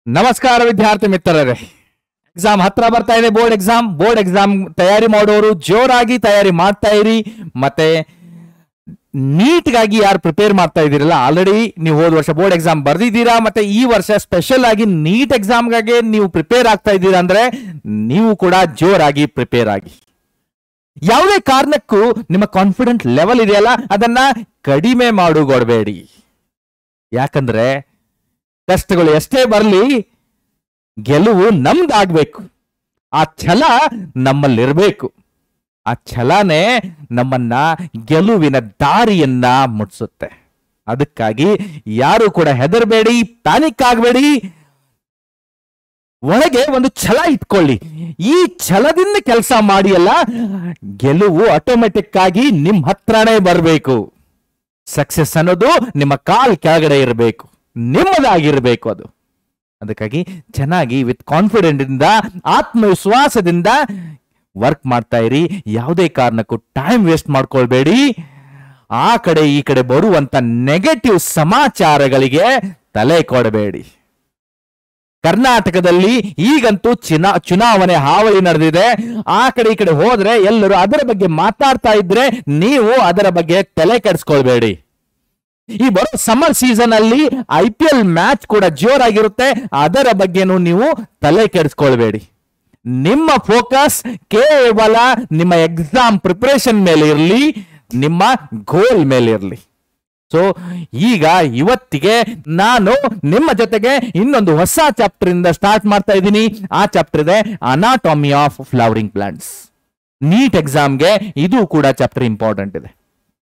ನಮಸ್ಕಾರ ವಿದ್ಯಾರ್ಥಿ ಮಿತ್ರರೇ ಎಕ್ಸಾಮ್ ಹತ್ರ ಬರ್ತಾ ಇದೆ ಬೋರ್ಡ್ ಎಕ್ಸಾಮ್ ಬೋರ್ಡ್ ಎಕ್ಸಾಮ್ ತಯಾರಿ ಮಾಡೋರು ಜೋರಾಗಿ ತಯಾರಿ ಮಾಡ್ತಾ ಇರಿ ಮತ್ತೆ ನೀಟ್ಗಾಗಿ ಯಾರು ಪ್ರಿಪೇರ್ ಮಾಡ್ತಾ ಇದ್ದೀರಲ್ಲ ಆಲ್ರೆಡಿ ನೀವು ಹೋದ ವರ್ಷ ಬೋರ್ಡ್ ಎಕ್ಸಾಮ್ ಬರ್ದಿದ್ದೀರಾ ಮತ್ತೆ ಈ ವರ್ಷ ಸ್ಪೆಷಲ್ ಆಗಿ ನೀಟ್ ಎಕ್ಸಾಮ್ಗಾಗಿ ನೀವು ಪ್ರಿಪೇರ್ ಆಗ್ತಾ ಇದ್ದೀರಾ ಅಂದ್ರೆ ನೀವು ಕೂಡ ಜೋರಾಗಿ ಪ್ರಿಪೇರ್ ಆಗಿ ಯಾವುದೇ ಕಾರಣಕ್ಕೂ ನಿಮ್ಮ ಕಾನ್ಫಿಡೆಂಟ್ ಲೆವೆಲ್ ಇದೆಯಲ್ಲ ಅದನ್ನ ಕಡಿಮೆ ಮಾಡುಗೊಡ್ಬೇಡಿ ಯಾಕಂದ್ರೆ ಕಷ್ಟಗಳು ಎಷ್ಟೇ ಬರಲಿ ಗೆಲುವು ನಮ್ದಾಗ್ಬೇಕು ಆ ಛಲ ನಮ್ಮಲ್ಲಿರ್ಬೇಕು ಆ ಛಲನೇ ನಮ್ಮನ್ನ ಗೆಲುವಿನ ದಾರಿಯನ್ನ ಮುಟ್ಸುತ್ತೆ ಅದಕ್ಕಾಗಿ ಯಾರು ಕೂಡ ಹೆದರ್ಬೇಡಿ ಪ್ಯಾನಿಕ್ ಆಗಬೇಡಿ ಒಳಗೆ ಒಂದು ಛಲ ಇಟ್ಕೊಳ್ಳಿ ಈ ಛಲದಿಂದ ಕೆಲಸ ಮಾಡಿ ಅಲ್ಲ ಗೆಲುವು ಆಟೋಮೆಟಿಕ್ ಆಗಿ ನಿಮ್ ಹತ್ರನೇ ಬರಬೇಕು ಸಕ್ಸಸ್ ಅನ್ನೋದು ನಿಮ್ಮ ಕಾಲ್ ಕೆಳಗಡೆ ಇರಬೇಕು ನಿಮ್ಮದಾಗಿರ್ಬೇಕು ಅದು ಅದಕ್ಕಾಗಿ ಚೆನ್ನಾಗಿ ವಿತ್ ಕಾನ್ಫಿಡೆಂಟ್ ಇಂದ ಆತ್ಮವಿಶ್ವಾಸದಿಂದ ವರ್ಕ್ ಮಾಡ್ತಾ ಇರಿ ಯಾವುದೇ ಕಾರಣಕ್ಕೂ ಟೈಮ್ ವೇಸ್ಟ್ ಮಾಡ್ಕೊಳ್ಬೇಡಿ ಆ ಕಡೆ ಈ ಕಡೆ ಬರುವಂತ ನೆಗೆಟಿವ್ ಸಮಾಚಾರಗಳಿಗೆ ತಲೆ ಕೊಡಬೇಡಿ ಕರ್ನಾಟಕದಲ್ಲಿ ಈಗಂತೂ ಚಿನಾ ಚುನಾವಣೆ ಹಾವಳಿ ನಡೆದಿದೆ ಆ ಕಡೆ ಈ ಕಡೆ ಹೋದ್ರೆ ಎಲ್ಲರೂ ಅದರ ಬಗ್ಗೆ ಮಾತಾಡ್ತಾ ಇದ್ರೆ ನೀವು ಅದರ ಬಗ್ಗೆ ತಲೆ ಕೆಡಿಸ್ಕೊಳ್ಬೇಡಿ ಈ ಬರೋ ಸಮ್ಮರ್ ಸೀಸನ್ ಅಲ್ಲಿ ಐ ಪಿ ಎಲ್ ಮ್ಯಾಚ್ ಕೂಡ ಜೋರಾಗಿರುತ್ತೆ ಅದರ ಬಗ್ಗೆನೂ ನೀವು ತಲೆ ಕೆಡಿಸ್ಕೊಳ್ಬೇಡಿ ನಿಮ್ಮ ಫೋಕಸ್ ಕೇವಲ ನಿಮ್ಮ ಎಕ್ಸಾಮ್ ಪ್ರಿಪರೇಷನ್ ಮೇಲೆ ಇರಲಿ ನಿಮ್ಮ ಗೋಲ್ ಮೇಲೆ ಇರಲಿ ಸೊ ಈಗ ಇವತ್ತಿಗೆ ನಾನು ನಿಮ್ಮ ಜೊತೆಗೆ ಇನ್ನೊಂದು ಹೊಸ ಚಾಪ್ಟರ್ ಇಂದ ಸ್ಟಾರ್ಟ್ ಮಾಡ್ತಾ ಇದ್ದೀನಿ ಆ ಚಾಪ್ಟರ್ ಇದೆ anatomy of flowering plants NEET ಎಕ್ಸಾಮ್ಗೆ ಇದು ಕೂಡ ಚಾಪ್ಟರ್ ಇಂಪಾರ್ಟೆಂಟ್ ಇದೆ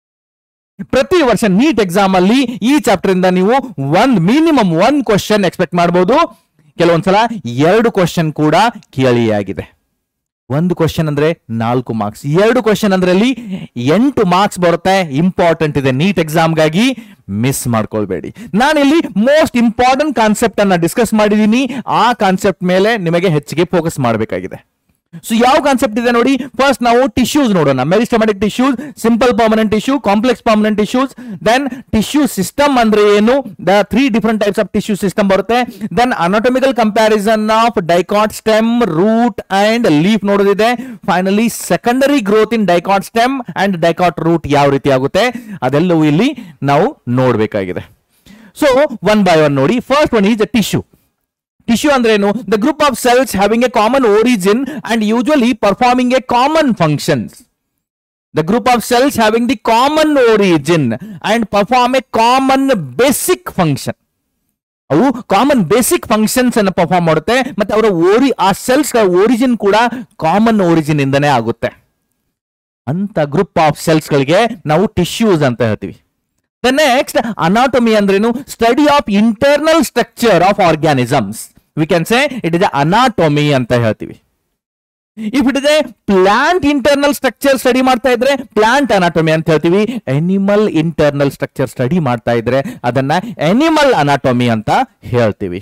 ಪ್ರತಿ ವರ್ಷ ನೀಟ್ ಎಕ್ಸಾಮ್ ಅಲ್ಲಿ ಈ ಚಾಪ್ಟರ್ ಇಂದ ನೀವು ಒಂದ್ ಮಿನಿಮಮ್ ಒಂದ್ ಕ್ವಶನ್ ಎಕ್ಸ್ಪೆಕ್ಟ್ ಮಾಡಬಹುದು ಕೆಲವೊಂದ್ಸಲ ಎರಡು ಕ್ವಶನ್ ಕೂಡ ಕೇಳಿಯಾಗಿದೆ ಒಂದು ಕ್ವಶನ್ ಅಂದ್ರೆ ನಾಲ್ಕು ಮಾರ್ಕ್ಸ್ ಎರಡು ಕ್ವಶನ್ ಅಂದ್ರೆ ಅಲ್ಲಿ ಎಂಟು ಮಾರ್ಕ್ಸ್ ಬರುತ್ತೆ ಇಂಪಾರ್ಟೆಂಟ್ ಇದೆ ನೀಟ್ ಎಕ್ಸಾಮ್ಗಾಗಿ ಮಿಸ್ ಮಾಡ್ಕೊಳ್ಬೇಡಿ ನಾನಿಲ್ಲಿ ಮೋಸ್ಟ್ ಇಂಪಾರ್ಟೆಂಟ್ ಕಾನ್ಸೆಪ್ಟ್ ಅನ್ನ ಡಿಸ್ಕಸ್ ಮಾಡಿದ್ದೀನಿ ಆ ಕಾನ್ಸೆಪ್ಟ್ ಮೇಲೆ ನಿಮಗೆ ಹೆಚ್ಚಿಗೆ ಫೋಕಸ್ ಮಾಡಬೇಕಾಗಿದೆ ಸೊ ಯಾವ ಕಾನ್ಸೆಪ್ಟ್ ಇದೆ ನೋಡಿ ಫಸ್ಟ್ ನಾವು ಟಿಶ್ಯೂಸ್ ನೋಡೋಣ meristematic tissues simple permanent tissue complex permanent tissues then tissue system ಅಂದ್ರೆ ಏನು the three different types of tissue system ಬರುತ್ತೆ then anatomical comparison of dicot stem root and leaf ನೋಡೋದಿದೆ finally secondary growth in dicot stem and dicot root ಯಾವ ರೀತಿ ಆಗುತ್ತೆ ಅದೆಲ್ಲವೂ ಇಲ್ಲಿ ನಾವು ನೋಡಬೇಕಾಗಿದೆ ಸೊ ಒನ್ ಬೈ ಒನ್ ನೋಡಿ first one is a tissue tissue ಅಂದ್ರೇನು the group of cells having a common origin and usually performing a common functions the group of cells having the common origin and perform a common basic function ಅವು common basic functions ಅನ್ನು perform ಮಾಡುತ್ತೆ ಮತ್ತೆ ಅವರ ಓರಿ ಆ cells origin ಕೂಡ common origin ಇಂದನೇ ಆಗುತ್ತೆ ಅಂತ ಗ್ರೂಪ್ ಆಫ್ ಸೆಲ್ಸ್ ಗಳಿಗೆ ನಾವು ಟಿಶ್ಯೂಸ್ ಅಂತ ಹೇಳ್ತೀವಿ ದ ನೆಕ್ಸ್ಟ್ ಅನಾಟಮಿ ಅಂದ್ರೇನು study of internal structure of organisms we can say it is anatomy ಅಂತ ಹೇಳ್ತೀವಿ ಇಫ್ ಇಟ್ ಇದೆ ಪ್ಲಾಂಟ್ ಇಂಟರ್ನಲ್ ಸ್ಟ್ರಕ್ಚರ್ ಸ್ಟಡಿ ಮಾಡ್ತಾ ಇದ್ರೆ ಪ್ಲಾಂಟ್ ಅನಾಟೊಮಿ ಅಂತ ಹೇಳ್ತೀವಿ ಎನಿಮಲ್ ಇಂಟರ್ನಲ್ ಸ್ಟ್ರಕ್ಚರ್ ಸ್ಟಡಿ ಮಾಡ್ತಾ ಇದ್ರೆ ಅದನ್ನ ಎನಿಮಲ್ ಅನಾಟೊಮಿ ಅಂತ ಹೇಳ್ತೀವಿ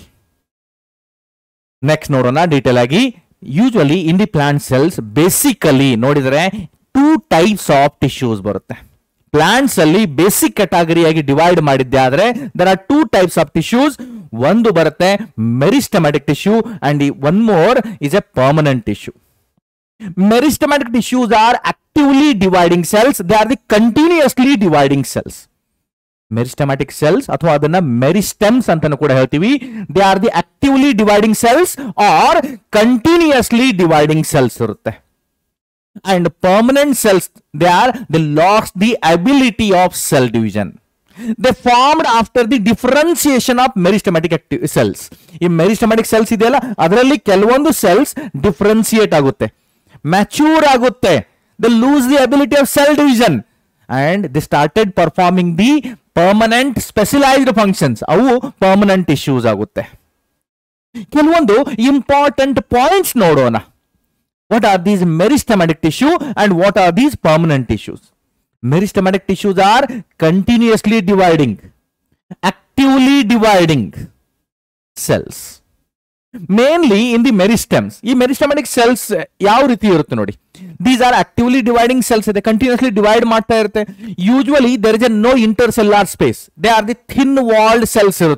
ನೆಕ್ಸ್ಟ್ ನೋಡೋಣ ಡೀಟೇಲ್ ಆಗಿ usually in the plant cells basically ನೋಡಿದ್ರೆ ಟೂ ಟೈಪ್ಸ್ ಆಫ್ ಟಿಶ್ಯೂಸ್ ಬರುತ್ತೆ ಪ್ಲಾಂಟ್ಸ್ ಅಲ್ಲಿ ಬೇಸಿಕ್ ಕ್ಯಾಟಗರಿಯಾಗಿ ಡಿವೈಡ್ ಮಾಡಿದ್ದೆ ಆದ್ರೆ there are two types of tissues ಒಂದು ಬರುತ್ತೆ meristematic tissue and one more is a permanent tissue meristematic tissues are actively dividing cells they are the continuously dividing cells meristematic cells ಅಥವಾ ಅದನ್ನ meristems ಅಂತಾನು ಕೂಡ ಹೇಳ್ತೀವಿ they are the actively dividing cells are continuously dividing cells ಇರುತ್ತೆ and permanent cells they are they lost the ability of cell division they formed after the differentiation of meristematic acti- cells ಈ meristematic cells ಇದೆಯಲ್ಲ ಅದರಲ್ಲಿ ಕೆಲವೊಂದು cells differentiate ಆಗುತ್ತೆ mature ಆಗುತ್ತೆ they lose the ability of cell division and they started performing the permanent specialised functions ಅವು permanent tissues ಆಗುತ್ತೆ ಕೆಲವೊಂದು important points ನೋಡೋಣ what are these meristematic tissue and what are these permanent tissues meristematic tissues are continuously dividing actively dividing cells mainly in the meristems ಈ meristematic cells ಯಾವ ರೀತಿ ಇರುತ್ತೆ ನೋಡಿ these are actively dividing cells ಇದೆ continuously divide ಮಾಡ್ತಾ ಇರುತ್ತೆ usually there is a no intercellular space they are the thin walled cells ಇರುತ್ತೆ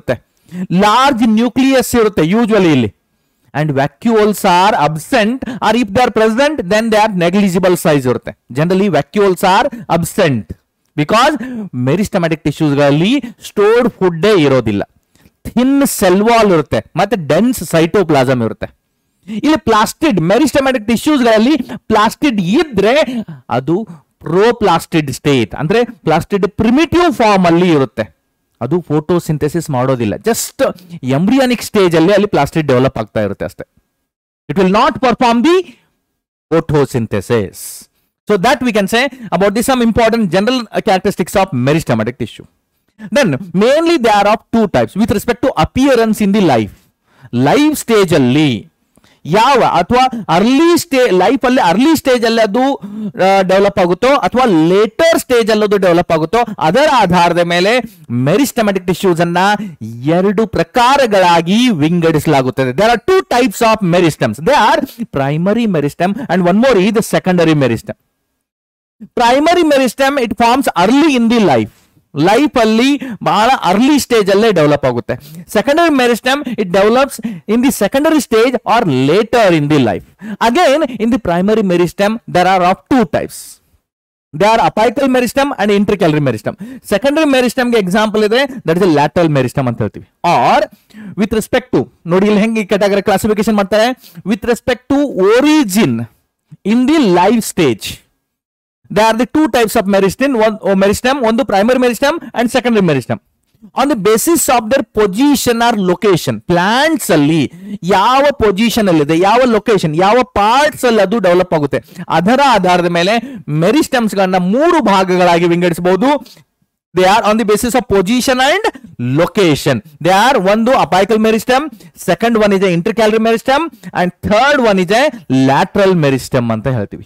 large nucleus ಇರುತ್ತೆ ಯೂಶುವಲಿ ಇಲ್ಲಿ and vacuoles are absent or if they are present then they are negligible size ಇರುತ್ತೆ generally vacuoles are absent because meristematic ಟಿಶ್ಯೂಸ್ಗಳಲ್ಲಿ stored ಫುಡ್ಡೇ ಇರೋದಿಲ್ಲ thin cell wall ಇರುತ್ತೆ ಮತ್ತೆ dense cytoplasm ಇರುತ್ತೆ ಇಲ್ಲಿ ಪ್ಲಾಸ್ಟಿಡ್ ಮೆರಿಸ್ಟಮ್ಯಾಟಿಕ್ ಟಿಶ್ಯೂಸ್ಗಳಲ್ಲಿ ಪ್ಲಾಸ್ಟಿಡ್ ಇದ್ರೆ ಅದು ಪ್ರೋಪ್ಲಾಸ್ಟಿಡ್ ಸ್ಟೇಟ್ ಅಂದ್ರೆ ಪ್ಲಾಸ್ಟಿಡ್ ಪ್ರಿಮಿಟಿವ್ ಫಾರ್ಮ್ ಅಲ್ಲಿ ಇರುತ್ತೆ ಅದು ಫೋಟೋಸಿಂಥೆಸಿಸ್ ಮಾಡೋದಿಲ್ಲ ಜಸ್ಟ್ ಎಂಬ್ರಿಯಾನಿಕ್ ಸ್ಟೇಜ್ ಅಲ್ಲಿ ಅಲ್ಲಿ ಪ್ಲಾಸ್ಟಿಡ್ ಡೆವಲಪ್ ಆಗ್ತಾ ಇರುತ್ತೆ ಅಷ್ಟೇ it will not perform the photosynthesis. So that we can say about the some important general characteristics of meristematic tissue. Then mainly they are of two types with respect to appearance in the life. Life stage ಅಲ್ಲಿ ಯಾವ ಅಥವಾ early stay life ಅಲ್ಲಿ early stage ಅಲ್ಲಿ ಅದು develop ಆಗುತ್ತೋ ಅಥವಾ later stage ಅಲ್ಲಿ ಅದು ಡೆವಲಪ್ ಆಗುತ್ತೋ ಅದರ ಆಧಾರದ ಮೇಲೆ ಮೆರಿಸ್ಟಮ್ಯಾಟಿಕ್ ಟಿಶ್ಯೂಸ್ ಅನ್ನ ಎರಡು ಪ್ರಕಾರಗಳಾಗಿ ವಿಂಗಡಿಸಲಾಗುತ್ತದೆ there are two types of meristems they are primary meristem and one more ಈ the secondary meristem primary meristem it forms early in the life life ಅಲ್ಲಿ ಬಹಳ ಅರ್ಲಿ ಸ್ಟೇಜ್ ಅಲ್ಲೇ ಡೆವಲಪ್ ಆಗುತ್ತೆ secondary meristem it develops in the secondary stage or later in the life again in the primary meristem there are of two types they are apical meristem and intercalary meristem secondary meristem ಗೆ example ಇದೆ that is lateral meristem ಅಂತ ಹೇಳ್ತೀವಿ or with respect to ನೋಡಿ ಇಲ್ಲಿ ಹೆಂಗೆ category classification ಮಾಡ್ತಾರೆ with respect to origin in the life stage they are the two types of meristem ಒಂದು meristem ಒಂದು primary meristem and secondary meristem on the basis of their position or location plants ಅಲ್ಲಿ ಯಾವ position ಅಲ್ಲಿ ಇದೆ ಯಾವ location ಯಾವ parts ಅಲ್ಲಿ ಅದು ಡೆವಲಪ್ ಆಗುತ್ತೆ ಅದರ ಆಧಾರದ ಮೇಲೆ ಮೆರಿಸ್ಟಮ್ಸ್ ಗಳನ್ನ ಮೂರು ಭಾಗಗಳಾಗಿ ವಿಂಗಡಿಸಬಹುದು they are on the basis of position and location they are ಒಂದು ಅಪೈಕಲ್ ಮೆರಿಸ್ಟಮ್ ಸೆಕೆಂಡ್ ಒನ್ ಇದೆ intercalary meristem and third one ಇದೆ ಲ್ಯಾಟ್ರಲ್ ಮೆರಿಸ್ಟಮ್ ಅಂತ ಹೇಳ್ತೀವಿ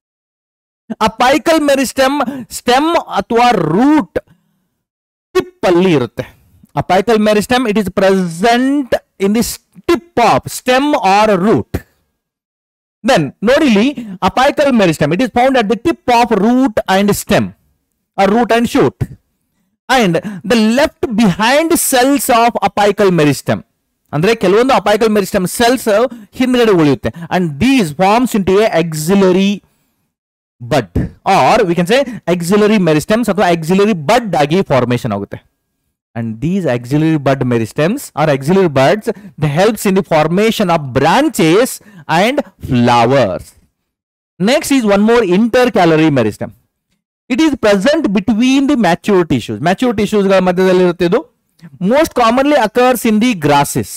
ಅಪೈಕಲ್ ಮೆರಿಸ್ಟಮ್ ಸ್ಟೆಮ್ ಅಥವಾ ರೂಟ್ ಟಿಪ್ ಅಲ್ಲಿ ಇರುತ್ತೆ apical meristem it is present in the tip of stem or root then ನೋಡಿಲಿ apical meristem it is found at the tip of root and stem or root and shoot and the left behind cells of apical meristem ಅಂದ್ರೆ ಕೆಲವೊಂದು apical meristem cells ಹಿಂದ್ಗಡೆ ಉಳಿಯುತ್ತೆ and these forms into a axillary bud or we can say axillary meristems ಅಥವಾ axillary ಬಡ್ ಆಗಿ formation ಆಗುತ್ತೆ and these axillary bud meristems or axillary buds they helps in the formation of branches and flowers next is one more intercalary meristem it is present between the mature tissues mature tissues ಗಳ ಮಧ್ಯದಲ್ಲಿ ಇರುತ್ತೆ ಇದು most commonly occurs in the grasses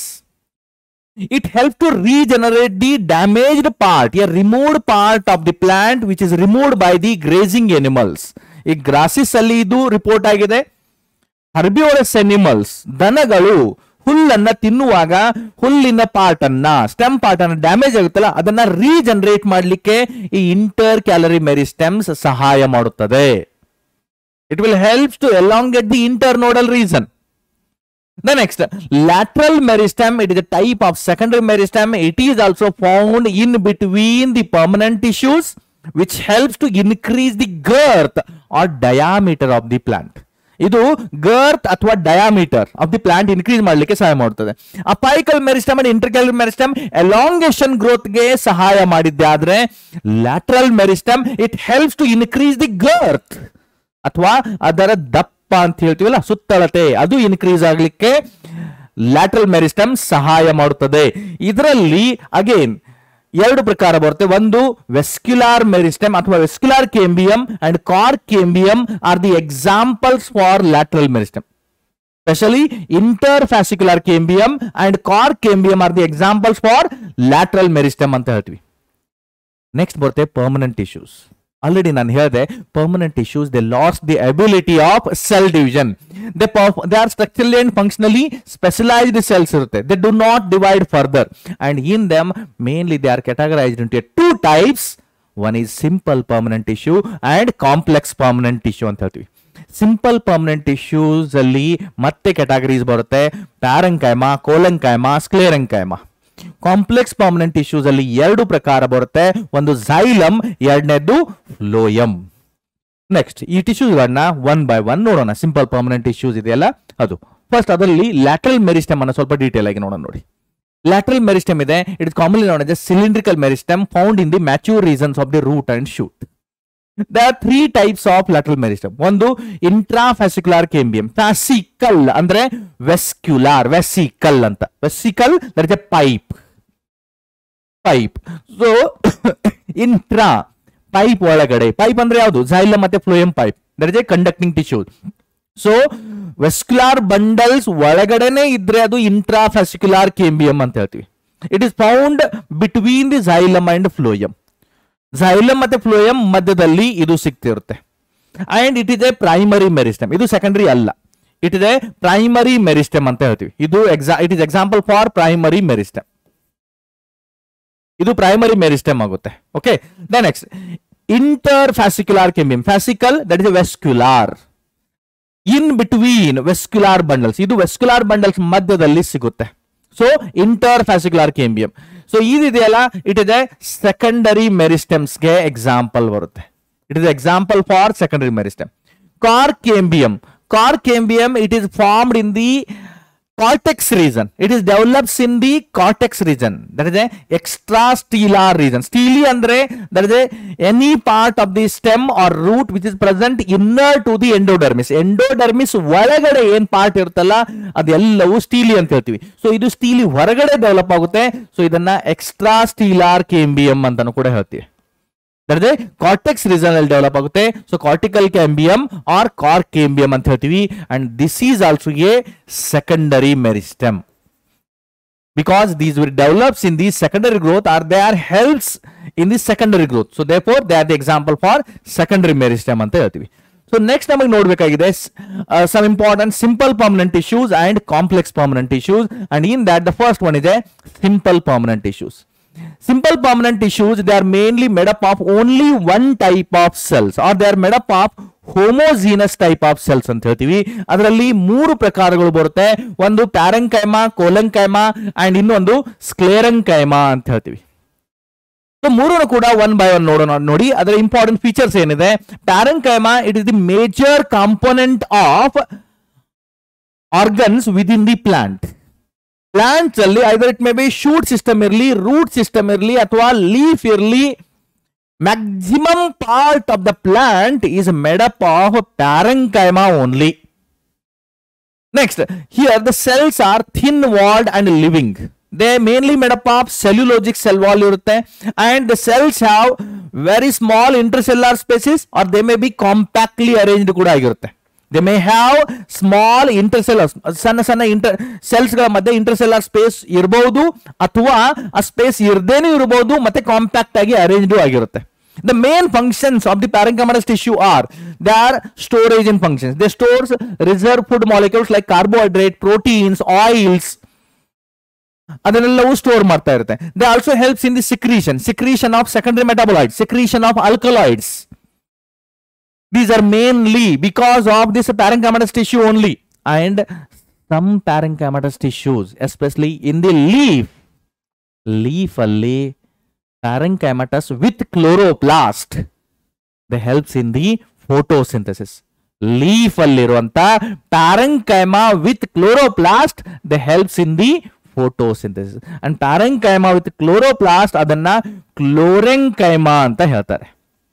it helps to regenerate the damaged part a removed part of the plant which is removed by the grazing animals ಈ ಗ್ರಾಸಿಸ್ ಅಲ್ಲಿ ಇದು report ಆಗಿದೆ ಹರ್ಬಿಯೋರಸ್ animals ದನಗಳು ಹುಲ್ಲನ್ನ ತಿನ್ನುವಾಗ ಹುಲ್ಲಿನ ಪಾರ್ಟ್ ಅನ್ನ ಸ್ಟೆಮ್ ಪಾರ್ಟ್ ಅನ್ನ ಡ್ಯಾಮೇಜ್ ಆಗುತ್ತಲ್ಲ ಅದನ್ನ ರೀಜನರೇಟ್ ಮಾಡಲಿಕ್ಕೆ ಈ ಇಂಟರ್ ಕ್ಯಾಲರಿ ಮೆರಿಸ್ಟೆಮ್ಸ್ ಸಹಾಯ ಮಾಡುತ್ತದೆ it will helps to elongate the internodal region The next, lateral meristem, it is a type of secondary meristem. It is also found in between the permanent tissues, which helps to increase the girth or diameter of the plant. ಇದು girth ಅಥವಾ diameter of the plant increase ಮಾಡಲಿಕ್ಕೆ ಸಹಾಯ ಮಾಡುತ್ತದೆ apical meristem and intercalary meristem elongation ಗ್ರೋತ್ಗೆ ಸಹಾಯ ಮಾಡಿದ್ದೆ ಆದ್ರೆ lateral meristem it helps to increase the girth ಅಥವಾ ಅದರ ದಪ್ಪ ಅಂತ ಹೇಳ್ತೀವಲ್ಲ ಸುತ್ತಳತೆ ಅದು ಇನ್ಕ್ರೀಸ್ ಆಗ್ಲಿಕ್ಕೆ ಲ್ಯಾಟ್ರಲ್ ಮೆರಿಸ್ಟಮ್ ಸಹಾಯ ಮಾಡುತ್ತದೆ ಇದರಲ್ಲಿ ಅಗೇನ್ ಎರಡು ಪ್ರಕಾರ ಬರುತ್ತೆ ಒಂದು ವೆಸ್ಕ್ಯುಲಾರ್ ಮೆರಿಸ್ಟಮ್ ಅಥವಾ vascular cambium and cork cambium are the examples for lateral meristem specially interfascicular cambium and cork cambium are the examples for lateral meristem ಅಂತ ಹೇಳ್ತೀವಿ ನೆಕ್ಸ್ಟ್ ಬರುತ್ತೆ ಪರ್ಮನೆಂಟ್ ಟಿಶ್ಯೂಸ್ ಆಲ್ರೆಡಿ ನಾನು ಹೇಳಿದೆ permanent tissues they loss the ability of cell division they they are structurally and functionally specialised cells ಇರುತ್ತೆ they do not divide further and in them mainly they are ಕೆಟಗರೈಸ್ಡ್ into two types one is simple permanent tissue and complex permanent tissue ಅಂತ ಹೇಳ್ತೀವಿ simple permanent tissues ಅಲ್ಲಿ ಮತ್ತೆ categories ಬರುತ್ತೆ parenchyma collenchyma sclerenchyma complex permanent tissues ಅಲ್ಲಿ ಎರಡು ಪ್ರಕಾರ ಬರುತ್ತೆ ಒಂದು ಝೈಲಮ್ ಎರಡನೇದು ಫ್ಲೋಯಮ್ ನೆಕ್ಸ್ಟ್ ಈ ಟಿಶ್ಯೂಸ್ಗಳನ್ನ ಒನ್ ಬೈ ಒನ್ ನೋಡೋಣ ಸಿಂಪಲ್ ಪರ್ಮನೆಂಟ್ ಟಿಶ್ಯೂಸ್ ಇದೆಯಲ್ಲ ಅದು ಫಸ್ಟ್ ಅದರಲ್ಲಿ ಲ್ಯಾಟ್ರಲ್ ಮೆರಿಸ್ಟಮ್ ಅನ್ನ ಸ್ವಲ್ಪ ಡೀಟೇಲ್ ಆಗಿ ನೋಡೋಣ ನೋಡಿ ಲ್ಯಾಟ್ರಲ್ ಮೆರಿಸ್ಟಮ್ ಇದೆ it is commonly known as cylindrical meristem found in the mature regions of the root and shoot the three types of lateral meristem ಒಂದು ಇಂಟ್ರಾಫ್ಯಾಸಿಕ್ಯುಲಾರ್ ಕೇಂಬಿಯಂ ಫ್ಯಾಸಿಕಲ್ ಅಂದ್ರೆ vascular vesicle ಅಂತ vesicle that is a pipe pipe so intra pipe ಒಳಗಡೆ pipe ಅಂದ್ರೆ ಯಾವುದು xylem ಮತ್ತೆ phloem pipe that is a conducting tissue so vascular bundles ಒಳಗಡೆನೆ ಇದ್ರೆ ಅದು ಇಂಟ್ರಾಫ್ಯಾಸಿಕ್ಯುಲಾರ್ ಕೇಂಬಿಯಂ ಅಂತ ಹೇಳ್ತೀವಿ it is found between the xylem and phloem xylem ಮತ್ತೆ ಫ್ಲೋಯಂ ಮಧ್ಯದಲ್ಲಿ ಇದು ಸಿಗ್ತಿರುತ್ತೆ and it is a primary meristem ಇದು ಸೆಕೆಂಡರಿ ಅಲ್ಲ it is a primary meristem ಅಂತ ಹೇಳ್ತೀವಿ ಇದು ಎಕ್ಸಾ it is example for primary meristem ಇದು ಪ್ರೈಮರಿ ಮೆರಿಸ್ಟಮ್ ಆಗುತ್ತೆ okay the next interfascicular cambium fascicle that is vascular in between vascular bundles ಇದು vascular bundles ಮಧ್ಯದಲ್ಲಿ ಸಿಗುತ್ತೆ so interfascicular cambium so ಇದಿದೆಯಲ್ಲ ಇಟ್ ಇಸ್ ಎ ಸೆಕೆಂಡರಿ ಮೆರಿಸ್ಟಮ್ಸ್ಗೆ example ಬರುತ್ತೆ it is example for secondary meristem cork cambium cork cambium it is formed in the cortex region it is develops in the cortex region that is a extrastellar region steely andre that is a any part of the stem or root which is present inner to the endodermis endodermis ಒಳಗಡೆ ಏನ್ part ಇರುತ್ತಲ್ಲ ಅದೆಲ್ಲವೂ ಸ್ಟೀಲಿ ಅಂತ ಹೇಳ್ತೀವಿ so ಇದು ಸ್ಟೀಲಿ ಹೊರಗಡೆ develop ಆಗುತ್ತೆ so ಇದನ್ನ ಎಕ್ಸ್ಟ್ರಾ ಸ್ಟೀಲಾರ್ ಕೇಂಬಿಯಂ ಅಂತಾನು ಕೂಡ ಹೇಳ್ತೀವಿ ದಟ್ ಇಸ್ ಕಾರ್ಟೆಕ್ಸ್ ರೀಸನ್ ಅಲ್ಲಿ ಡೆವಲಪ್ ಆಗುತ್ತೆ so cortical cambium or cork cambium ಅಂತ ಹೇಳ್ತೀವಿ and this is also a secondary meristem because these will develops in the secondary growth or they are helps in the secondary growth so therefore they are the example for secondary meristem ಅಂತ ಹೇಳ್ತೀವಿ so next ನಮಗೆ ನೋಡಬೇಕಾಗಿದೆ some important simple permanent tissues and complex permanent tissues and in that the first one ಇದೆ simple permanent tissues simple permanent tissues they are mainly made up of only one type of cells or they are made up of homogeneous type of cells ಅಂತ ಹೇಳ್ತೀವಿ ಅದರಲ್ಲಿ ಮೂರು ಪ್ರಕಾರಗಳು ಬರುತ್ತೆ ಒಂದು parenchyma collenchyma and ಇನ್ನೊಂದು ಸ್ಕ್ಲೇರಂಕೈಮ ಅಂತ ಹೇಳ್ತೀವಿ ಸೊ ಮೂರನ್ನು ಕೂಡ ಒನ್ ಬೈ ಒನ್ ನೋಡೋಣ ನೋಡಿ ಅದರ ಇಂಪಾರ್ಟೆಂಟ್ ಫೀಚರ್ಸ್ ಏನಿದೆ parenchyma it is the major component of organs within the plant plants ಅಲ್ಲಿ either it may be shoot system ಇರಲಿ ರೂಟ್ ಸಿಸ್ಟಮ್ ಇರಲಿ ಅಥವಾ ಲೀಫ್ ಇರಲಿ maximum part of the plant is made up of parenchyma only next here the cells are thin walled and living they mainly made up of cellulosic cell wall ಇರುತ್ತೆ and the cells have very small intercellular species or they may be compactly arranged ಕೂಡ ಆಗಿರುತ್ತೆ they may have small intercellular ಸಣ್ಣ ಸಣ್ಣ inter cells ಗಳ ಮಧ್ಯೆ ಇಂಟರ್ಸೆಲ್ಲರ್ space ಇರಬಹುದು ಅಥವಾ ಆ ಸ್ಪೇಸ್ ಇರದೇನೂ ಇರಬಹುದು ಮತ್ತೆ ಕಾಂಪ್ಯಾಕ್ಟ್ ಆಗಿ ಅರೇಂಜ್ಡ್ ಆಗಿರುತ್ತೆ The main functions of the parenchymatous tissue are they are storage in functions. They stores reserve food molecules like carbohydrate, proteins, oils. ಅದನ್ನೆಲ್ಲವೂ ಸ್ಟೋರ್ ಮಾಡ್ತಾ ಇರುತ್ತೆ they also helps in the secretion secretion of secondary metabolite secretion of alkaloids these are mainly because of this parenchymatous tissue only and some parenchymatous tissues especially in the leaf leaf ಅಲ್ಲಿ parenchymatous with chloroplast they helps in the photosynthesis leaf ಅಲ್ಲಿರುವಂತ parenchyma with chloroplast they helps in the photosynthesis and parenchyma with chloroplast ಅದನ್ನ ಕ್ಲೋರೆಂಕೈಮಾ ಅಂತ ಹೇಳ್ತಾರೆ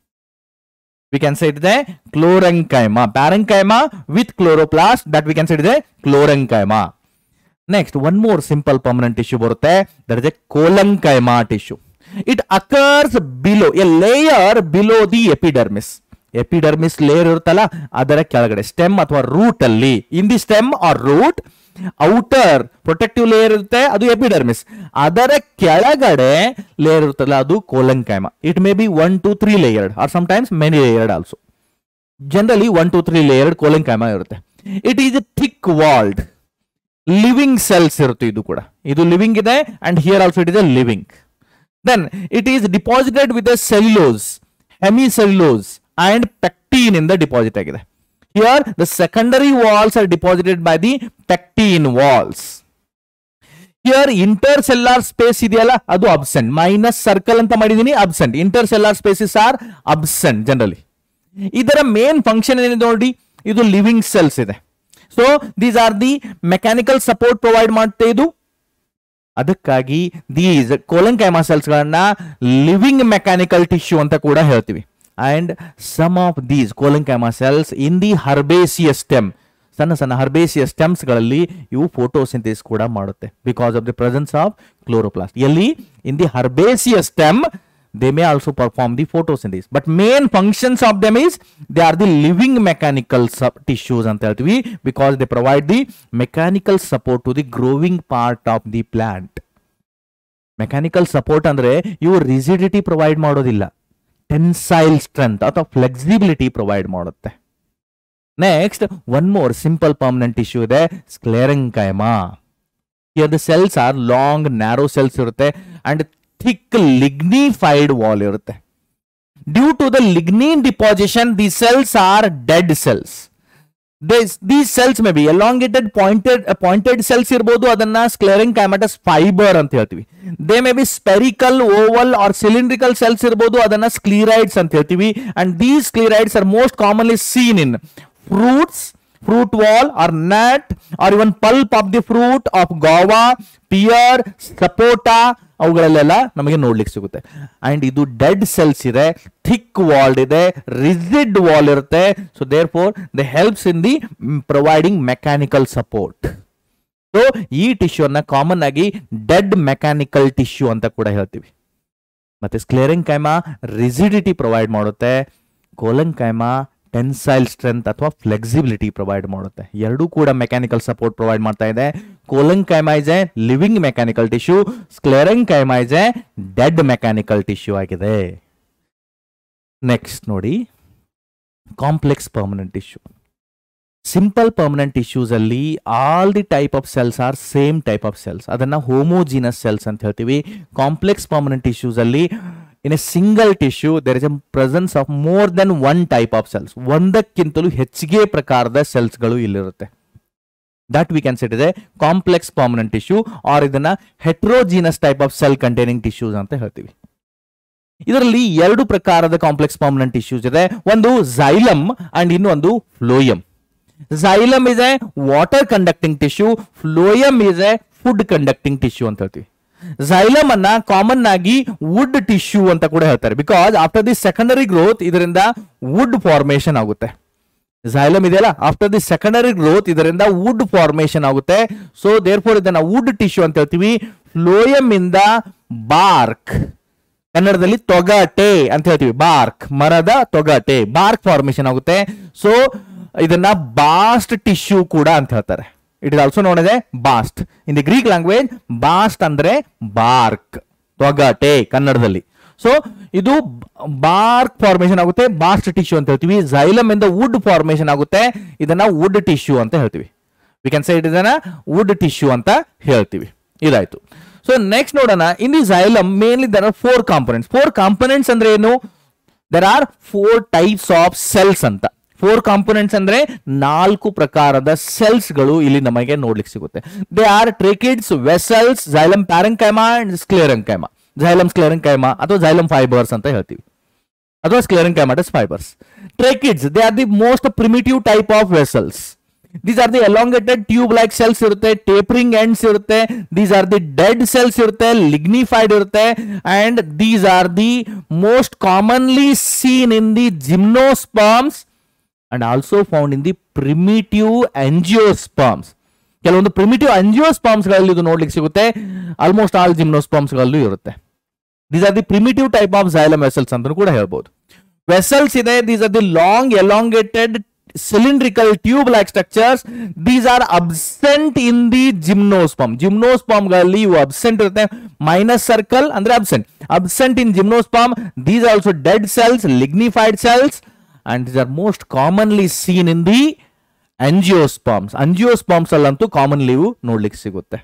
we can say it is a chlorenchyma parenchyma with chloroplast that we can say it is a chlorenchyma next one more simple permanent tissue ಬರುತ್ತೆ that is a cholenchyma tissue it occurs below a layer below the epidermis epidermis layer ಇರುತ್ತಲ್ಲ ಅದರ ಕೆಳಗಡೆ stem ಅಥವಾ root ಅಲ್ಲಿ in the stem or root outer protective layer ಇರುತ್ತೆ ಅದು epidermis ಅದರ ಕೆಳಗಡೆ ಲೇಯರ್ ಇರುತ್ತಲ್ಲ ಅದು collenchyma it may be one to three layered or sometimes many layered also generally one to three layered collenchyma ಇರುತ್ತೆ it is thick walled living cells ಇರುತ್ತೆ ಇದು ಕೂಡ ಇದು ಲಿವಿಂಗ್ ಇದೆ and here also it is a living then it is deposited with a cellulose hemicellulose and pectin in the deposit ಆಗಿದೆ here the secondary walls are deposited by the pectin walls here intercellular space ಇದೆಯಲ್ಲ ಅದು absent minus circle ಅಂತ ಮಾಡಿದೀನಿ absent intercellular spaces are absent generally ಇದರ main function ಏನಿದೆ ನೋಡಿ ಇದು living cells ಇದೆ so these are the mechanical support provide ಮಾಡುತ್ತೆ ಇದು ಅದಕ್ಕಾಗಿ ದೀಸ್ ಕೋಲಂಕೈಮಾ ಸೆಲ್ಸ್ ಗಳನ್ನ ಲಿವಿಂಗ್ ಮೆಕ್ಯಾನಿಕಲ್ ಟಿಶ್ಯೂ ಅಂತ ಕೂಡ ಹೇಳ್ತೀವಿ and some of these collenchyma cells in the herbaceous stem ಸಣ್ಣ ಸಣ್ಣ ಹರ್ಬೇಸಿಯಸ್ ಸ್ಟೆಮ್ಸ್ ಗಳಲ್ಲಿ ಇವು ಫೋಟೋಸಿಂಥೆಸಿಸ್ ಕೂಡ ಮಾಡುತ್ತೆ because of the presence of chloroplast ಎಲ್ಲಿ in the herbaceous stem they may also perform the photosynthesis but main functions of them is they are the living mechanical sub tissues ಅಂತ ಹೇಳ್ತೀವಿ because they provide the mechanical support to the growing part of the plant mechanical support ಅಂದ್ರೆ ಇವು rigidity provide ಮಾಡೋದಿಲ್ಲ tensile strength ಅಥವಾ flexibility provide ಮಾಡುತ್ತೆ next one more simple permanent tissue ಇದೆ sclerenchyma here the cells are long narrow cells ಇರುತ್ತೆ and thick lignified wall ಇರುತ್ತೆ due to the lignin deposition the cells are dead cells these cells may be elongated pointed pointed cells ಇರ್ಬೋದು ಅದನ್ನ sclerenchymatous fibre ಅಂತ ಹೇಳ್ತೀವಿ they may be spherical oval or cylindrical cells ಇರ್ಬೋದು ಅದನ್ನ sclereids ಅಂತ ಹೇಳ್ತೀವಿ and these sclereids are most commonly seen in fruits fruit wall or nut or even pulp of the fruit of guava, pear, sapota ಅವುಗಳಲ್ಲೆಲ್ಲ ನಮಗೆ ನೋಡ್ಲಿಕ್ಕೆ ಸಿಗುತ್ತೆ and ಇದು dead cells ಇದೆ ಥಿಕ್ ವಾಲ್ ಇದೆ ರಿಜಿಡ್ ವಾಲ್ ಇರುತ್ತೆ so therefore the helps in the providing mechanical support so ಈ tissue ಅನ್ನ ಕಾಮನ್ ಆಗಿ ಡೆಡ್ ಮೆಕ್ಯಾನಿಕಲ್ ಟಿಶ್ಯೂ ಅಂತ ಕೂಡ ಹೇಳ್ತೀವಿ ಮತ್ತೆ ಸ್ಕ್ಲೇರಿಂಗ್ ಕೈಮಾ ರಿಜಿಡಿಟಿ ಪ್ರೊವೈಡ್ ಮಾಡುತ್ತೆ ಕೋಲನ್ ಕೈಮಾ ಟೆನ್ಸೈಲ್ ಸ್ಟ್ರೆಂತ್ ಅಥವಾ ಫ್ಲೆಕ್ಸಿಬಿಲಿಟಿ ಪ್ರೊವೈಡ್ ಮಾಡುತ್ತೆ ಎರಡೂ ಕೂಡ ಮೆಕ್ಯಾನಿಕಲ್ ಸಪೋರ್ಟ್ ಪ್ರೊವೈಡ್ ಮಾಡ್ತಾ ಇದೆ collenchyma is a living mechanical tissue ಸ್ಕ್ಲೇರಿಂಗ್ keema is a dead mechanical tissue ಆಗಿದೆ ನೆಕ್ಸ್ಟ್ ನೋಡಿ complex permanent tissue simple permanent tissues ಅಲ್ಲಿ all the type of cells are same type of cells ಅದನ್ನ homogeneous cells ಅಂತ ಹೇಳ್ತೀವಿ complex permanent tissues ಅಲ್ಲಿ in a single tissue there is a presence of more than one type of cells ಒಂದಕ್ಕಿಂತಲೂ ಹೆಚ್ಚಿಗೆ ಪ್ರಕಾರದ ಸೆಲ್ಸ್ಗಳು ಇಲ್ಲಿರುತ್ತೆ ದಟ್ ವಿ ಕ್ಯಾನ್ ಸೆಟ್ ಇದೆ ಕಾಂಪ್ಲೆಕ್ಸ್ ಪರ್ಮನೆಂಟ್ ಟಿಶ್ಯೂ ಆರ್ ಇದನ್ನ heterogeneous type of cell containing tissues ಅಂತ ಹೇಳ್ತೀವಿ ಇದರಲ್ಲಿ ಎರಡು ಪ್ರಕಾರದ ಕಾಂಪ್ಲೆಕ್ಸ್ ಪರ್ಮನೆಂಟ್ ಟಿಶ್ಯೂಸ್ ಇದೆ ಒಂದು ಝೈಲಮ್ ಅಂಡ್ ಇನ್ನೊಂದು phloem xylem is a water conducting tissue phloem is a food conducting tissue ಅಂತ ಹೇಳ್ತೀವಿ ಝೈಲಮ್ ಅನ್ನ ಕಾಮನ್ ಆಗಿ ವುಡ್ ಟಿಶ್ಯೂ ಅಂತ ಕೂಡ ಹೇಳ್ತಾರೆ because after the secondary growth ಇದರಿಂದ ವುಡ್ ಫಾರ್ಮೇಶನ್ ಆಗುತ್ತೆ ಝೈಲಮ್ ಇದೆಯಲ್ಲ ಆಫ್ಟರ್ ದಿ ಸೆಕೆಂಡರಿ ಗ್ರೋತ್ ಇದರಿಂದ ವುಡ್ ಫಾರ್ಮೇಶನ್ ಆಗುತ್ತೆ ಸೊ ದೇರ್ ಫೋರ್ ಇದನ್ನ ವುಡ್ ಟಿಶ್ಯೂ ಅಂತ ಹೇಳ್ತೀವಿ ಫ್ಲೋಯಮ್ ಇಂದ ಬಾರ್ಕ್ ಕನ್ನಡದಲ್ಲಿ ತೊಗಟೆ ಅಂತ ಹೇಳ್ತೀವಿ ಬಾರ್ಕ್ ಮರದ ತೊಗಟೆ ಬಾರ್ಕ್ ಫಾರ್ಮೇಶನ್ ಆಗುತ್ತೆ ಸೊ ಇದನ್ನ ಬಾಸ್ಟ್ ಟಿಶ್ಯೂ ಕೂಡ ಅಂತ ಹೇಳ್ತಾರೆ it is also known as a bast in the Greek language bast ಅಂದ್ರೆ ಬಾರ್ಕ್ ತೊಗಟೆ ಕನ್ನಡದಲ್ಲಿ ಸೊ ಇದು ಬಾರ್ಕ್ ಫಾರ್ಮೇಶನ್ ಆಗುತ್ತೆ ಬಾಸ್ಟ್ ಟಿಶ್ಯೂ ಅಂತ ಹೇಳ್ತೀವಿ ಝೈಲಮ್ ಇಂದ ವುಡ್ ಫಾರ್ಮೇಶನ್ ಆಗುತ್ತೆ ಇದನ್ನ ವುಡ್ ಟಿಶ್ಯೂ ಅಂತ ಹೇಳ್ತೀವಿ ವಿ ಕ್ಯಾನ್ ಸೇ ಇಟ್ ಇದನ್ನ ವುಡ್ ಟಿಶ್ಯೂ ಅಂತ ಹೇಳ್ತೀವಿ ಇದಾಯ್ತು ಸೊ ನೆಕ್ಸ್ಟ್ ನೋಡೋಣ in the xylem mainly there are four components four components ಅಂದ್ರೆ ಏನು there are four types of cells ಅಂತ ಫೋರ್ ಕಾಂಪೊನೆಂಟ್ಸ್ ಅಂದ್ರೆ ನಾಲ್ಕು ಪ್ರಕಾರದ ಸೆಲ್ಸ್ ಗಳು ಇಲ್ಲಿ ನಮಗೆ ನೋಡ್ಲಿಕ್ಕೆ ಸಿಗುತ್ತೆ they are tracheids vessels xylem parenchyma and sclerenchyma xylem sclerenchyma ಅಥವಾ ಝೈಲಮ್ ಫೈಬರ್ಸ್ ಅಂತ ಹೇಳ್ತೀವಿ ಅಥವಾ sclerenchymatous fibres tracheids they are the most primitive type of vessels these are the elongated tube like cells ಇರುತ್ತೆ ಟೇಪರಿಂಗ್ ಎಂಡ್ಸ್ ಇರುತ್ತೆ these are the dead cells ಇರುತ್ತೆ lignified ಇರುತ್ತೆ and these are the most commonly seen in the gymnosperms and also found in the primitive angiosperms ಕೆಲವೊಂದು primitive ಗಳಲ್ಲಿ ಇದು ನೋಡ್ಲಿಕ್ಕೆ ಸಿಗುತ್ತೆ almost all ಜಿಮ್ನೋಸ್ಪಾಮ್ಸ್ಗಳಲ್ಲೂ ಇರುತ್ತೆ these are the primitive type of xylem vessels ಅಂತ ಕೂಡ ಹೇಳ್ಬೋದು ವೆಸಲ್ಸ್ ಇದೆ these are the long elongated cylindrical tube like structures these are absent in the gymnosperm ಜಿಮ್ನೋಸ್ಪಾಮ್ಗಳಲ್ಲಿ ಇವು ಅಬ್ಸೆಂಟ್ ಇರುತ್ತೆ ಮೈನಸ್ ಸರ್ಕಲ್ ಅಂದ್ರೆ absent absent in gymnosperm these are also dead cells lignified cells and these are most commonly seen in the angiosperms angiosperms ಅಲ್ಲಂತೂ commonly ಇವು ನೋಡ್ಲಿಕ್ಕೆ ಸಿಗುತ್ತೆ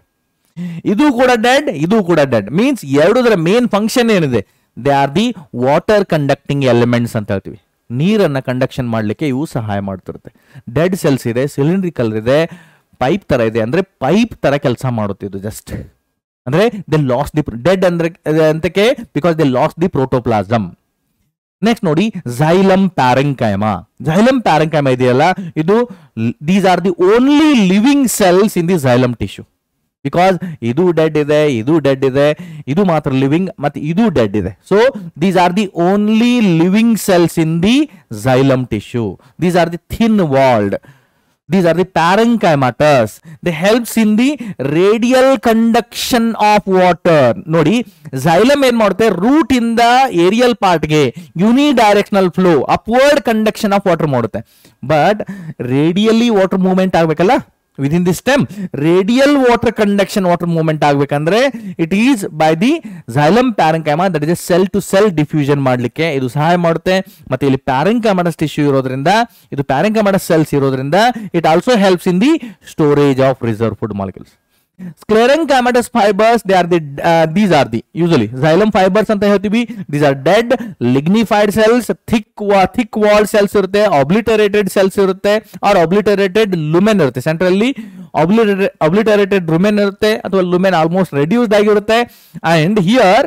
ಇದು ಕೂಡ ಡೆಡ್ ಇದು ಕೂಡ ಡೆಡ್ ಮೀನ್ಸ್ ಎರಡೂದರ ಮೇನ್ ಫಂಕ್ಷನ್ ಏನಿದೆ they are the water conducting elements ಅಂತ ಹೇಳ್ತೀವಿ ನೀರನ್ನ ಕಂಡಕ್ಷನ್ ಮಾಡಲಿಕ್ಕೆ ಇವು ಸಹಾಯ ಮಾಡ್ತಿರುತ್ತೆ ಡೆಡ್ ಸೆಲ್ಸ್ ಇದೆ ಸಿಲಿಂಡ್ರಿಕಲ್ ಇದೆ ಪೈಪ್ ತರ ಇದೆ ಅಂದ್ರೆ ಪೈಪ್ ತರ ಕೆಲಸ ಮಾಡುತ್ತೆ ಇದು ಜಸ್ಟ್ ಅಂದ್ರೆ ದೆ ಲಾಸ್ ದಿ ಡೆಡ್ ಅಂದ್ರೆ ಅಂತಕ್ಕೆ because they loss the protoplasm next ನೋಡಿ ಝೈಲಮ್ ಪ್ಯಾರಂಕೈಮ ಝೈಲಮ್ ಪ್ಯಾರಂಕೈಮ ಇದೆಯಲ್ಲ ಇದು these are the only living cells in the xylem tissue because ಇದು ಡೆಡ್ ಇದೆ ಇದು ಡೆಡ್ ಇದೆ ಇದು ಮಾತ್ರ ಲಿವಿಂಗ್ ಮತ್ತೆ ಇದು ಡೆಡ್ ಇದೆ so these are the only living cells in the xylem tissue these are the thin walled these are the parenchymatous they helps in the radial conduction of water ನೋಡಿ xylem ಏನ್ ಮಾಡುತ್ತೆ root ಇಂದ aerial ಪಾರ್ಟ್ಗೆ unidirectional flow upward conduction of water ಮಾಡುತ್ತೆ but radially water movement ಆಗ್ಬೇಕಲ್ಲ within the stem radial water conduction water movement ಆಗ್ಬೇಕಂದ್ರೆ it is by the xylem parenchyma that is cell to cell diffusion ಮಾಡ್ಲಿಕ್ಕೆ ಇದು ಸಹಾಯ ಮಾಡುತ್ತೆ ಮತ್ತೆ ಇಲ್ಲಿ ಪ್ಯಾರಂಕೈಮಡಸ್ ಟಿಶ್ಯೂ ಇರೋದ್ರಿಂದ ಇದು ಪ್ಯಾರಂಕೈಮಡಸ್ ಸೆಲ್ಸ್ ಇರೋದ್ರಿಂದ it also helps in the storage of reserve food molecules sclerenchymatous fibres they are the these are the usually xylem fibres ಅಂತ ಹೇಳ್ತೀವಿ these are dead lignified cells thick thick wall cells ಇರುತ್ತೆ obliterated cells ಇರುತ್ತೆ or obliterated lumen ಇರುತ್ತೆ centrally obliterated lumen ಇರುತ್ತೆ ಅಥವಾ lumen almost reduced ಆಗಿರುತ್ತೆ and here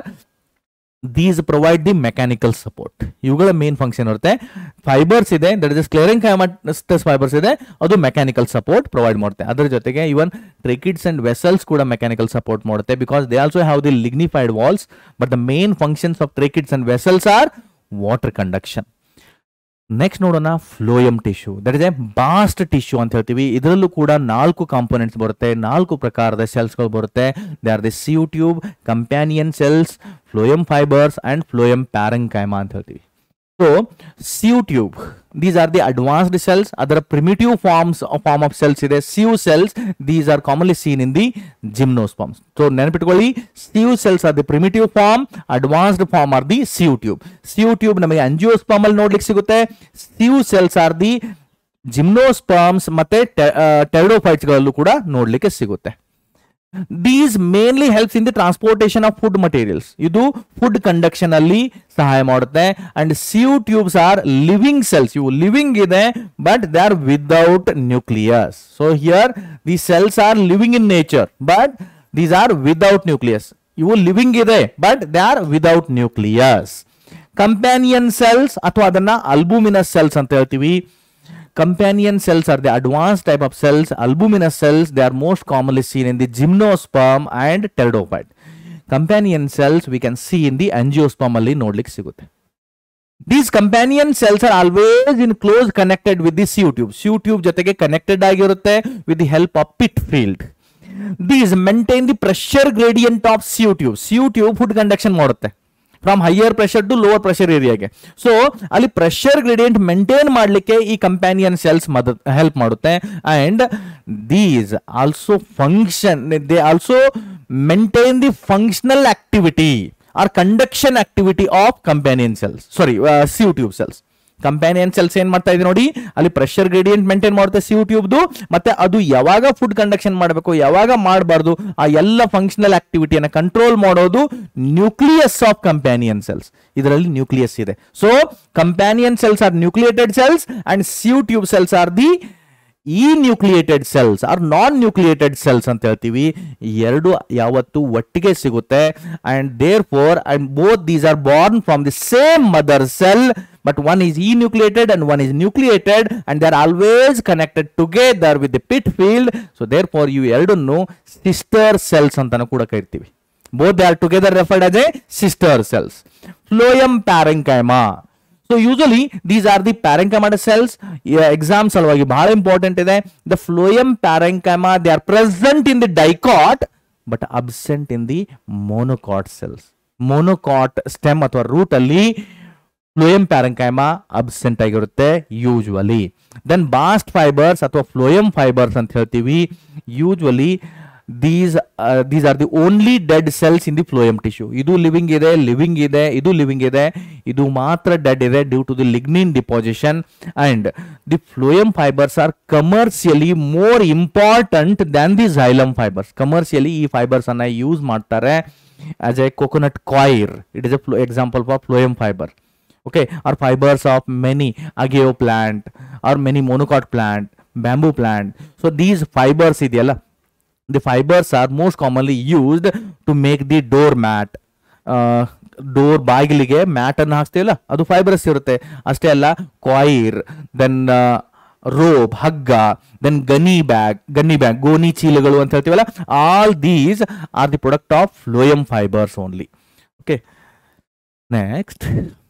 these provide the mechanical support ಇವುಗಳ main function ಇರುತ್ತೆ ಫೈಬರ್ಸ್ ಇದೆ ದಟ್ ಇಸ್ ಕ್ಲಿಯರಿಂಗ್ ಫೈಬರ್ಸ್ ಇದೆ ಅದು ಮೆಕ್ಯಾನಿಕಲ್ ಸಪೋರ್ಟ್ ಪ್ರೊವೈಡ್ ಮಾಡುತ್ತೆ ಅದರ ಜೊತೆಗೆ ಇವನ್ ಟ್ರಿಕಿಡ್ಸ್ ಅಂಡ್ ವೆಸಲ್ಸ್ ಕೂಡ ಮೆಕ್ಯಾನಿಕಲ್ ಸಪೋರ್ಟ್ ಮಾಡುತ್ತೆ because they also have the lignified walls but the main functions of tracheids and vessels are water conduction next ನೋಡೋಣ phloem tissue that is a bast tissue ಅಂತ ಹೇಳ್ತೀವಿ ಇದರಲ್ಲೂ ಕೂಡ ನಾಲ್ಕು components ಬರುತ್ತೆ ನಾಲ್ಕು ಪ್ರಕಾರದ ಸೆಲ್ಸ್ಗಳು ಬರುತ್ತೆ they are the sieve tube companion cells phloem fibres and phloem parenchyma ಅಂತ ಹೇಳ್ತೀವಿ so sieve tube these are the advanced cells ಅದರ primitive forms form of cells ಇದೆ sieve cells these are commonly seen in the gymnosperms so ನೆನಪಿಟ್ಕೊಳ್ಳಿ sieve cells are the primitive form advanced form are the sieve tube sieve tube ನಮಗೆ angiosperm ಅಲ್ಲಿ ನೋಡ್ಲಿಕ್ಕೆ ಸಿಗುತ್ತೆ sieve cells are the gymnosperms ಮತ್ತೆ pteridophytes ಗಳಲ್ಲೂ ಕೂಡ ನೋಡ್ಲಿಕ್ಕೆ ಸಿಗುತ್ತೆ these mainly helps in the transportation of food materials ಇದು ಫುಡ್ ಕಂಡಕ್ಷನ್ ಅಲ್ಲಿ ಸಹಾಯ ಮಾಡುತ್ತೆ and sieve tubes are living cells ಇವು ಲಿವಿಂಗ್ ಇದೆ but they are without nucleus so here the cells are living in nature but these are without nucleus ಇವು living ಇದೆ but they are without nucleus companion cells ಅಥವಾ ಅದನ್ನ ಅಲ್ಬುಮಿನಸ್ cells ಅಂತ ಹೇಳ್ತೀವಿ companion cells are the advanced type of cells albuminous cells they are most commonly seen in the gymnosperm and pteridophyte companion cells we can see in the angiosperm ಅಲ್ಲಿ ನೋಡ್ಲಿಕ್ಕೆ ಸಿಗುತ್ತೆ these companion cells are always in close connected with the sieve tube sieve tube ಜೊತೆಗೆ connected ಆಗಿರುತ್ತೆ with the help of pit field these maintain the pressure gradient of sieve tube sieve tube food conduction ಮಾಡುತ್ತೆ from higher pressure to lower pressure ಏರಿಯಾಗೆ so ಅಲ್ಲಿ pressure gradient maintain ಮಾಡಲಿಕ್ಕೆ ಈ companion cells ಮದತ್ help ಮಾಡುತ್ತೆ and these also function they also maintain the functional activity R conduction activity of companion cells sorry sieve tube cells companion cells ಏನ್ ಮಾಡ್ತಾ ಇದೆ ನೋಡಿ ಅಲ್ಲಿ ಪ್ರೆಷರ್ ಗ್ರೇಡಿಯಂಟ್ ಮೇಂಟೈನ್ ಮಾಡುತ್ತೆ ಸಿಯು ಟ್ಯೂಬ್ದು ಮತ್ತೆ ಅದು ಯಾವಾಗ ಫುಡ್ ಕಂಡಕ್ಷನ್ ಮಾಡಬೇಕು ಯಾವಾಗ ಮಾಡಬಾರ್ದು ಆ ಎಲ್ಲ ಫಂಕ್ಷನಲ್ ಆಕ್ಟಿವಿಟಿಯನ್ನು ಕಂಟ್ರೋಲ್ ಮಾಡೋದು ನ್ಯೂಕ್ಲಿಯಸ್ ಆಫ್ ಕಂಪ್ಯಾನಿಯನ್ ಸೆಲ್ಸ್ ಇದರಲ್ಲಿ ನ್ಯೂಕ್ಲಿಯಸ್ ಇದೆ so companion cells are nucleated cells and sieve tube cells are the enucleated cells are non nucleated cells ಅಂತ ಹೇಳ್ತೀವಿ ಎರಡು ಯಾವತ್ತು ಒಟ್ಟಿಗೆ ಸಿಗುತ್ತೆ and therefore and both these are born from the same mother cell but one is enucleated and one is nucleated and they are always connected together with the pit field so therefore ಇವು ಎರಡನ್ನು sister cells ಅಂತಾನು ಕೂಡ ಕರಿತೀವಿ both they are together referred as a sister cells phloem parenchyma so usually these are the parenchymatous cells exam ಸಲುವಾಗಿ ಬಹಳ important ಇದೆ the phloem parenchyma they are present in the dicot but absent in the monocot cells monocot stem ಅಥವಾ root ಅಲ್ಲಿ phloem parenchyma absent ಆಗಿರುತ್ತೆ usually then bast fibres ಅಥವಾ phloem fibres ಅಂತ ಹೇಳ್ತೀವಿ usually these these are the only dead cells in the phloem tissue ಇದು living ಇದೆ living ಇದೆ ಇದು ಲಿವಿಂಗ್ ಇದೆ ಇದು ಮಾತ್ರ ಡೆಡ್ ಇದೆ due to the lignin deposition and the phloem fibres are commercially more important than the xylem fibres commercially ಈ fibres ಅನ್ನ ಯೂಸ್ ಮಾಡ್ತಾರೆ as a coconut coir it is a example for phloem fibre okay or fibers of many agave plant or many monocot plant bamboo plant so these fibers ಇದೆಯಲ್ಲ the fibers are most commonly used to make the doormat uh, door ಬಾಗಿಲಿಗೆ mat ಅನ್ನು ಹಾಕ್ತೀವಲ್ಲ ಅದು fibrous ಇರುತ್ತೆ ಅಷ್ಟೇ ಅಲ್ಲ coir then rope ಹಗ್ಗ then gunny bag gunny bag ಗೋನಿ ಚೀಲಗಳು ಅಂತ ಹೇಳ್ತೀವಲ್ಲ all these are the product of phloem fibres only okay next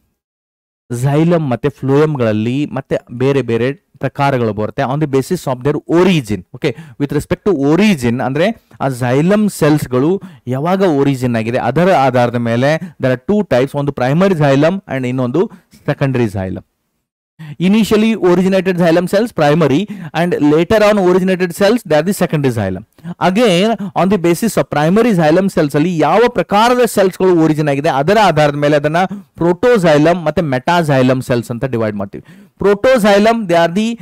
xylem ಮತ್ತೆ ಫ್ಲೋಯಮ್ಗಳಲ್ಲಿ ಮತ್ತೆ ಬೇರೆ ಬೇರೆ ಪ್ರಕಾರಗಳು ಬರುತ್ತೆ on the basis of their origin okay with respect to origin ಅಂದ್ರೆ ಆ ಝೈಲಮ್ ಸೆಲ್ಸ್ಗಳು ಯಾವಾಗ ಒರಿಜಿನ್ ಆಗಿದೆ ಅದರ ಆಧಾರದ ಮೇಲೆ ದರ್ ಆರ್ ಟೂ ಟೈಪ್ಸ್ ಒಂದು ಪ್ರೈಮರಿ ಝೈಲಮ್ ಅಂಡ್ ಇನ್ನೊಂದು secondary xylem initially originated xylem cells primary and later on originated cells they are the secondary xylem again on the basis of primary xylem cells ಅಲ್ಲಿ ಯಾವ ಪ್ರಕಾರದ cells ಗಳು origin ಆಗಿದೆ ಅದರ ಆಧಾರದ ಮೇಲೆ ಅದನ್ನ ಪ್ರೋಟೋಸೈಲಮ್ ಮತ್ತೆ ಮೆಟಾಸೈಲಮ್ ಸೆಲ್ಸ್ ಅಂತ ಡಿವೈಡ್ ಮಾಡ್ತೀವಿ protoxylem they are the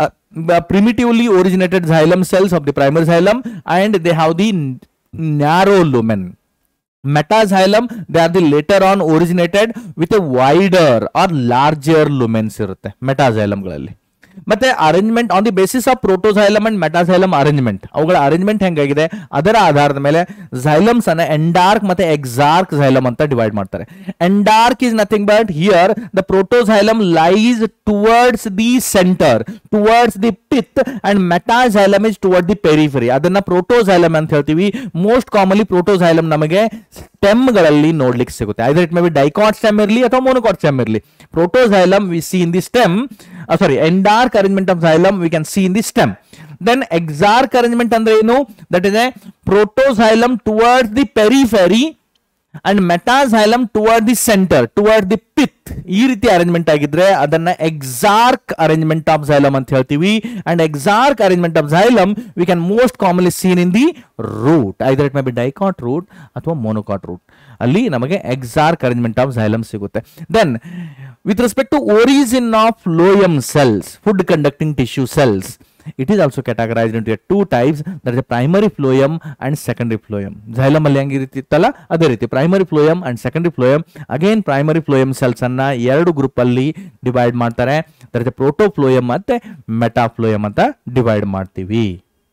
primitively originated xylem cells of the primary xylem and they have the narrow lumen metaxylem they are the later on originated with a wider or larger lumens ಇರುತ್ತೆ ಮೆಟಾಸೈಲಮ್ಗಳಲ್ಲಿ ಮತ್ತೆ arrangement on the basis of protoxylem and metaxylem arrangement ಅವುಗಳ arrangement ಹೆಂಗಾಗಿದೆ ಅದರ ಆಧಾರದ ಮೇಲೆ ಝೈಲಮ್ಸ್ ಅನ್ನ ಎಂಡಾರ್ಕ್ ಮತ್ತೆ ಎಕ್ಸಾರ್ಕ್ ಝೈಲಮ್ ಅಂತ ಡಿವೈಡ್ ಮಾಡ್ತಾರೆ endarch is nothing but here the protoxylem lies towards the centre towards the pith and metaxylem is toward the periphery ಅದನ್ನ ಪ್ರೋಟೋಸೈಲಮ್ ಅಂತ ಹೇಳ್ತೀವಿ ಮೋಸ್ಟ್ ಕಾಮನ್ಲಿ ಪ್ರೋಟೋಸೈಲಮ್ ನಮಗೆ ಸ್ಟೆಮ್ಗಳಲ್ಲಿ ನೋಡ್ಲಿಕ್ಕೆ ಸಿಗುತ್ತೆ either it may be dicot stem ಇರಲಿ ಅಥವಾ ಮೋನೋಕಾಟ್ ಸ್ಟೆಮ್ ಇರಲಿ protoxylem we see in the stem sorry endarch arrangement of xylem we can see in the stem then exarch arrangement ಅಂದ್ರೆ ಏನು that is a protoxylem towards the periphery and metaxylem toward the centre toward the pith ಈ ರೀತಿ arrangement ಆಗಿದ್ರೆ ಅದನ್ನ exarch arrangement of xylem ಅಂತ ಹೇಳ್ತೀವಿ and exarch arrangement of xylem we can most commonly seen in the root either it may be dicot root ಅಥವಾ monocot root ಅಲ್ಲಿ ನಮಗೆ exarch arrangement of xylem ಸಿಗುತ್ತೆ then with respect to origin of phloem cells food conducting tissue cells it is also categorized into two types that is a primary phloem and secondary phloem xylem ಅಲ್ಲಿ ಹೆಂಗಿರುತ್ತಿತ್ತಲ್ಲ ಅದೇ ರೀತಿ primary phloem and secondary phloem again primary phloem cells ಅನ್ನ ಎರಡು group ಅಲ್ಲಿ divide ಮಾಡ್ತಾರೆ there is ಪ್ರೋಟೋಫ್ಲೋಯಮ್ ಮತ್ತೆ ಮೆಟಾಫ್ಲೋಯಮ್ ಅಂತ ಡಿವೈಡ್ ಮಾಡ್ತೀವಿ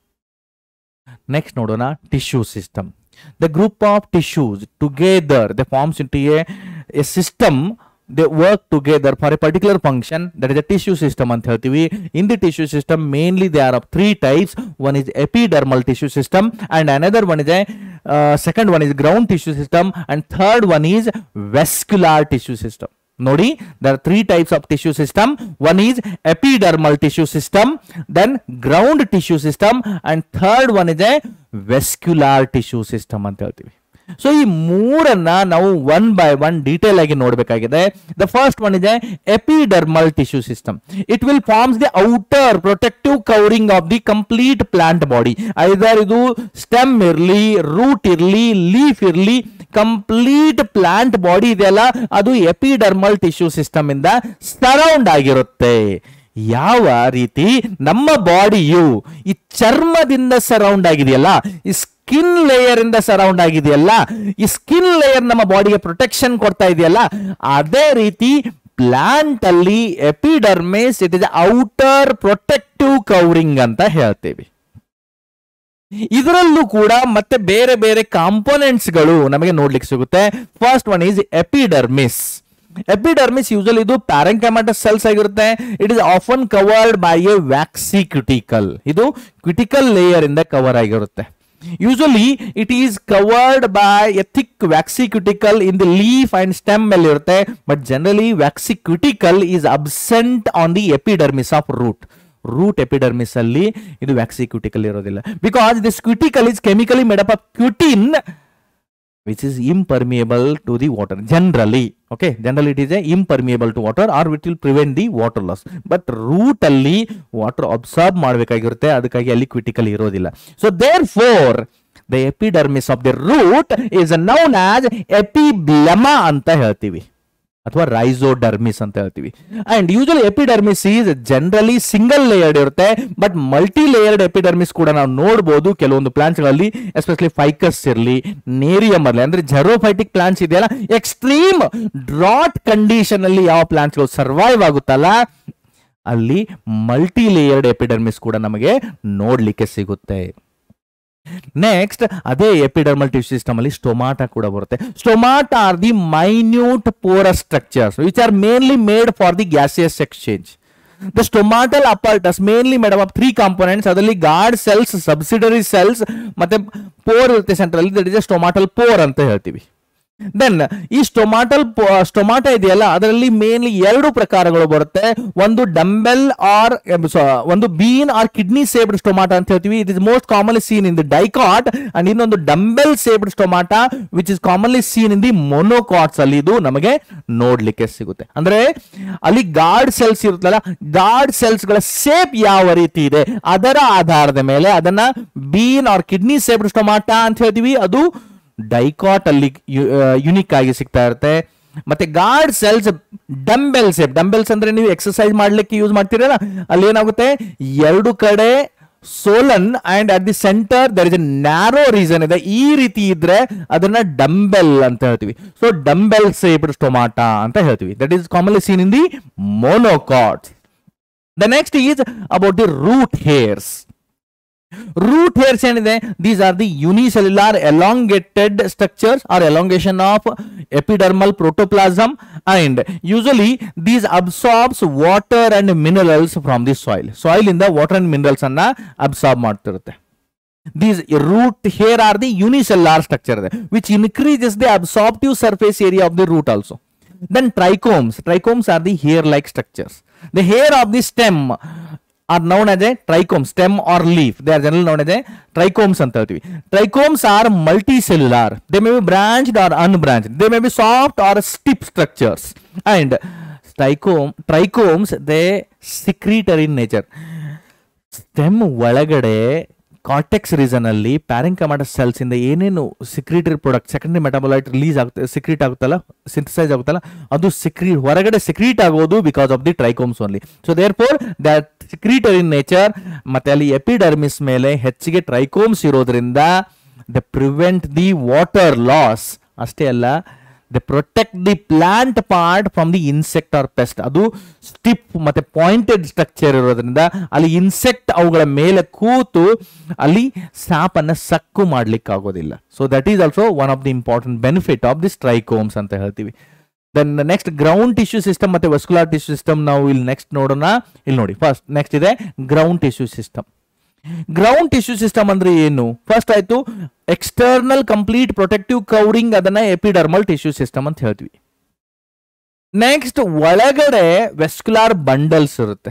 ನೆಕ್ಸ್ಟ್ ನೋಡೋಣ tissue system the group of tissues together the forms into a system they work together for a particular function that is a tissue system ಅಂತ ಹೇಳ್ತೀವಿ in the tissue system mainly they are of three types one is epidermal tissue system and another one is a uh, second one is ground tissue system and third one is vascular tissue system ನೋಡಿ there are three types of tissue system one is epidermal tissue system then ground tissue system and third one is a vascular tissue system ಅಂತ ಹೇಳ್ತೀವಿ so ಈ ಮೂರನ್ನ ನಾವು one by one detail ಆಗಿ ನೋಡಬೇಕಾಗಿದೆ the first one ಇದೆ epidermal tissue system it will forms the outer protective covering of the complete plant body either ಇದು stem ಇರಲಿ root ಇರಲಿ ಲೀಫ್ ಇರಲಿ ಕಂಪ್ಲೀಟ್ ಪ್ಲಾಂಟ್ ಬಾಡಿ ಇದೆಯಲ್ಲ ಅದು ಎಪಿಡರ್ಮಲ್ ಟಿಶ್ಯೂ ಸಿಸ್ಟಮ್ ಇಂದ ಸರೌಂಡ್ ಆಗಿರುತ್ತೆ ಯಾವ ರೀತಿ ನಮ್ಮ ಬಾಡಿಯು ಈ ಚರ್ಮದಿಂದ ಸರೌಂಡ್ ಆಗಿದೆಯಲ್ಲ ಈ ಸ್ಕಿನ್ ಲೇಯರ್ ಇಂದ ಸರೌಂಡ್ ಆಗಿದೆಯಲ್ಲ ಈ ಸ್ಕಿನ್ ಲೇಯರ್ ನಮ್ಮ ಬಾಡಿಗೆ ಪ್ರೊಟೆಕ್ಷನ್ ಕೊಡ್ತಾ ಇದೆಯಲ್ಲ ಅದೇ ರೀತಿ ಪ್ಲಾಂಟ್ ಅಲ್ಲಿ epidermis it is outer protective covering ಅಂತ ಹೇಳ್ತೇವೆ ಇದರಲ್ಲೂ ಕೂಡ ಮತ್ತೆ ಬೇರೆ ಬೇರೆ ಕಾಂಪೋನೆಂಟ್ಸ್ ಗಳು ನಮಗೆ ನೋಡ್ಲಿಕ್ಕೆ ಸಿಗುತ್ತೆ first one is epidermis epidermis usual ಇದು ಪ್ಯಾರಂಕ್ಯಾಮಟಸ್ ಸೆಲ್ಸ್ ಆಗಿರುತ್ತೆ it is often covered by a waxy cuticle ಇದು ಕ್ವಿಟಿಕಲ್ ಲೇಯರ್ ಇಂದ ಕವರ್ ಆಗಿರುತ್ತೆ usually it is covered by a thick waxy cuticle in the leaf and stem ಮೇಲೆ ಇರುತ್ತೆ but generally waxy cuticle is absent on the epidermis of root root epidermis ಅಲ್ಲಿ ಇದು waxy cuticle ಇರೋದಿಲ್ಲ because this cuticle is chemically made up of ಕ್ಯುಟಿನ್ which is impermeable to the water generally okay generally it is a impermeable to water or it will prevent the water loss but root ಅಲ್ಲಿ water absorb ಮಾಡಬೇಕಾಗಿರುತ್ತೆ ಅದಕ್ಕಾಗಿ ಅಲ್ಲಿ cuticle ಇರೋದಿಲ್ಲ so therefore the epidermis of the root is known as epiblema ಅಂತ ಹೇಳ್ತೀವಿ ಅಥವಾ rhizodermis ಅಂತ ಹೇಳ್ತೀವಿ and usually epidermis is generally single layered ಇರುತ್ತೆ ಬಟ್ ಮಲ್ಟಿ ಲೇಯರ್ಡ್ ಎಪಿಡರ್ಮಿಸ್ ಕೂಡ ನಾವು ನೋಡಬಹುದು ಕೆಲವೊಂದು ಪ್ಲಾಂಟ್ಸ್ ಗಳಲ್ಲಿ ಎಸ್ಪೆಷಲಿ ಫೈಕಸ್ ಇರಲಿ ನೇರಿಯಂ ಇರಲಿ ಅಂದ್ರೆ ಜೆರೋಫೈಟಿಕ್ ಪ್ಲಾಂಟ್ಸ್ ಇದೆಯಲ್ಲ ಎಕ್ಸ್ಟ್ರೀಮ್ ಡ್ರಾಟ್ ಕಂಡೀಷನ್ ಅಲ್ಲಿ ಯಾವ ಪ್ಲಾಂಟ್ಸ್ ಗಳು ಸರ್ವೈವ್ ಆಗುತ್ತಲ್ಲ ಅಲ್ಲಿ ಮಲ್ಟಿ ಲೇಯರ್ಡ್ ಎಪಿಡರ್ಮಿಸ್ ಕೂಡ ನಮಗೆ ನೋಡ್ಲಿಕ್ಕೆ ಸಿಗುತ್ತೆ ನೆಕ್ಸ್ಟ್ ಅದೇ ಎಪಿಡರ್ಮಲ್ ಟಿಶ್ಯೂ ಸಿಸ್ಟಮ್ ಅಲ್ಲಿ ಸ್ಟೊಮಾಟಾ ಕೂಡ ಬರುತ್ತೆ stomata are the minute porous structures which are mainly made for the gaseous exchange the stomatal apparatus mainly made up of three components ಅದರಲ್ಲಿ ಗಾರ್ಡ್ ಸೆಲ್ಸ್ ಸಬ್ಸಿಡರಿ ಸೆಲ್ಸ್ ಮತ್ತೆ pore ಇರುತ್ತೆ central that is stomatal pore ಅಂತ ಹೇಳ್ತೀವಿ then ಈ ಸ್ಟೊಮಾಟಲ್ ಸ್ಟೊಮಾಟ ಇದೆಯಲ್ಲ ಅದರಲ್ಲಿ mainly ಎರಡು ಪ್ರಕಾರಗಳು ಬರುತ್ತೆ ಒಂದು ಡಂಬೆಲ್ ಆರ್ ಒಂದು bean or kidney shaped stomata ಅಂತ ಹೇಳ್ತೀವಿ it is most commonly seen in the dicot and ಇನ್ನೊಂದು dumbbell shaped stomata which is commonly seen in the monocots ಅಲ್ಲಿ ಇದು ನಮಗೆ ನೋಡ್ಲಿಕ್ಕೆ ಸಿಗುತ್ತೆ ಅಂದ್ರೆ ಅಲ್ಲಿ ಗಾರ್ಡ್ ಸೆಲ್ಸ್ ಇರುತ್ತಲ್ಲ ಗಾರ್ಡ್ ಸೆಲ್ಸ್ ಗಳ ಸೇಪ್ ಯಾವ ರೀತಿ ಇದೆ ಅದರ ಆಧಾರದ ಮೇಲೆ ಅದನ್ನ bean or kidney shaped stomata ಅಂತ ಹೇಳ್ತೀವಿ ಅದು ಡೈಕಾಟ್ ಅಲ್ಲಿ ಯುನಿಕ್ ಆಗಿ ಸಿಗ್ತಾ ಇರುತ್ತೆ ಮತ್ತೆ guard cells dumbbell shape dumbbells ಅಂದ್ರೆ ನೀವು ಎಕ್ಸರ್ಸೈಸ್ ಮಾಡ್ಲಿಕ್ಕೆ ಯೂಸ್ ಮಾಡ್ತೀರಲ್ಲ ಅಲ್ಲಿ ಏನಾಗುತ್ತೆ ಎರಡು ಕಡೆ swollen and at the centre there is a narrow region ಇದೆ ಈ ರೀತಿ ಇದ್ರೆ ಅದನ್ನ ಡಂಬೆಲ್ ಅಂತ ಹೇಳ್ತೀವಿ ಸೊ ಡಂಬೆಲ್ ಸೇಪ್ಡ್ ಸ್ಟೊಮಾಟಾ ಅಂತ ಹೇಳ್ತೀವಿ that is commonly seen in the monocot the next is about the root hairs root hairs ಏನಿದೆ these are the unicellular elongated structures or elongation of epidermal protoplasm and usually these absorbs water and minerals from the soil soil ಇಂದ water and minerals ಅನ್ನ absorb ಮಾಡ್ತಿರುತ್ತೆ these root here are the unicellular structure which increases the absorptive surface area of the root also then trichomes trichomes are the hair like structures the hair of the stem are known as a trichome stem or leaf they are generally known as a trichomes ಅಂತ ಹೇಳ್ತೀವಿ trichomes are multicellular they may be branched or unbranched they may be soft or stiff structures and trichome trichomes they secretory in nature stem ಒಳಗಡೆ cortex region ಅಲ್ಲಿ parenchymata cells ಇಂದ ಏನೇನು secretory product secondary metabolite release ಆಗುತ್ತೆ secrete ಆಗುತ್ತಲ್ಲ synthesise ಆಗುತ್ತಲ್ಲ ಅದು ಸಿಕ್ರಿ ಹೊರಗಡೆ ಸಿಕ್ರೀಟ್ ಆಗೋದು because of the trichomes only so therefore that secretory in nature ಮತ್ತೆ ಅಲ್ಲಿ ಎಪಿಡರ್ಮಿಸ್ ಮೇಲೆ ಹೆಚ್ಚಿಗೆ ಟ್ರೈಕೋಮ್ಸ್ ಇರೋದ್ರಿಂದ the prevent the water loss ಅಷ್ಟೇ ಅಲ್ಲ the protect the plant part from the insect or pest ಅದು ಸ್ಟಿಪ್ ಮತ್ತೆ ಪಾಯಿಂಟೆಡ್ ಸ್ಟ್ರಕ್ಚರ್ ಇರೋದ್ರಿಂದ ಅಲ್ಲಿ ಇನ್ಸೆಕ್ಟ್ ಅವುಗಳ ಮೇಲೆ ಕೂತು ಅಲ್ಲಿ ಸಾಪನ್ನ ಸಕ್ಕು ಮಾಡ್ಲಿಕ್ಕೆ ಆಗೋದಿಲ್ಲ so that is also one of the important benefit of the trichomes ಅಂತ ಹೇಳ್ತೀವಿ then next ground tissue system ಮತ್ತೆ ವಸ್ಕುಲಾರ್ ಟಿಶ್ಯೂ ಸಿಸ್ಟಮ್ ನಾವು ಇಲ್ಲಿ ನೆಕ್ಸ್ಟ್ ನೋಡೋಣ ಇಲ್ಲಿ ನೋಡಿ ಫಸ್ಟ್ ನೆಕ್ಸ್ಟ್ ಇದೆ ground tissue system ground tissue system ಅಂದ್ರೆ ಏನು ಫಸ್ಟ್ ಆಯ್ತು ಎಕ್ಸ್ಟರ್ನಲ್ ಕಂಪ್ಲೀಟ್ ಪ್ರೊಟೆಕ್ಟಿವ್ ಕವರಿಂಗ್ ಅದನ್ನ ಎಪಿಡರ್ಮಲ್ ಟಿಶ್ಯೂ ಸಿಸ್ಟಮ್ ಅಂತ ಹೇಳ್ತೀವಿ ನೆಕ್ಸ್ಟ್ ಒಳಗಡೆ ವೆಸ್ಕ್ಯುಲಾರ್ ಬಂಡಲ್ಸ್ ಇರುತ್ತೆ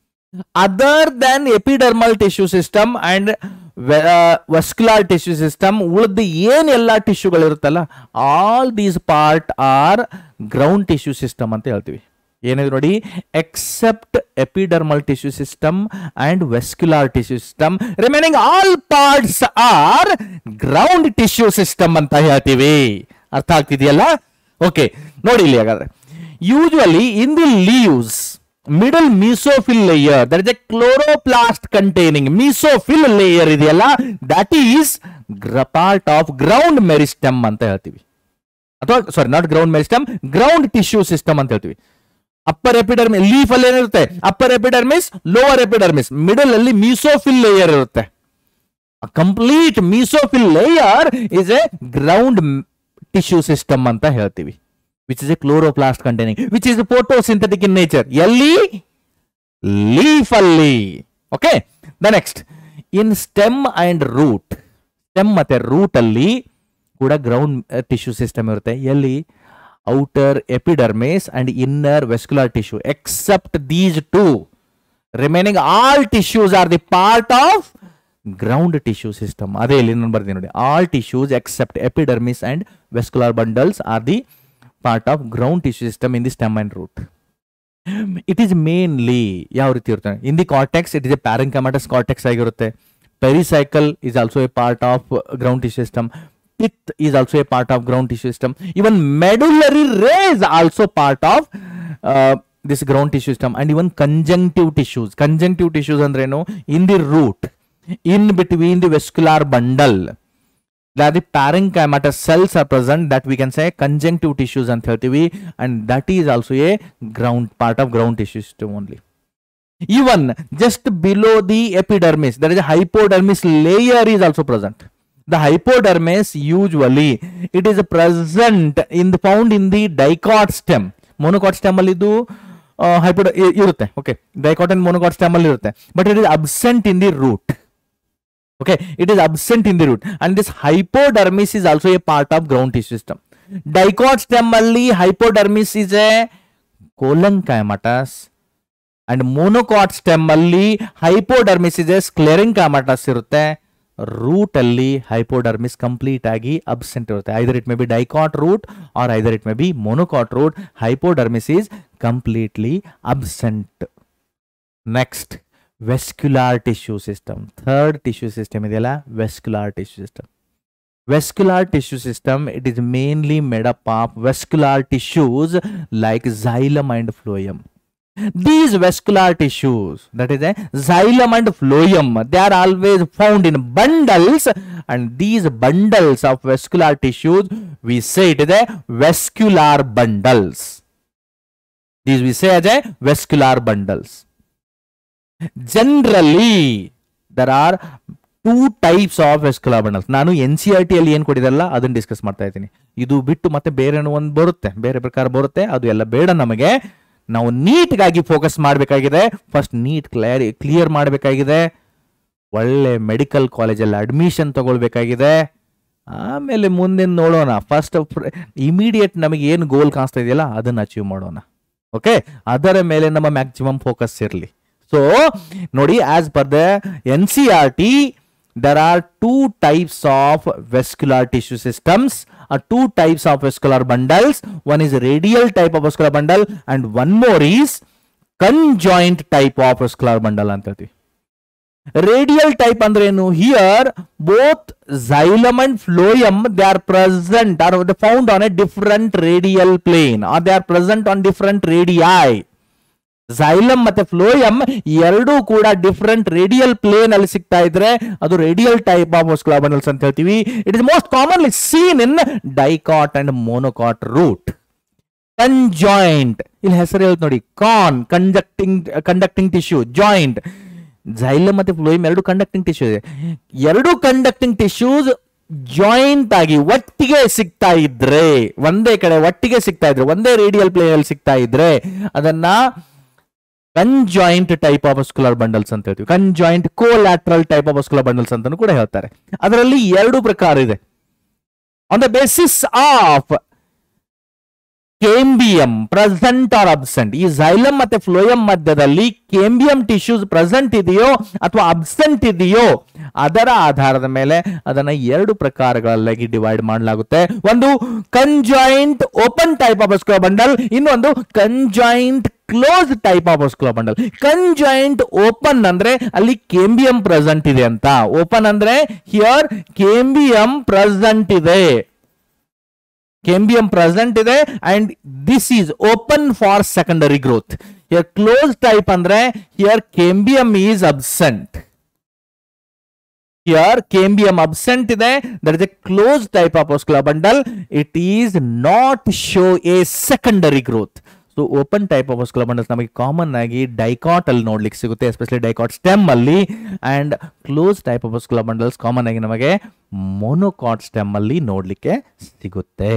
other than epidermal tissue system and vascular tissue system ಉಳಿದ ಏನ್ ಎಲ್ಲಾ ಟಿಶ್ಯೂಗಳು ಇರುತ್ತಲ್ಲ all these part are ground tissue system ಅಂತ ಹೇಳ್ತೀವಿ ಏನಿದೆ ನೋಡಿ except epidermal tissue system and vascular tissue system remaining all parts are ground tissue system ಅಂತ ಹೇಳ್ತೀವಿ ಅರ್ಥ ಆಗ್ತಿದೆಯಲ್ಲ ಓಕೆ ನೋಡಿ ಇಲ್ಲಿ ಹಾಗಾದ್ರೆ usually in the leaves middle mesophyll layer that is a chloroplast containing mesophyll layer ಇದೆಯಲ್ಲ that is part of ground meristem ಅಂತ ಹೇಳ್ತೀವಿ ಅಥವಾ sorry not ground meristem ground tissue system ಅಂತ ಹೇಳ್ತೀವಿ ಅಪ್ಪರ್ ಎಪಿಡರ್ಮಿಸ್ ಲೀಫ್ ಅಲ್ಲಿ ಏನಿರುತ್ತೆ upper epidermis lower epidermis middle ಅಲ್ಲಿ mesophyll layer ಇರುತ್ತೆ complete mesophyll layer is a ground tissue system ಅಂತ ಹೇಳ್ತೀವಿ which is a chloroplast containing which is photosynthetic in nature ಎಲ್ಲಿ leaf ಅಲ್ಲಿ okay the next in stem and root stem ಮತ್ತೆ root ಅಲ್ಲಿ ಕೂಡ ground tissue system ಇರುತ್ತೆ ಎಲ್ಲಿ outer epidermis and inner vascular tissue except these two remaining all tissues are the part of ground tissue system ಅದೇ ಇಲ್ಲಿ ನಾನು ಬರ್ತೀನಿ ನೋಡಿ all tissues except epidermis and vascular bundles are the part of ground tissue system in the stem and root it is mainly ಯಾವ ರೀತಿ ಇರುತ್ತೆ in the cortex it is a parenchymatous cortex ಆಗಿರುತ್ತೆ pericycle is also a part of ground tissue system pith is also a part of ground tissue system even medullary rays also part of this ground tissue system and even conjunctive tissues conjunctive tissues ಅಂದ್ರೇನು in the root in between the vascular bundle that the parenchymatous cells are present that we can say conjunctive tissues ಅಂತ ಹೇಳ್ತೀವಿ and that is also a ground part of ground tissue system only even just below the epidermis there is a hypodermis layer is also present The hypodermis usually it is present in the found in the dicot stem. Monocot stem ಅಲ್ಲಿ ಇದು ಹೈಪೋಡ ಇರುತ್ತೆ okay dicot and monocot stem ಅಲ್ಲಿ ಇರುತ್ತೆ but it is absent in the root okay it is absent in the root and this hypodermis is also a part of ground tissue system dicot stem ಅಲ್ಲಿ hypodermis is a colonchymatax and monocot stem ಅಲ್ಲಿ hypodermis is a sclerenchymatous ಇರುತ್ತೆ root ಅಲ್ಲಿ hypodermis complete ಆಗಿ absent ಇರುತ್ತೆ either it may be dicot root or either it may be monocot root hypodermis is completely absent next vascular tissue system third tissue system ಇದೆಯಲ್ಲ vascular tissue system vascular tissue system it is mainly made up of vascular tissues like xylem and phloem these vascular tissues that is a xylem and phloem they are always found in bundles and these bundles of vascular tissues we say it is a vascular bundles these we say as a vascular bundles generally there are two types of vascular bundles ನಾನು N C R T ಅಲ್ಲಿ ಏನು ಕೊಟ್ಟಿದಲ್ಲ ಅದನ್ನ discuss ಮಾಡ್ತಾ ಇದ್ದೀನಿ ಇದು ಬಿಟ್ಟು ಮತ್ತೆ ಬೇರೆ ಒಂದು ಬರುತ್ತೆ ಬೇರೆ ಪ್ರಕಾರ ಬರುತ್ತೆ ಅದು ಎಲ್ಲ ಬೇಡ ನಮಗೆ ನಾವು ನೀಟ್ಗಾಗಿ ಫೋಕಸ್ ಮಾಡಬೇಕಾಗಿದೆ ಫಸ್ಟ್ ನೀಟ್ ಕ್ಲಿಯರ್ ಕ್ಲಿಯರ್ ಮಾಡಬೇಕಾಗಿದೆ ಒಳ್ಳೆ ಮೆಡಿಕಲ್ ಕಾಲೇಜಲ್ಲಿ ಅಡ್ಮಿಷನ್ ತಗೊಳ್ಬೇಕಾಗಿದೆ ಆಮೇಲೆ ಮುಂದೆ ನೋಡೋಣ ಫಸ್ಟ್ ಇಮಿಡಿಯೇಟ್ ನಮಗೆ ಏನು ಗೋಲ್ ಕಾಣಿಸ್ತಾ ಇದೆಯಲ್ಲ ಅದನ್ನು ಅಚೀವ್ ಮಾಡೋಣ ಓಕೆ ಅದರ ಮೇಲೆ ನಮ್ಮ ಮ್ಯಾಕ್ಸಿಮಮ್ ಫೋಕಸ್ ಇರಲಿ ಸೊ ನೋಡಿ as per the N C R T there are two types of vascular tissue systems or two types of vascular bundles one is radial type of vascular bundle and one more is conjoint type of vascular bundle ಅಂತ ಹೇಳ್ತೀವಿ radial type ಅಂದ್ರೆ ಏನು here both xylem and phloem they are present are found on a different radial plane or they are present on different radii xylem ಮತ್ತೆ phloem ಎರಡೂ ಕೂಡ different radial plane ಅಲ್ಲಿ ಸಿಗ್ತಾ ಇದ್ರೆ ಅದು radial type of vascular bundles ಅಂತ ಹೇಳ್ತೀವಿ it is most commonly seen in dicot and monocot root conjoint ಇಲ್ಲಿ ಹೆಸರು ಹೇಳ್ತು ನೋಡಿ ಕಾನ್ conducting conducting tissue joint xylem ಮತ್ತೆ ಫ್ಲೋಯಮ್ ಎರಡು ಕಂಡಕ್ಟಿಂಗ್ ಟಿಶ್ಯೂ ಇದೆ ಎರಡು ಕಂಡಕ್ಟಿಂಗ್ ಟಿಶ್ಯೂಸ್ ಜಾಯಿಂಟ್ ಆಗಿ ಒಟ್ಟಿಗೆ ಸಿಗ್ತಾ ಇದ್ರೆ ಒಂದೇ ಕಡೆ ಒಟ್ಟಿಗೆ ಸಿಗ್ತಾ ಇದ್ರೆ ಒಂದೇ ರೇಡಿಯಲ್ ಪ್ಲೇನ್ ಅಲ್ಲಿ ಸಿಗ್ತಾ ಇದ್ರೆ ಅದನ್ನ conjoint type of vascular bundles ಅಂತ ಹೇಳ್ತೀವಿ conjoint collateral type of vascular bundles ಅಂತಾನು ಕೂಡ ಹೇಳ್ತಾರೆ ಅದರಲ್ಲಿ ಎರಡು ಪ್ರಕಾರ ಇದೆ on the basis of cambium present or absent ಈ xylem ಮತ್ತೆ ಫ್ಲೋಯಂ ಮಧ್ಯದಲ್ಲಿ ಕೇಂಬಿಯಂ ಟಿಶ್ಯೂಸ್ ಪ್ರೆಸೆಂಟ್ ಇದೆಯೋ ಅಥವಾ ಅಬ್ಸೆಂಟ್ ಇದೆಯೋ ಅದರ ಆಧಾರದ ಮೇಲೆ ಅದನ್ನ ಎರಡು ಪ್ರಕಾರಗಳಾಗಿ ಡಿವೈಡ್ ಮಾಡಲಾಗುತ್ತೆ ಒಂದು conjoint open type of vascular bundle ಇನ್ನೊಂದು conjoint close type of vascular bundle conjoint open ಅಂದ್ರೆ ಅಲ್ಲಿ ಕೇಂಬಿಯಂ ಪ್ರೆಸೆಂಟ್ ಇದೆ ಅಂತ ಓಪನ್ ಅಂದ್ರೆ ಹಿಯರ್ ಕೇಂಬಿಯಂ ಪ್ರೆಸೆಂಟ್ ಇದೆ cambium present ಇದೆ and this is open for secondary growth here close type ಅಂದ್ರೆ here cambium is absent here cambium absent ಇದೆ that is a close type of vascular bundle it is not show a secondary growth so open type of vascular bundles ನಮಗೆ common ಆಗಿ dicot ಅಲ್ಲಿ ನೋಡ್ಲಿಕ್ಕೆ ಸಿಗುತ್ತೆ especially dicot stem ಅಲ್ಲಿ and close type of vascular bundles common ಆಗಿ ನಮಗೆ monocot stem ಅಲ್ಲಿ ನೋಡ್ಲಿಕ್ಕೆ ಸಿಗುತ್ತೆ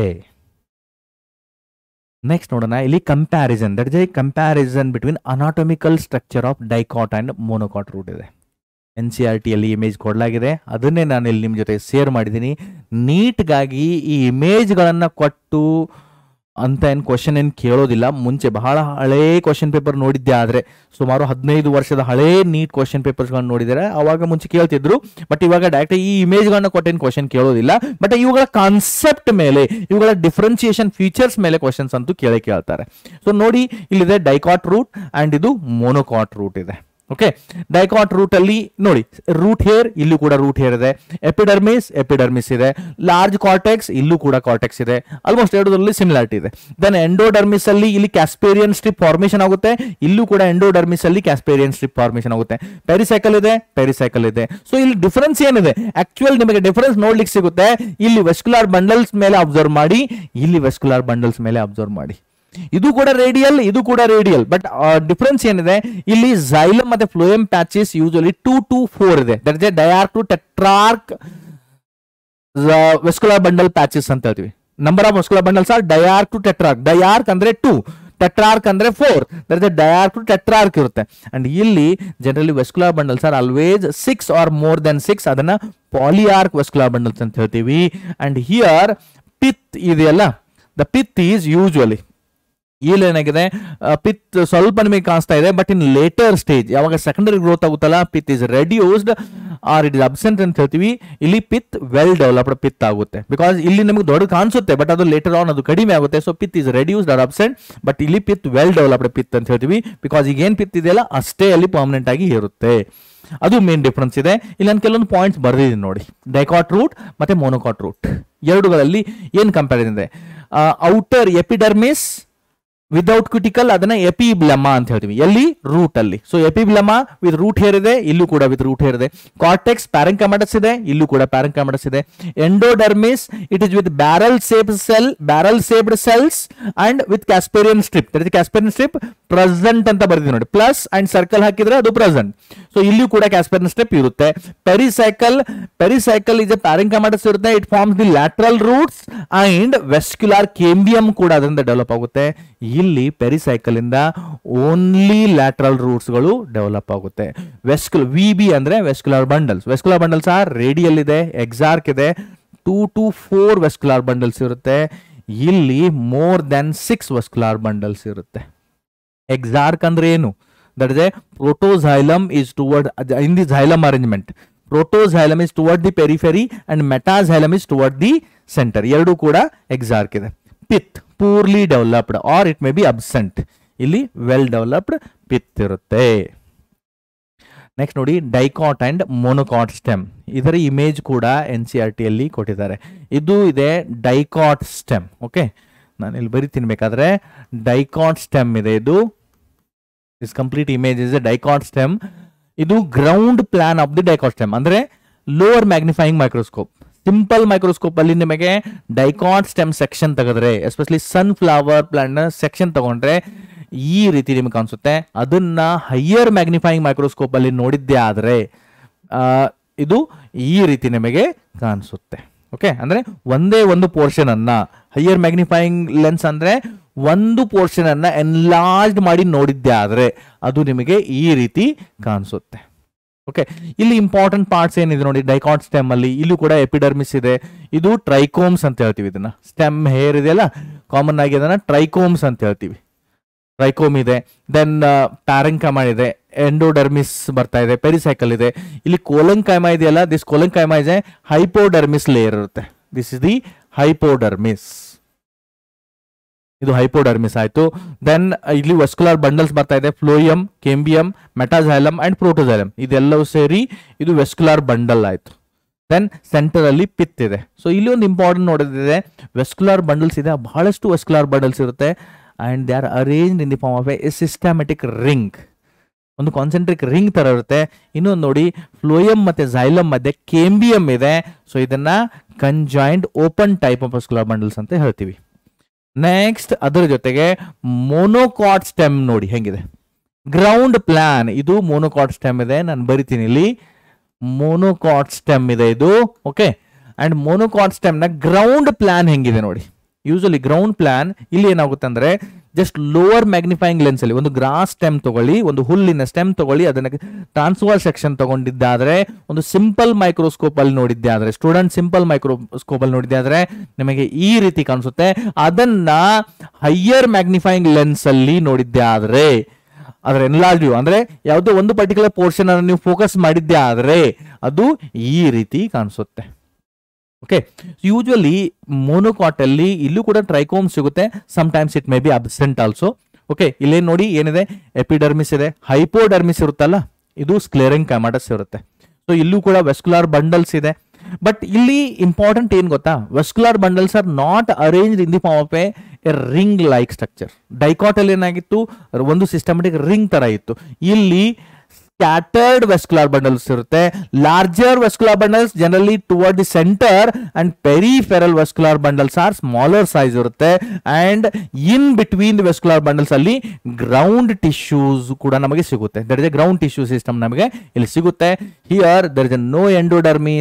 ನೆಕ್ಸ್ಟ್ ನೋಡೋಣ ಇಲ್ಲಿ comparison that is a comparison between anatomical structure of dicot and monocot root ಇದೆ ಎನ್ ಸಿ ಆರ್ ಟಿಯಲ್ಲಿ ಇಮೇಜ್ ಕೊಡಲಾಗಿದೆ ಅದನ್ನೇ ನಾನು ಇಲ್ಲಿ ನಿಮ್ಮ ಜೊತೆ ಶೇರ್ ಮಾಡಿದ್ದೀನಿ ನೀಟ್ಗಾಗಿ ಈ ಇಮೇಜ್ಗಳನ್ನು ಕೊಟ್ಟು ಅಂತ ಏನು ಕ್ವಶನ್ ಏನು ಕೇಳೋದಿಲ್ಲ ಮುಂಚೆ ಬಹಳ ಹಳೇ ಕ್ವಶನ್ ಪೇಪರ್ ನೋಡಿದ್ದೆ ಆದರೆ ಸುಮಾರು ಹದಿನೈದು ವರ್ಷದ ಹಳೇ ನೀಟ್ ಕ್ವಶನ್ ಪೇಪರ್ಸ್ಗಳನ್ನ ನೋಡಿದರೆ ಅವಾಗ ಮುಂಚೆ ಕೇಳ್ತಿದ್ರು ಬಟ್ ಇವಾಗ ಡೈರೆಕ್ಟ್ ಈ ಇಮೇಜ್ಗಳನ್ನ ಕೊಟ್ಟೇನು ಕ್ವಶನ್ ಕೇಳೋದಿಲ್ಲ ಬಟ್ ಇವುಗಳ ಕಾನ್ಸೆಪ್ಟ್ ಮೇಲೆ ಇವುಗಳ ಡಿಫ್ರೆನ್ಸಿಯೇಷನ್ ಫೀಚರ್ಸ್ ಮೇಲೆ ಕ್ವಶನ್ಸ್ ಅಂತೂ ಕೇಳೇ ಕೇಳ್ತಾರೆ ಸೊ ನೋಡಿ ಇಲ್ಲಿದೆ ಡೈಕಾಟ್ ರೂಟ್ ಆ್ಯಂಡ್ ಇದು ಮೋನೋಕಾಟ್ ರೂಟ್ ಇದೆ ಓಕೆ ಡೈಕಾಟ್ ರೂಟ್ ಅಲ್ಲಿ ನೋಡಿ ರೂಟ್ ಹೇರ್ ಇಲ್ಲೂ ಕೂಡ ರೂಟ್ ಹೇರ್ ಇದೆ ಎಪಿಡರ್ಮಿಸ್ ಎಪಿಡರ್ಮಿಸ್ ಇದೆ ಲಾರ್ಜ್ ಕಾರ್ಟೆಕ್ಸ್ ಇಲ್ಲೂ ಕೂಡ ಕಾರ್ಟೆಕ್ಸ್ ಇದೆ ಆಲ್ಮೋಸ್ಟ್ ಎರಡರಲ್ಲಿ ಸಿಮಿಲಾರಿಟಿ ಇದೆ ದೆನ್ ಎಂಡೋಡರ್ಮಿಸ್ ಅಲ್ಲಿ ಇಲ್ಲಿ ಕ್ಯಾಸ್ಪೇರಿಯನ್ ಸ್ಟ್ರಿಪ್ ಫಾರ್ಮೇಷನ್ ಆಗುತ್ತೆ ಇಲ್ಲೂ ಕೂಡ ಎಂಡೋಡರ್ಮಿಸ್ ಅಲ್ಲಿ ಕ್ಯಾಸ್ಪೇರಿಯನ್ ಸ್ಟ್ರಿಪ್ ಫಾರ್ಮೇಷನ್ ಆಗುತ್ತೆ ಪೆರಿಸೈಕಲ್ ಇದೆ ಪೆರಿಸೈಕಲ್ ಇದೆ ಸೊ ಇಲ್ಲಿ ಡಿಫರೆನ್ಸ್ ಏನಿದೆ ಆಕ್ಚುಯಲ್ ನಿಮಗೆ ಡಿಫರೆನ್ಸ್ ನೋಡ್ಲಿಕ್ಕೆ ಸಿಗುತ್ತೆ ಇಲ್ಲಿ ವೆಸ್ಕುಲಾರ್ ಬಂಡಲ್ಸ್ ಮೇಲೆ ಅಬ್ಸರ್ವ್ ಮಾಡಿ ಇಲ್ಲಿ ವೆಸ್ಕುಲಾರ್ ಬಂಡಲ್ಸ್ ಮೇಲೆ ಅಬ್ಸರ್ವ್ ಮಾಡಿ ಇದು ಕೂಡ ರೇಡಿಯಲ್ ಇದು ಕೂಡ ರೇಡಿಯಲ್ ಬಟ್ ಡಿಫರೆನ್ಸ್ ಏನಿದೆ ಇಲ್ಲಿ xylem ಮತ್ತೆ phloem patches usually two to four ಇದೆ that is a diarch to tetrarch vascular bundle patches ಅಂತ ಹೇಳ್ತೀವಿ number of vascular bundles are diarch to tetrarch diarch ಅಂದ್ರೆ ಟೂ ಟೆಟ್ರಾರ್ಕ್ ಅಂದ್ರೆ four there is diarch to tetrarch ಇರುತ್ತೆ and ಇಲ್ಲಿ generally vascular bundles are always six or more than six ಅದನ್ನ polyarch vascular bundles ಅಂತ ಹೇಳ್ತೀವಿ and here pith ಇದೆಯಲ್ಲ the pith is usually ಇಲ್ಲಿ ಏನಾಗಿದೆ ಪಿತ್ ಸ್ವಲ್ಪ ನಿಮಗೆ ಕಾಣಿಸ್ತಾ ಇದೆ ಬಟ್ ಇನ್ ಲೇಟರ್ ಸ್ಟೇಜ್ ಯಾವಾಗ ಸೆಕೆಂಡರಿ ಗ್ರೋತ್ ಆಗುತ್ತಲ್ಲ pith is reduced or it is absent ಅಂತ ಹೇಳ್ತೀವಿ ಇಲ್ಲಿ ಪಿತ್ ವೆಲ್ ಡೆವಲಪ್ಡ್ ಪಿತ್ ಆಗುತ್ತೆ ಬಿಕಾಸ್ ಇಲ್ಲಿ ನಮಗೆ ದೊಡ್ಡ ಕಾಣಿಸುತ್ತೆ ಬಟ್ ಅದು ಲೇಟರ್ ಆನ್ ಅದು ಕಡಿಮೆ ಆಗುತ್ತೆ so pith is reduced or absent but ಇಲ್ಲಿ ಪಿತ್ ವೆಲ್ ಡೆವಲಪ್ಡ್ ಪಿತ್ ಅಂತ ಹೇಳ್ತೀವಿ ಬಿಕಾಸ್ ಈಗ ಏನ್ ಪಿತ್ ಇದೆಯಲ್ಲ ಅಷ್ಟೇ ಅಲ್ಲಿ ಪರ್ಮನೆಂಟ್ ಆಗಿ ಇರುತ್ತೆ ಅದು ಮೇನ್ ಡಿಫ್ರೆನ್ಸ್ ಇದೆ ಇಲ್ಲಿ ನಾನು ಕೆಲವೊಂದು ಪಾಯಿಂಟ್ಸ್ ಬರ್ದಿದ್ದೀನಿ ನೋಡಿ ಡೈಕಾಟ್ ರೂಟ್ ಮತ್ತೆ ಮೋನೋಕಾಟ್ ರೂಟ್ ಎರಡುಗಳಲ್ಲಿ ಏನು ಕಂಪ್ಯಾರಿಸನ್ ಇದೆ ಔಟರ್ ಎಪಿಡರ್ಮಿಸ್ ವಿದೌಟ್ ಕ್ಯುಟಿಕಲ್ ಅದನ್ನ ಎಪಿಬ್ಲಮ ಅಂತ ಹೇಳ್ತೀವಿ ಎಲ್ಲಿ ರೂಟ್ ಅಲ್ಲಿ so epiblema with root hair ಇದೆ ಇಲ್ಲೂ ಕೂಡ ವಿತ್ ರೂಟ್ ಹೇರ್ ಇದೆ ಕಾರ್ಟೆಕ್ಸ್ ಪ್ಯಾರಂಕಮಟಸ್ ಇದೆ ಇಲ್ಲೂ ಕೂಡ ಪ್ಯಾರಂಕಮಟಸ್ ಇದೆ endodermis it is with barrel shape cell barrel shaped cells and with Casparian strip that is Casparian strip present ಅಂತ ಬರ್ದಿದೆ ನೋಡಿ ಪ್ಲಸ್ ಅಂಡ್ ಸರ್ಕಲ್ ಹಾಕಿದ್ರೆ ಅದು ಪ್ರೆಸೆಂಟ್ ಸೊ ಇಲ್ಲಿಯೂ ಕೂಡ ಕ್ಯಾಸ್ಪೇರಿಯನ್ ಸ್ಟ್ರಿಪ್ ಇರುತ್ತೆ pericycle pericycle is a parenchymatous ಇರುತ್ತೆ it forms the lateral roots and vascular cambium ಕೂಡ ಅದರಿಂದ ಡೆವಲಪ್ ಆಗುತ್ತೆ ಇಲ್ಲಿ ಪೆರಿಸೈಕಲ್ ಇಂದ ಓನ್ಲಿ ಲ್ಯಾಟ್ರಲ್ ರೂಟ್ಸ್ ಗಳು ಡೆವಲಪ್ ಆಗುತ್ತೆ ವೆಸ್ಕ್ಯುಲ್ ವಿ ಬಿ ಅಂದ್ರೆ vascular bundles vascular bundles are radial ಇದೆ ಎಕ್ಸಾರ್ಕ್ ಇದೆ two to four vascular bundles ಇರುತ್ತೆ ಇಲ್ಲಿ more than six vascular bundles ಇರುತ್ತೆ ಎಕ್ಸಾರ್ಕ್ ಅಂದ್ರೆ ಏನು that is a protoxylem is toward in the xylem arrangement protoxylem is toward the periphery and metaxylem is toward the centre ಎರಡು ಕೂಡ exarch ಇದೆ pith poorly developed or it may be absent ಇಲ್ಲಿ well developed pith ಇರುತ್ತೆ next ನೋಡಿ dicot and monocot stem ಇದರ image ಕೂಡ N C R ಟಿಯಲ್ಲಿ ಕೊಟ್ಟಿದ್ದಾರೆ ಇದು ಇದೆ ಡೈಕಾಟ್ ಸ್ಟೆಮ್ ಓಕೆ ನಾನು ಇಲ್ಲಿ ಬರಿತೀನಿ ಬೇಕಾದ್ರೆ ಡೈಕಾಟ್ ಸ್ಟೆಮ್ ಇದೆ ಇದು is complete image is a dicot stem ಇದು ground plan of the dicot stem ಅಂದ್ರೆ lower magnifying microscope simple microscope ಅಲ್ಲಿ ನಿಮಗೆ ಡೈಕಾಟ್ ಸ್ಟೆಮ್ ಸೆಕ್ಷನ್ ತೆಗೆದ್ರೆ ಎಸ್ಪೆಷಲಿ ಸನ್ಫ್ಲವರ್ ಪ್ಲಾಂಟ್ ಸೆಕ್ಷನ್ ತಗೊಂಡ್ರೆ ಈ ರೀತಿ ನಿಮಗೆ ಕಾಣಿಸುತ್ತೆ ಅದನ್ನ ಹೈಯರ್ ಮ್ಯಾಗ್ನಿಫೈಯಿಂಗ್ ಮೈಕ್ರೋಸ್ಕೋಪ್ ಅಲ್ಲಿ ನೋಡಿದ್ದೇ ಆದ್ರೆ ಆ, ಇದು ಈ ರೀತಿ ನಿಮಗೆ ಕಾಣಿಸುತ್ತೆ ಓಕೆ ಅಂದ್ರೆ ಒಂದೇ ಒಂದು ಪೋರ್ಷನ್ ಅನ್ನ ಹೈಯರ್ ಮ್ಯಾಗ್ನಿಫೈಯಿಂಗ್ ಲೆನ್ಸ್ ಅಂದ್ರೆ ಒಂದು ಪೋರ್ಷನ್ ಅನ್ನ ಎನ್ಲಾರ್ಜ್ ಮಾಡಿ ನೋಡಿದ್ದೆ ಆದ್ರೆ ಅದು ನಿಮಗೆ ಈ ರೀತಿ ಕಾಣಿಸುತ್ತೆ ಓಕೆ ಇಲ್ಲಿ ಇಂಪಾರ್ಟೆಂಟ್ ಪಾರ್ಟ್ಸ್ ಏನಿದೆ ನೋಡಿ ಡೈಕಾಟ್ ಸ್ಟೆಮ್ ಅಲ್ಲಿ ಇಲ್ಲೂ ಕೂಡ ಎಪಿಡರ್ಮಿಸ್ ಇದೆ ಇದು ಟ್ರೈಕೋಮ್ಸ್ ಅಂತ ಹೇಳ್ತೀವಿ ಇದನ್ನ ಸ್ಟೆಮ್ ಹೇರ್ ಇದೆಯಲ್ಲ ಕಾಮನ್ ಆಗಿ ಅದನ್ನ ಟ್ರೈಕೋಮ್ಸ್ ಅಂತ ಹೇಳ್ತೀವಿ ಟ್ರೈಕೋಮ್ ಇದೆ ದೆನ್ ಪ್ಯಾರಂಕಮ ಇದೆ ಎಂಡೋಡರ್ಮಿಸ್ ಬರ್ತಾ ಇದೆ ಪೆರಿಸೈಕಲ್ ಇದೆ ಇಲ್ಲಿ ಕೋಲಂಕೈಮ ಇದೆಯಲ್ಲ this collenchyma is a hypodermis layer ಇರುತ್ತೆ ದಿಸ್ ಇಸ್ ದಿ ಹೈಪೋಡರ್ಮಿಸ್ ಇದು ಹೈಪೋಡರ್ಮಿಸ್ ಆಯ್ತು ದೆನ್ ಇಲ್ಲಿ ವಸ್ಕುಲರ್ ಬಂಡಲ್ಸ್ ಬರ್ತಾ ಇದೆ phloem cambium metaxylem and protoxylem ಇದೆಲ್ಲವೂ ಸೇರಿ ಇದು ವೆಸ್ಕುಲರ್ ಬಂಡಲ್ ಆಯ್ತು ದೆನ್ ಸೆಂಟರ್ ಅಲ್ಲಿ ಪಿತ್ ಇದೆ ಸೊ ಇಲ್ಲಿ ಒಂದು ಇಂಪಾರ್ಟೆಂಟ್ ನೋಡೋದಿದೆ ವೆಸ್ಕುಲರ್ ಬಂಡಲ್ಸ್ ಇದೆ ಬಹಳಷ್ಟು ವೆಸ್ಕುಲರ್ ಬಂಡಲ್ಸ್ ಇರುತ್ತೆ and they are arrange in the form of a systematic ring ಒಂದು ಕಾನ್ಸೆಂಟ್ರಿಕ್ ರಿಂಗ್ ತರ ಇರುತ್ತೆ ಇನ್ನೊಂದು ನೋಡಿ ಫ್ಲೋಯಮ್ ಮತ್ತೆ ಝೈಲಮ್ ಮಧ್ಯೆ ಕೇಂಬಿಯಂ ಇದೆ ಸೊ ಇದನ್ನ conjoint open type of vascular bundles ಅಂತ ಹೇಳ್ತೀವಿ ನೆಕ್ಸ್ಟ್ ಅದರ ಜೊತೆಗೆ ಮೋನೋಕಾಟ್ ಸ್ಟೆಮ್ ನೋಡಿ ಹೆಂಗಿದೆ ಗ್ರೌಂಡ್ ಪ್ಲಾನ್ ಇದು ಮೋನೋಕಾಟ್ ಸ್ಟೆಮ್ ಇದೆ ನಾನು ಬರಿತೀನಿ ಇಲ್ಲಿ ಮೋನೋಕಾಟ್ ಸ್ಟೆಮ್ ಇದೆ ಇದು ಓಕೆ ಅಂಡ್ ಮೋನೋಕಾಟ್ ಸ್ಟೆಮ್ ನ ಗ್ರೌಂಡ್ ಪ್ಲಾನ್ ಹೆಂಗಿದೆ ನೋಡಿ ಯೂಶಲಿ ಗ್ರೌಂಡ್ ಪ್ಲಾನ್ ಇಲ್ಲಿ ಏನಾಗುತ್ತೆ ಅಂದ್ರೆ ಜಸ್ಟ್ ಲೋವರ್ ಮ್ಯಾಗ್ನಿಫೈಯಿಂಗ್ ಲೆನ್ಸ್ ಅಲ್ಲಿ ಒಂದು ಗ್ರಾಸ್ ಸ್ಟೆಮ್ ತಗೊಳ್ಳಿ ಒಂದು ಹುಲ್ಲಿನ ಸ್ಟೆಮ್ ತಗೊಳ್ಳಿ ಅದನ್ನ ಟ್ರಾನ್ಸ್ಫರ್ ಸೆಕ್ಷನ್ ತಗೊಂಡಿದ್ದಾದ್ರೆ ಒಂದು ಸಿಂಪಲ್ ಮೈಕ್ರೋಸ್ಕೋಪ್ ಅಲ್ಲಿ ನೋಡಿದ್ದೆ ಆದ್ರೆ ಸ್ಟೂಡೆಂಟ್ ಸಿಂಪಲ್ ಮೈಕ್ರೋಸ್ಕೋಪ್ ಅಲ್ಲಿ ನೋಡಿದ್ದೆ ಆದ್ರೆ ನಿಮಗೆ ಈ ರೀತಿ ಕಾಣಿಸುತ್ತೆ ಅದನ್ನ ಹೈಯರ್ ಮ್ಯಾಗ್ನಿಫೈಯಿಂಗ್ ಲೆನ್ಸ್ ಅಲ್ಲಿ ನೋಡಿದ್ದೆ ಆದ್ರೆ ಅದರ ಎನ್ಲಾರ್ಜ್ ವ್ಯೂ ಅಂದ್ರೆ ಯಾವುದೋ ಒಂದು ಪರ್ಟಿಕ್ಯುಲರ್ ಪೋರ್ಷನ್ ಅನ್ನು ನೀವು ಫೋಕಸ್ ಮಾಡಿದ್ದೆ ಆದ್ರೆ ಅದು ಈ ರೀತಿ ಕಾಣಿಸುತ್ತೆ ಓಕೆ ಯೂಶುವಲಿ ಮೋನೋಕಾಟ್ ಅಲ್ಲಿ ಇಲ್ಲೂ ಕೂಡ ಟ್ರೈಕೋಮ್ ಸಿಗುತ್ತೆ sometimes it may be absent also okay ಇಲ್ಲೇ ನೋಡಿ ಏನಿದೆ ಎಪಿಡರ್ಮಿಸ್ ಇದೆ ಹೈಪೋಡರ್ಮಿಸ್ ಇರುತ್ತಲ್ಲ ಇದು ಸ್ಕ್ಲೇರಿಂಗ್ ಕ್ಯಾಮಾಟಸ್ ಇರುತ್ತೆ ಸೊ ಇಲ್ಲೂ ಕೂಡ ವೆಸ್ಕುಲಾರ್ ಬಂಡಲ್ಸ್ ಇದೆ ಬಟ್ ಇಲ್ಲಿ ಇಂಪಾರ್ಟೆಂಟ್ ಏನ್ ಗೊತ್ತಾ vascular bundles are not arrange in the form of a ring like structure dicot ಅಲ್ಲಿ ಏನಾಗಿತ್ತು ಒಂದು ಸಿಸ್ಟಮೆಟಿಕ್ ರಿಂಗ್ ತರ ಇತ್ತು ಇಲ್ಲಿ ಸ್ಕ್ಯಾಟರ್ಡ್ ವೆಸ್ಕುಲಾರ್ ಬಂಡಲ್ಸ್ ಇರುತ್ತೆ larger vascular bundles generally toward the centre and peripheral vascular bundles are smaller size ಇರುತ್ತೆ and in between the vascular bundles ಅಲ್ಲಿ ground tissues ಕೂಡ ನಮಗೆ ಸಿಗುತ್ತೆ that is a ground tissue system ನಮಗೆ ಇಲ್ಲಿ ಸಿಗುತ್ತೆ here there is a no endodermis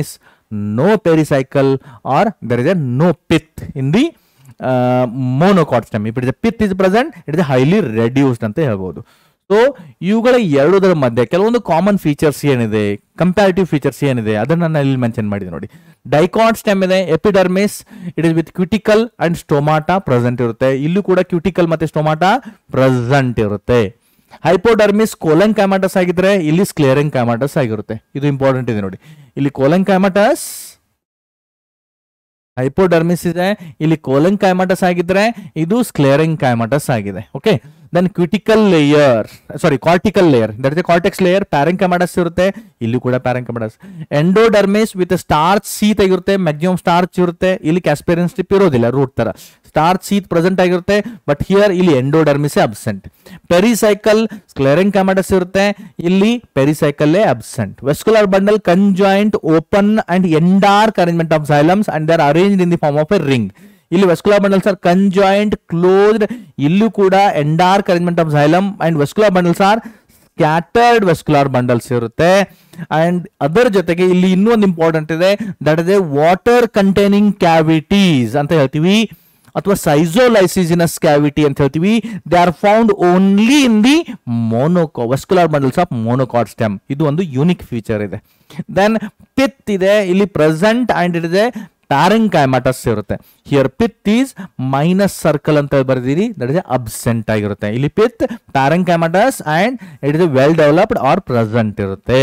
no pericycle or there is a no pith in the monocot stem it is pith is present it is highly reduced ಅಂತ ಹೇಳ್ಬೋದು so ಇವುಗಳ ಎರಡರ ಮಧ್ಯೆ ಕೆಲವೊಂದು common features ಏನಿದೆ ಕಂಪ್ಯಾರಿಟಿವ್ ಫೀಚರ್ಸ್ ಏನಿದೆ ಅದನ್ನ ನಾನು ಇಲ್ಲಿ ಮೆನ್ಷನ್ ಮಾಡಿದೆ ನೋಡಿ ಡೈಕಾಟ್ ಸ್ಟೆಮ್ ಇದೆ epidermis it is with cuticle and stomata present ಇರುತ್ತೆ ಇಲ್ಲೂ ಕೂಡ ಕ್ಯೂಟಿಕಲ್ ಮತ್ತೆ ಸ್ಟೊಮಾಟಾ ಪ್ರೆಸೆಂಟ್ ಇರುತ್ತೆ ಹೈಪೋಡರ್ಮಿಸ್ ಕೋಲನ್ ಕ್ಯಾಮಾಟಸ್ ಆಗಿದ್ರೆ ಇಲ್ಲಿ ಸ್ಕ್ಲೇರಿಂಗ್ ಕ್ಯಾಮಾಟಸ್ ಆಗಿರುತ್ತೆ ಇದು ಇಂಪಾರ್ಟೆಂಟ್ ಇದೆ ನೋಡಿ ಇಲ್ಲಿ ಕೋಲನ್ ಕ್ಯಾಮಾಟಸ್ ಹೈಪೋಡರ್ಮಿಸ್ ಇದೆ ಇಲ್ಲಿ ಕೋಲನ್ ಕ್ಯಾಮಾಟಸ್ ಆಗಿದ್ರೆ ಇದು ಸ್ಕ್ಲೇರಿಂಗ್ ಕ್ಯಾಮಾಟಸ್ ಆಗಿದೆ okay then cuticle layer sorry cortical layer that is cortex layer parenchymatous ಇರುತ್ತೆ ಇಲ್ಲಿ ಕೂಡ parenchymatous endodermis with starch sheath ಆಗಿರುತ್ತೆ ಮ್ಯಾಕ್ಸಿಮಮ್ ಸ್ಟಾರ್ಚ್ ಇರುತ್ತೆ ಇಲ್ಲಿ ಕ್ಯಾಸ್ಪೇರಿಯನ್ ಸ್ಟಿಪ್ ಇರೋದಿಲ್ಲ ರೂಟ್ ತರ ಸ್ಟಾರ್ಚ್ ಸೀತ್ ಪ್ರೆಸೆಂಟ್ ಆಗಿರುತ್ತೆ ಬಟ್ ಹಿಯರ್ ಇಲ್ಲಿ endodermis absent pericycle sclerenchymatous ಇರುತ್ತೆ ಇಲ್ಲಿ pericycle absent vascular bundle conjoint open and endarch arrangement of xylems and there arrange in the form of a ring ಇಲ್ಲಿ vascular bundles are conjoint closed ಇಲ್ಲೂ ಕೂಡ endarch arrangement of xylem and vascular bundles are scattered vascular bundles ಇರುತ್ತೆ and ಅದರ ಜೊತೆಗೆ ಇಲ್ಲಿ ಇನ್ನೂ ಒಂದು important ಇದೆ that is a water containing cavities ಅಂತ ಹೇಳ್ತೀವಿ ಅಥವಾ ಸೈಸೋಲೈಸಿಸಿನಸ್ ಕ್ಯಾವಿಟಿ ಅಂತ ಹೇಳ್ತೀವಿ they are found only in the monocot vascular bundles of monocot stem ಇದು ಒಂದು ಯೂನಿಕ್ ಫೀಚರ್ ಇದೆ ದೆನ್ ಪಿತ್ ಇದೆ ಇಲ್ಲಿ ಪ್ರೆಸೆಂಟ್ ಅಂಡ್ ಇಟ್ ಇದೆ ಪ್ಯಾರೆಂಕೈಮಾಟಸ್ ಇರುತ್ತೆ here pith is minus circle ಅಂತ ಬರೆದಿರಿ ದಟ್ ಇಸ್ ಅಬ್ಸೆಂಟ್ ಆಗಿರುತ್ತೆ ಇಲ್ಲಿ pith parenchymatous and it is well developed or present ಇರುತ್ತೆ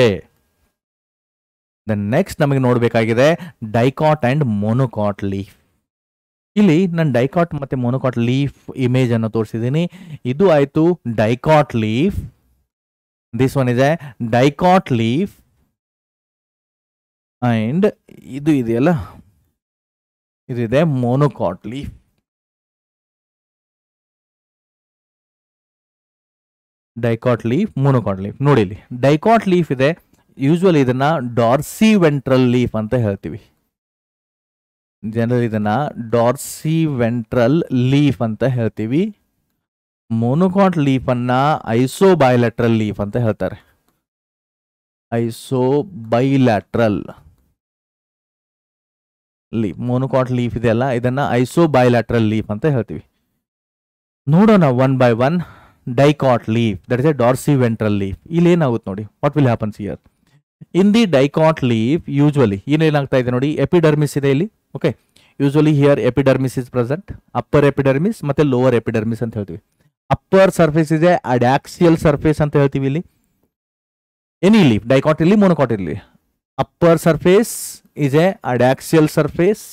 ದೆನ್ ನೆಕ್ಸ್ಟ್ ನಮಗೆ ನೋಡಬೇಕಾಗಿದೆ ಡೈಕಾಟ್ ಅಂಡ್ ಮೋನೋಕಾಟ್ ಲೀಫ್ ಇಲ್ಲಿ ನಾನು ಡೈಕಾಟ್ ಮತ್ತೆ ಮೋನೋಕಾಟ್ ಲೀಫ್ ಇಮೇಜ್ ಅನ್ನು ತೋರಿಸಿದ್ದೀನಿ ಇದು ಆಯ್ತು ಡೈಕಾಟ್ ಲೀಫ್ ದಿಸ್ ಒನ್ ಇದೆ ಡೈಕಾಟ್ ಲೀಫ್ ಅಂಡ್ ಇದು ಇದೆಯಲ್ಲ ಇದಿದೆ monocot leaf dicot leaf monocot leaf ನೋಡಿ ಇಲ್ಲಿ ಡೈಕಾಟ್ ಲೀಫ್ ಇದೆ ಯೂಶುವಲಿ ಇದನ್ನ ಡಾರ್ಸಿ ವೆಂಟ್ರಲ್ ಲೀಫ್ ಅಂತ ಹೇಳ್ತೀವಿ ಜನರಲ್ ಇದನ್ನ ಡಾರ್ಸಿ ವೆಂಟ್ರಲ್ ಲೀಫ್ ಅಂತ ಹೇಳ್ತೀವಿ ಮೋನೋಕಾಟ್ ಲೀಫ್ ಅನ್ನ ಐಸೋ ಬೈಲ್ಯಾಟ್ರಲ್ ಲೀಫ್ ಅಂತ ಹೇಳ್ತಾರೆ isobilateral leaf monocot leaf ಇದೆಯಲ್ಲ ಇದನ್ನ ಐಸೋ ಬೈಲ್ಯಾಟ್ರಲ್ ಲೀಫ್ ಅಂತ ಹೇಳ್ತೀವಿ ನೋಡೋಣ one by one dicot leaf that is a Darcy dorsiventral leaf ಇಲ್ಲಿ ಏನಾಗುತ್ತೆ ನೋಡಿ what will happens here in the dicot leaf usually ಏನೇನಾಗ್ತಾ ಇದೆ ನೋಡಿ ಎಪಿಡರ್ಮಿಸ್ ಇದೆ ಇಲ್ಲಿ okay usually here epidermis is present upper epidermis ಮತ್ತೆ ಲೋವರ್ ಎಪಿಡರ್ಮಿಸ್ ಅಂತ ಹೇಳ್ತೀವಿ ಅಪ್ಪರ್ ಸರ್ಫೇಸ್ ಇದೆ ಅಡ್ಯಾಕ್ಸಿಯಲ್ ಸರ್ಫೇಸ್ ಅಂತ ಹೇಳ್ತೀವಿ ಇಲ್ಲಿ ಎನಿ ಲೀಫ್ ಡೈಕಾಟ್ ಇರಲಿ ಮೋನೋಕಾಟ್ ಇರಲಿ upper surface is a adaxial surface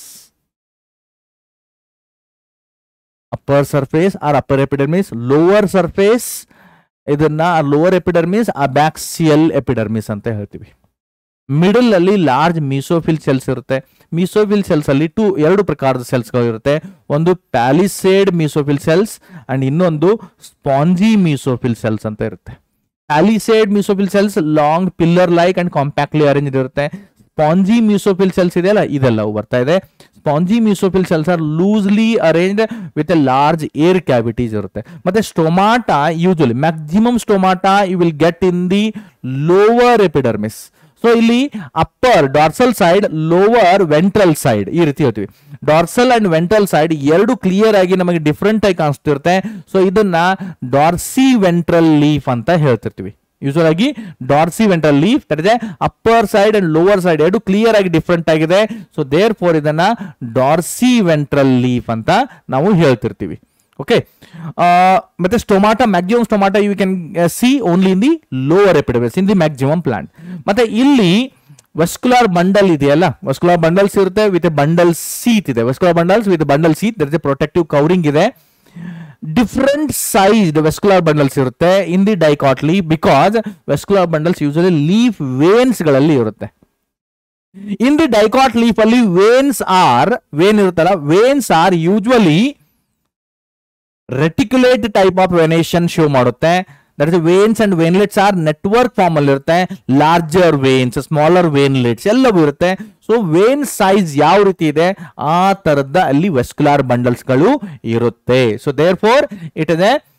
upper surface or upper epidermis lower surface ಇದನ್ನ ಲೋವರ್ ಎಪಿಡರ್ಮಿಸ್ ಅಬ್ಯಾಕ್ಸಿಯಲ್ ಎಪಿಡರ್ಮಿಸ್ ಅಂತ ಹೇಳ್ತೀವಿ ಮಿಡಲ್ ಅಲ್ಲಿ ಲಾರ್ಜ್ ಮೀಸೋಫಿಲ್ ಸೆಲ್ಸ್ ಇರುತ್ತೆ ಮೀಸೋಫಿಲ್ ಸೆಲ್ಸ್ ಅಲ್ಲಿ ಟೂ ಎರಡು ಪ್ರಕಾರದ ಸೆಲ್ಸ್ಗಳು ಇರುತ್ತೆ ಒಂದು ಪ್ಯಾಲಿಸೇಡ್ ಮೀಸೋಫಿಲ್ ಸೆಲ್ಸ್ ಅಂಡ್ ಇನ್ನೊಂದು ಸ್ಪಾಂಜಿ ಮೀಸೋಫಿಲ್ ಸೆಲ್ಸ್ ಅಂತ ಇರುತ್ತೆ palisade mesophyll cells long pillar like and compactly arrange ಇರುತ್ತೆ ಸ್ಪಾಂಜಿ ಮ್ಯೂಸೋಫಿಲ್ ಸೆಲ್ಸ್ ಇದೆಯಲ್ಲ ಇದೆಲ್ಲವೂ ಬರ್ತಾ ಇದೆ spongy mesophyll cells are loosely arranged with a large air cavities ಇರುತ್ತೆ ಮತ್ತೆ stomata usually maximum stomata you will get in the lower epidermis so ಇಲ್ಲಿ upper dorsal side lower ventral side ಈ ರೀತಿ ಹೇಳ್ತೀವಿ ಡಾರ್ಸಲ್ ಅಂಡ್ ವೆಂಟ್ರಲ್ ಸೈಡ್ ಎರಡು clear ಆಗಿ ನಮಗೆ different ಆಗಿ ಕಾಣಿಸ್ತಿರುತ್ತೆ ಸೊ ಇದನ್ನ ಡಾರ್ಸಿ ವೆಂಟ್ರಲ್ ಲೀಫ್ ಅಂತ ಹೇಳ್ತಿರ್ತೀವಿ ಯೂಶುವಲ್ ಆಗಿ ಡಾರ್ಸಿ ವೆಂಟ್ರಲ್ ಲೀಫ್ ದಟ್ ಇದೆ upper side and lower side ಎರಡು ಕ್ಲಿಯರ್ ಆಗಿ ಡಿಫ್ರೆಂಟ್ ಆಗಿದೆ ಸೊ ದೇರ್ ಫೋರ್ ಇದನ್ನ ಡಾರ್ಸಿ ವೆಂಟ್ರಲ್ ಲೀಫ್ ಅಂತ ನಾವು ಹೇಳ್ತಿರ್ತೀವಿ ಓಕೆ ಮತ್ತೆ stomata maximum stomata you can C only in the lower epidermis in the maximum plant ಮತ್ತೆ ಇಲ್ಲಿ ವೆಸ್ಕುಲಾರ್ ಬಂಡಲ್ ಇದೆಯಲ್ಲ ವೆಸ್ಕುಲಾರ್ ಬಂಡಲ್ಸ್ ಇರುತ್ತೆ ವಿತ್ ಬಂಡಲ್ ಸೀತ್ ಇದೆ vascular bundles with bundle sheath there is protective covering ಇದೆ different sized vascular bundles ಇರುತ್ತೆ in the ಡೈಕಾಟ್ಲಿ because vascular bundles usually leaf veins ಗಳಲ್ಲಿ ಇರುತ್ತೆ ಇನ್ ದಿ ಡೈಕಾಟ್ ಲೀಫ್ ಅಲ್ಲಿ veins are vein ಇರುತ್ತಲ್ಲ veins are usually reticulate type of venation show ಮಾಡುತ್ತೆ that is veins and veinlets R network form ಅಲ್ಲಿ ಇರುತ್ತೆ larger veins smaller veinlets ಎಲ್ಲವೂ ಇರುತ್ತೆ so vane size ಯಾವ ರೀತಿ ಇದೆ ಆ ತರದ ಅಲ್ಲಿ ವೆಸ್ಕುಲಾರ್ ಬಂಡಲ್ಸ್ ಗಳು ಇರುತ್ತೆ so therefore it is a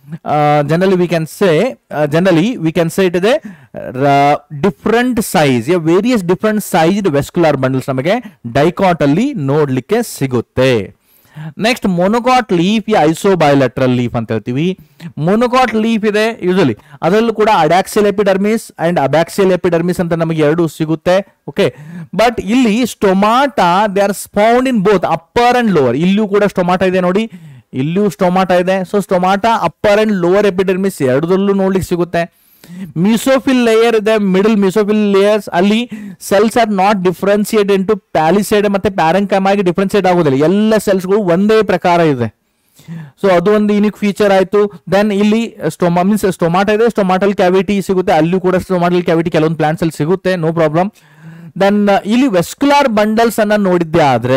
generally we can say generally we can say it ಇದೆ different size various different sized vascular bundles ನಮಗೆ ಡೈಕಾಟ್ ಅಲ್ಲಿ ನೋಡ್ಲಿಕ್ಕೆ ಸಿಗುತ್ತೆ ನೆಕ್ಸ್ಟ್ ಮೊನೊಕಾಟ್ ಲೀಫ್ ಈ ಐಸೋಬಯೋಲೆಟ್ರಲ್ ಲೀಫ್ ಅಂತ ಹೇಳ್ತೀವಿ ಮೊನೊಕಾಟ್ ಲೀಫ್ ಇದೆ ಯೂಸಲಿ ಅದರಲ್ಲೂ ಕೂಡ adaxial epidermis and abaxial epidermis ಅಂತ ನಮಗೆ ಎರಡು ಸಿಗುತ್ತೆ ಓಕೆ ಬಟ್ ಇಲ್ಲಿ stomata they are found in both upper and lower ಇಲ್ಲೂ ಕೂಡ ಸ್ಟೊಮಾಟಾ ಇದೆ ನೋಡಿ ಇಲ್ಲಿಯೂ ಸ್ಟೊಮಾಟಾ ಇದೆ so stomata upper and lower epidermis ಎರಡರಲ್ಲೂ ನೋಡ್ಲಿಕ್ಕೆ ಸಿಗುತ್ತೆ ಮಿಸೋಫಿಲ್ ಲೇಯರ್ ಇದೆ ಮಿಡಲ್ ಮಿಸೋಫಿಲ್ ಲೇಯರ್ಸ್ ಅಲ್ಲಿ cells are not differentiate into palisade ಮತ್ತೆ ಪ್ಯಾರಂಕಮ್ ಆಗಿ ಡಿಫ್ರೆನ್ಸಿಯೇಟ್ ಆಗೋದಿಲ್ಲ ಎಲ್ಲ ಸೆಲ್ಸ್ಗಳು ಒಂದೇ ಪ್ರಕಾರ ಇದೆ ಸೊ ಅದು ಒಂದು ಯುನಿಕ್ ಫೀಚರ್ ಆಯ್ತು ದೆನ್ ಇಲ್ಲಿ ಸ್ಟೊಮಾ ಮೀನ್ಸ್ ಸ್ಟೊಮಾಟಾ ಇದೆ ಸ್ಟೊಮಾಟಲ್ ಕ್ಯಾವಿಟಿ ಸಿಗುತ್ತೆ ಅಲ್ಲೂ ಕೂಡ ಸ್ಟೊಮಾಟಲ್ ಕ್ಯಾವಿಟಿ ಕೆಲವೊಂದು ಪ್ಲಾಂಟ್ಸ್ ಅಲ್ಲಿ ಸಿಗುತ್ತೆ ನೋ ಪ್ರಾಬ್ಲಮ್ ದೆನ್ ಇಲ್ಲಿ ವೆಸ್ಕ್ಯುಲಾರ್ ಬಂಡಲ್ಸ್ ಅನ್ನ ನೋಡಿದ್ದೆ ಆದ್ರೆ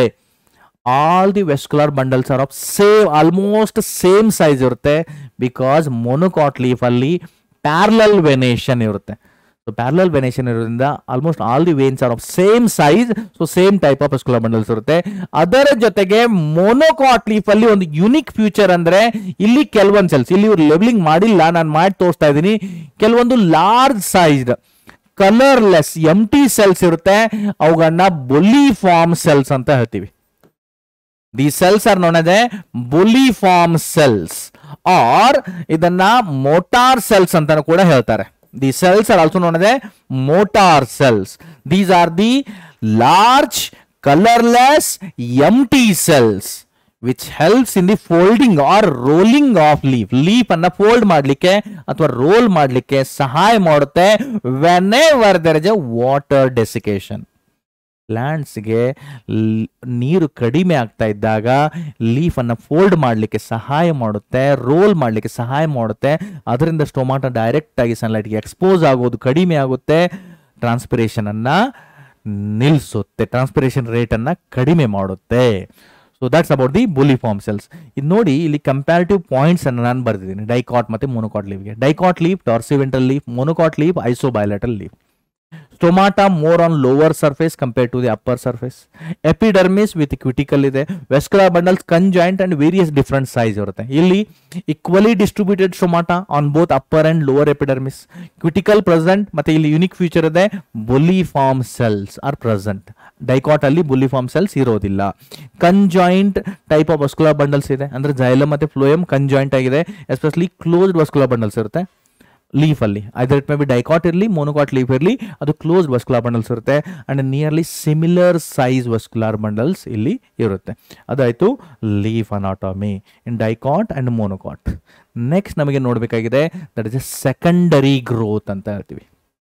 all the vascular bundles are of same almost same size ಇರುತ್ತೆ ಬಿಕಾಸ್ ಮೊನೊಕಾಟ್ ಲೀಫ್ ಅಲ್ಲಿ ಪ್ಯಾರಲಲ್ ವೆನೇಷನ್ ಇರುತ್ತೆ ಸೊ ಪ್ಯಾರಲಲ್ ವೆನೇಷನ್ ಇರೋದ್ರಿಂದ almost all the veins are of same size so same type of vascular bundles ಇರುತ್ತೆ ಅದರ ಜೊತೆಗೆ monocot leaf ಅಲ್ಲಿ ಒಂದು unique future ಅಂದ್ರೆ ಇಲ್ಲಿ ಕೆಲವೊಂದು ಸೆಲ್ಸ್ ಇಲ್ಲಿ ಇವ್ರು ಲೆವೆಲಿಂಗ್ ಮಾಡಿಲ್ಲ ನಾನು ಮಾಡಿ ತೋರಿಸ್ತಾ ಇದ್ದೀನಿ ಕೆಲವೊಂದು large sized colourless empty cells ಇರುತ್ತೆ ಅವುಗಳನ್ನ ಬೊಲಿಫಾರ್ಮ್ ಸೆಲ್ಸ್ ಅಂತ ಹೇಳ್ತೀವಿ ದಿ ಸೆಲ್ಸ್ ಆರ್ ನೋನ್ ಅದೇ ಬುಲಿಫಾರ್ಮ್ ಸೆಲ್ಸ್ ಆರ್ ಇದನ್ನ ಮೋಟಾರ್ ಸೆಲ್ಸ್ ಅಂತ ಕೂಡ ಹೇಳ್ತಾರೆ the cells are also known ಅದೇ motor cells these are the large colourless empty cells which helps in the folding or rolling of leaf leaf ಅನ್ನ fold ಮಾಡಲಿಕ್ಕೆ ಅಥವಾ roll ಮಾಡಲಿಕ್ಕೆ ಸಹಾಯ ಮಾಡುತ್ತೆ whenever there is a water ಡೆಸಿಕೇಶನ್ ಪ್ಲಾಂಟ್ಸ್ಗೆ ನೀರು ಕಡಿಮೆ ಆಗ್ತಾ ಇದ್ದಾಗ ಲೀಫನ್ನು ಫೋಲ್ಡ್ ಮಾಡಲಿಕ್ಕೆ ಸಹಾಯ ಮಾಡುತ್ತೆ ರೋಲ್ ಮಾಡಲಿಕ್ಕೆ ಸಹಾಯ ಮಾಡುತ್ತೆ ಅದರಿಂದ ಸ್ಟೊಮಾಟೊ ಡೈರೆಕ್ಟ್ ಆಗಿ ಸನ್ಲೈಟ್ಗೆ ಎಕ್ಸ್ಪೋಸ್ ಆಗೋದು ಕಡಿಮೆ ಆಗುತ್ತೆ ಟ್ರಾನ್ಸ್ಪಿರೇಷನ್ ಅನ್ನ ನಿಲ್ಲಿಸುತ್ತೆ ಟ್ರಾನ್ಸ್ಪಿರೇಷನ್ ರೇಟನ್ನು ಕಡಿಮೆ ಮಾಡುತ್ತೆ so that's about the bulliform cells ಇದು ನೋಡಿ ಇಲ್ಲಿ ಕಂಪ್ಯಾರಿಟಿವ್ ಪಾಯಿಂಟ್ಸ್ ಅನ್ನು ನಾನು ಬರೆದಿದ್ದೀನಿ ಡೈಕಾಟ್ ಮತ್ತೆ ಮೊನೋಕಾಟ್ ಲೀವ್ಗೆ dicot leaf dorsiventral leaf monocot leaf isobilateral leaf stomata more on lower surface compare to the upper surface epidermis with cuticle ಇದೆ vascular bundles conjoint and various different size ಇರುತ್ತೆ ಇಲ್ಲಿ equally distributed stomata on both upper and lower epidermis cuticle present ಮತ್ತೆ ಇಲ್ಲಿ unique feature ಇದೆ bulliform cells are present dicot ಅಲ್ಲಿ bulliform cells ಇರೋದಿಲ್ಲ conjoint type of vascular bundles ಇದೆ ಅಂದ್ರೆ xylem ಮತ್ತೆ ಫ್ಲೋಯಮ್ ಕಂಜಾಯಿಂಟ್ ಆಗಿದೆ ಎಸ್ಪೆಷಲಿ ಕ್ಲೋಸ್ಡ್ ವಸ್ಕುಲರ್ ಬಂಡಲ್ಸ್ ಇರುತ್ತೆ ಲೀಫ್ ಅಲ್ಲಿ either it may be dicot ಇರಲಿ ಮೊನೋಕಾಟ್ ಲೀಫ್ ಇರಲಿ ಅದು ಕ್ಲೋಸ್ ವಸ್ಕುಲಾರ್ ಬಂಡಲ್ಸ್ ಇರುತ್ತೆ and nearly similar size vascular bundles ಇಲ್ಲಿ ಇರುತ್ತೆ ಅದಾಯ್ತು leaf anatomy in dicot and monocot next ನಮಗೆ ನೋಡಬೇಕಾಗಿದೆ that is a secondary growth ಅಂತ ಹೇಳ್ತೀವಿ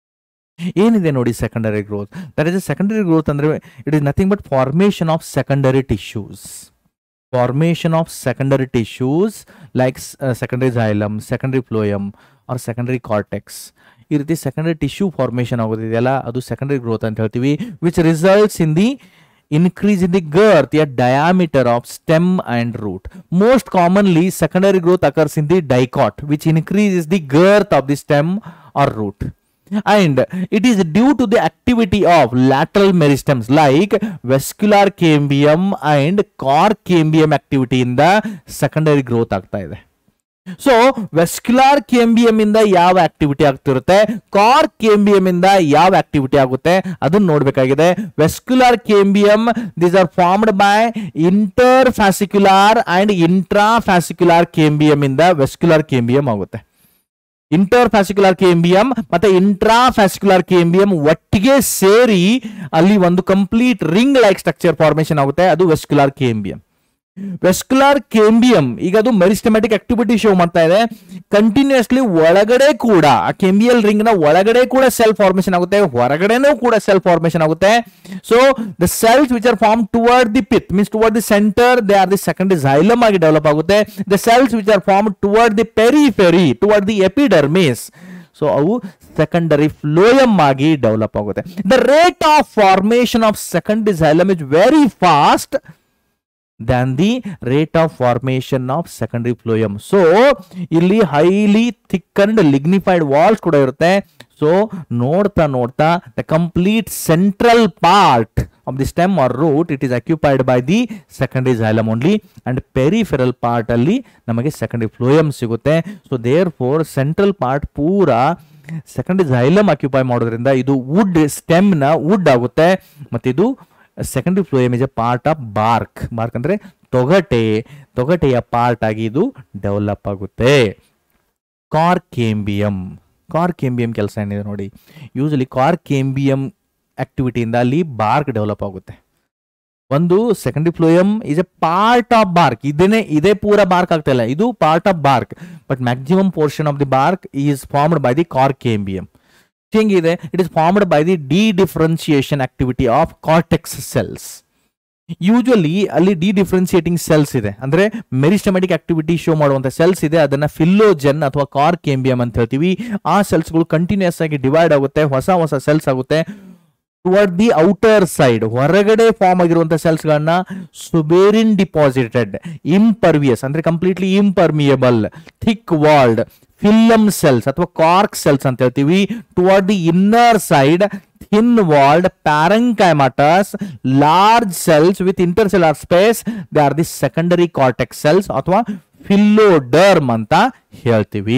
ಏನಿದೆ ನೋಡಿ secondary growth that is a secondary growth ಅಂದ್ರೆ it is nothing but formation of secondary tissues formation of secondary tissues like secondary xylem secondary phloem or secondary cortex ಈ ರೀತಿ secondary tissue formation ಆಗೋದಿದೆಯಲ್ಲ ಅದು secondary growth ಅಂತ ಹೇಳ್ತೀವಿ which results in the increase in the girth a diameter of stem and root most commonly secondary growth occurs in the dicot which increases the girth of the stem or root and it is due to the activity of lateral meristems like vascular cambium and cork cambium activity in the secondary growth ಆಗ್ತಾ ಇದೆ so vascular cambium ಇಂದ ಯಾವ activity ಆಗ್ತಿರುತ್ತೆ car cambium ಇಂದ ಯಾವ activity ಆಗುತ್ತೆ ಅದನ್ನ ನೋಡ್ಬೇಕಾಗಿದೆ vascular cambium these are formed by interfascicular and intrafascicular cambium ಇಂದ ವೆಸ್ಕ್ಯುಲಾರ್ ಕೇಂಬಿಯಂ ಆಗುತ್ತೆ ಇಂಟರ್ ಫ್ಯಾಸಿಕ್ಯುಲಾರ್ ಕೇಂಬಿಯಂ ಮತ್ತೆ ಇಂಟ್ರಾ ಫ್ಯಾಸಿಕ್ಯುಲಾರ್ ಕೇಂಬಿಯಂ ಒಟ್ಟಿಗೆ ಸೇರಿ ಅಲ್ಲಿ ಒಂದು complete ring like structure formation ಆಗುತ್ತೆ ಅದು ವೆಸ್ಕ್ಯುಲಾರ್ ಕೇಂಬಿಯಂ ವೆಸ್ಕ್ಯುಲಾರ್ ಕೇಂಬಿಯಂ ಈಗ ಅದು ಮೆರಿಸ್ಟಮೆಟಿಕ್ ಆಕ್ಟಿವಿಟಿ ಶೋ ಮಾಡ್ತಾ ಇದೆ ಕಂಟಿನ್ಯೂಸ್ಲಿ ಒಳಗಡೆ ಕೂಡ ಆ ಕೆಂಬಿಯಲ್ ರಿಂಗ್ ನ ಒಳಗಡೆ ಕೂಡ ಸೆಲ್ ಫಾರ್ಮೇಶನ್ ಆಗುತ್ತೆ ಹೊರಗಡೆನೂ ಕೂಡ ಸೆಲ್ ಫಾರ್ಮೇಶನ್ ಆಗುತ್ತೆ so the cells which are form toward the pith means toward the centre they are the secondary xylem ಆಗಿ ಡೆವಲಪ್ ಆಗುತ್ತೆ the cells which are form toward the periphery toward the epidermis so ಅವು secondary phloem ಆಗಿ develop ಆಗುತ್ತೆ the rate of formation of secondary xylem is very fast than the rate of formation of secondary phloem. So, ಇಲ್ಲಿ highly thickened lignified walls ಕೂಡ ಇರುತ್ತೆ so ನೋಡ್ತಾ ನೋಡ್ತಾ the complete central part of the stem or root it is occupied by the secondary xylem only and peripheral part ಅಲ್ಲಿ ನಮಗೆ secondary phloem ಸಿಗುತ್ತೆ so therefore central part ಪೂರ secondary xylem occupy ಮಾಡೋದ್ರಿಂದ ಇದು wood ಸ್ಟೆಮ್ನ wood ಆಗುತ್ತೆ ಮತ್ತು ಇದು secondary phloem is a part of bark bark ಅಂದ್ರೆ ತೊಗಟೆ ತೊಗಟೆಯ ಪಾರ್ಟ್ ಆಗಿ ಇದು ಡೆವಲಪ್ ಆಗುತ್ತೆ ಕಾರ್ಕೇಂಬಿಯಂ ಕಾರ್ಕೇಂಬಿಯಂ ಕೆಲಸ ಏನಿದೆ ನೋಡಿ ಯೂಸಲಿ ಕಾರ್ಕೇಂಬಿಯಂ ಆಕ್ಟಿವಿಟಿಯಿಂದ ಅಲ್ಲಿ ಬಾರ್ಕ್ ಡೆವಲಪ್ ಆಗುತ್ತೆ ಒಂದು secondary phloem is a part of bark ಇದನ್ನೇ ಇದೇ ಪೂರ ಬಾರ್ಕ್ ಆಗ್ತಾ ಇಲ್ಲ ಇದು part of bark but maximum portion of the bark is formed by the cork cambium ಹೆಂಗಿದೆ it is formed by the dedifferentiation activity of cortex cells usually ಅಲ್ಲಿ dedifferentiating cells ಇದೆ ಅಂದ್ರೆ ಮೆರಿಸ್ಟಮೆಟಿಕ್ ಆಕ್ಟಿವಿಟಿ ಶೋ ಮಾಡುವಂತ cells ಇದೆ ಅದನ್ನ ಫಿಲ್ಲೋಜೆನ್ ಅಥವಾ ಕಾರ್ಕೇಂಬಿಯಂ ಅಂತ ಹೇಳ್ತೀವಿ ಆ ಸೆಲ್ಸ್ಗಳು ಕಂಟಿನ್ಯೂಸ್ ಆಗಿ ಡಿವೈಡ್ ಆಗುತ್ತೆ ಹೊಸ ಹೊಸ ಸೆಲ್ಸ್ ಆಗುತ್ತೆ ಟುವರ್ಡ್ ದಿ ಔಟರ್ ಸೈಡ್ ಹೊರಗಡೆ ಫಾರ್ಮ್ ಆಗಿರುವಂತಹ ಸೆಲ್ಸ್ ಗಳನ್ನ ಸುಬೇರಿನ್ ಡಿಪಾಸಿಟೆಡ್ ಇಂಪರ್ವಿಯಸ್ ಅಂದ್ರೆ completely impermeable thick walled phellem cells ಅಥವಾ ಕಾರ್ಕ್ ಸೆಲ್ಸ್ ಅಂತ ಹೇಳ್ತೀವಿ toward the inner side thin walled parenchymatous large cells with intercellular space they are the secondary cortex cells ಅಥವಾ phelloderm ಅಂತ ಹೇಳ್ತೀವಿ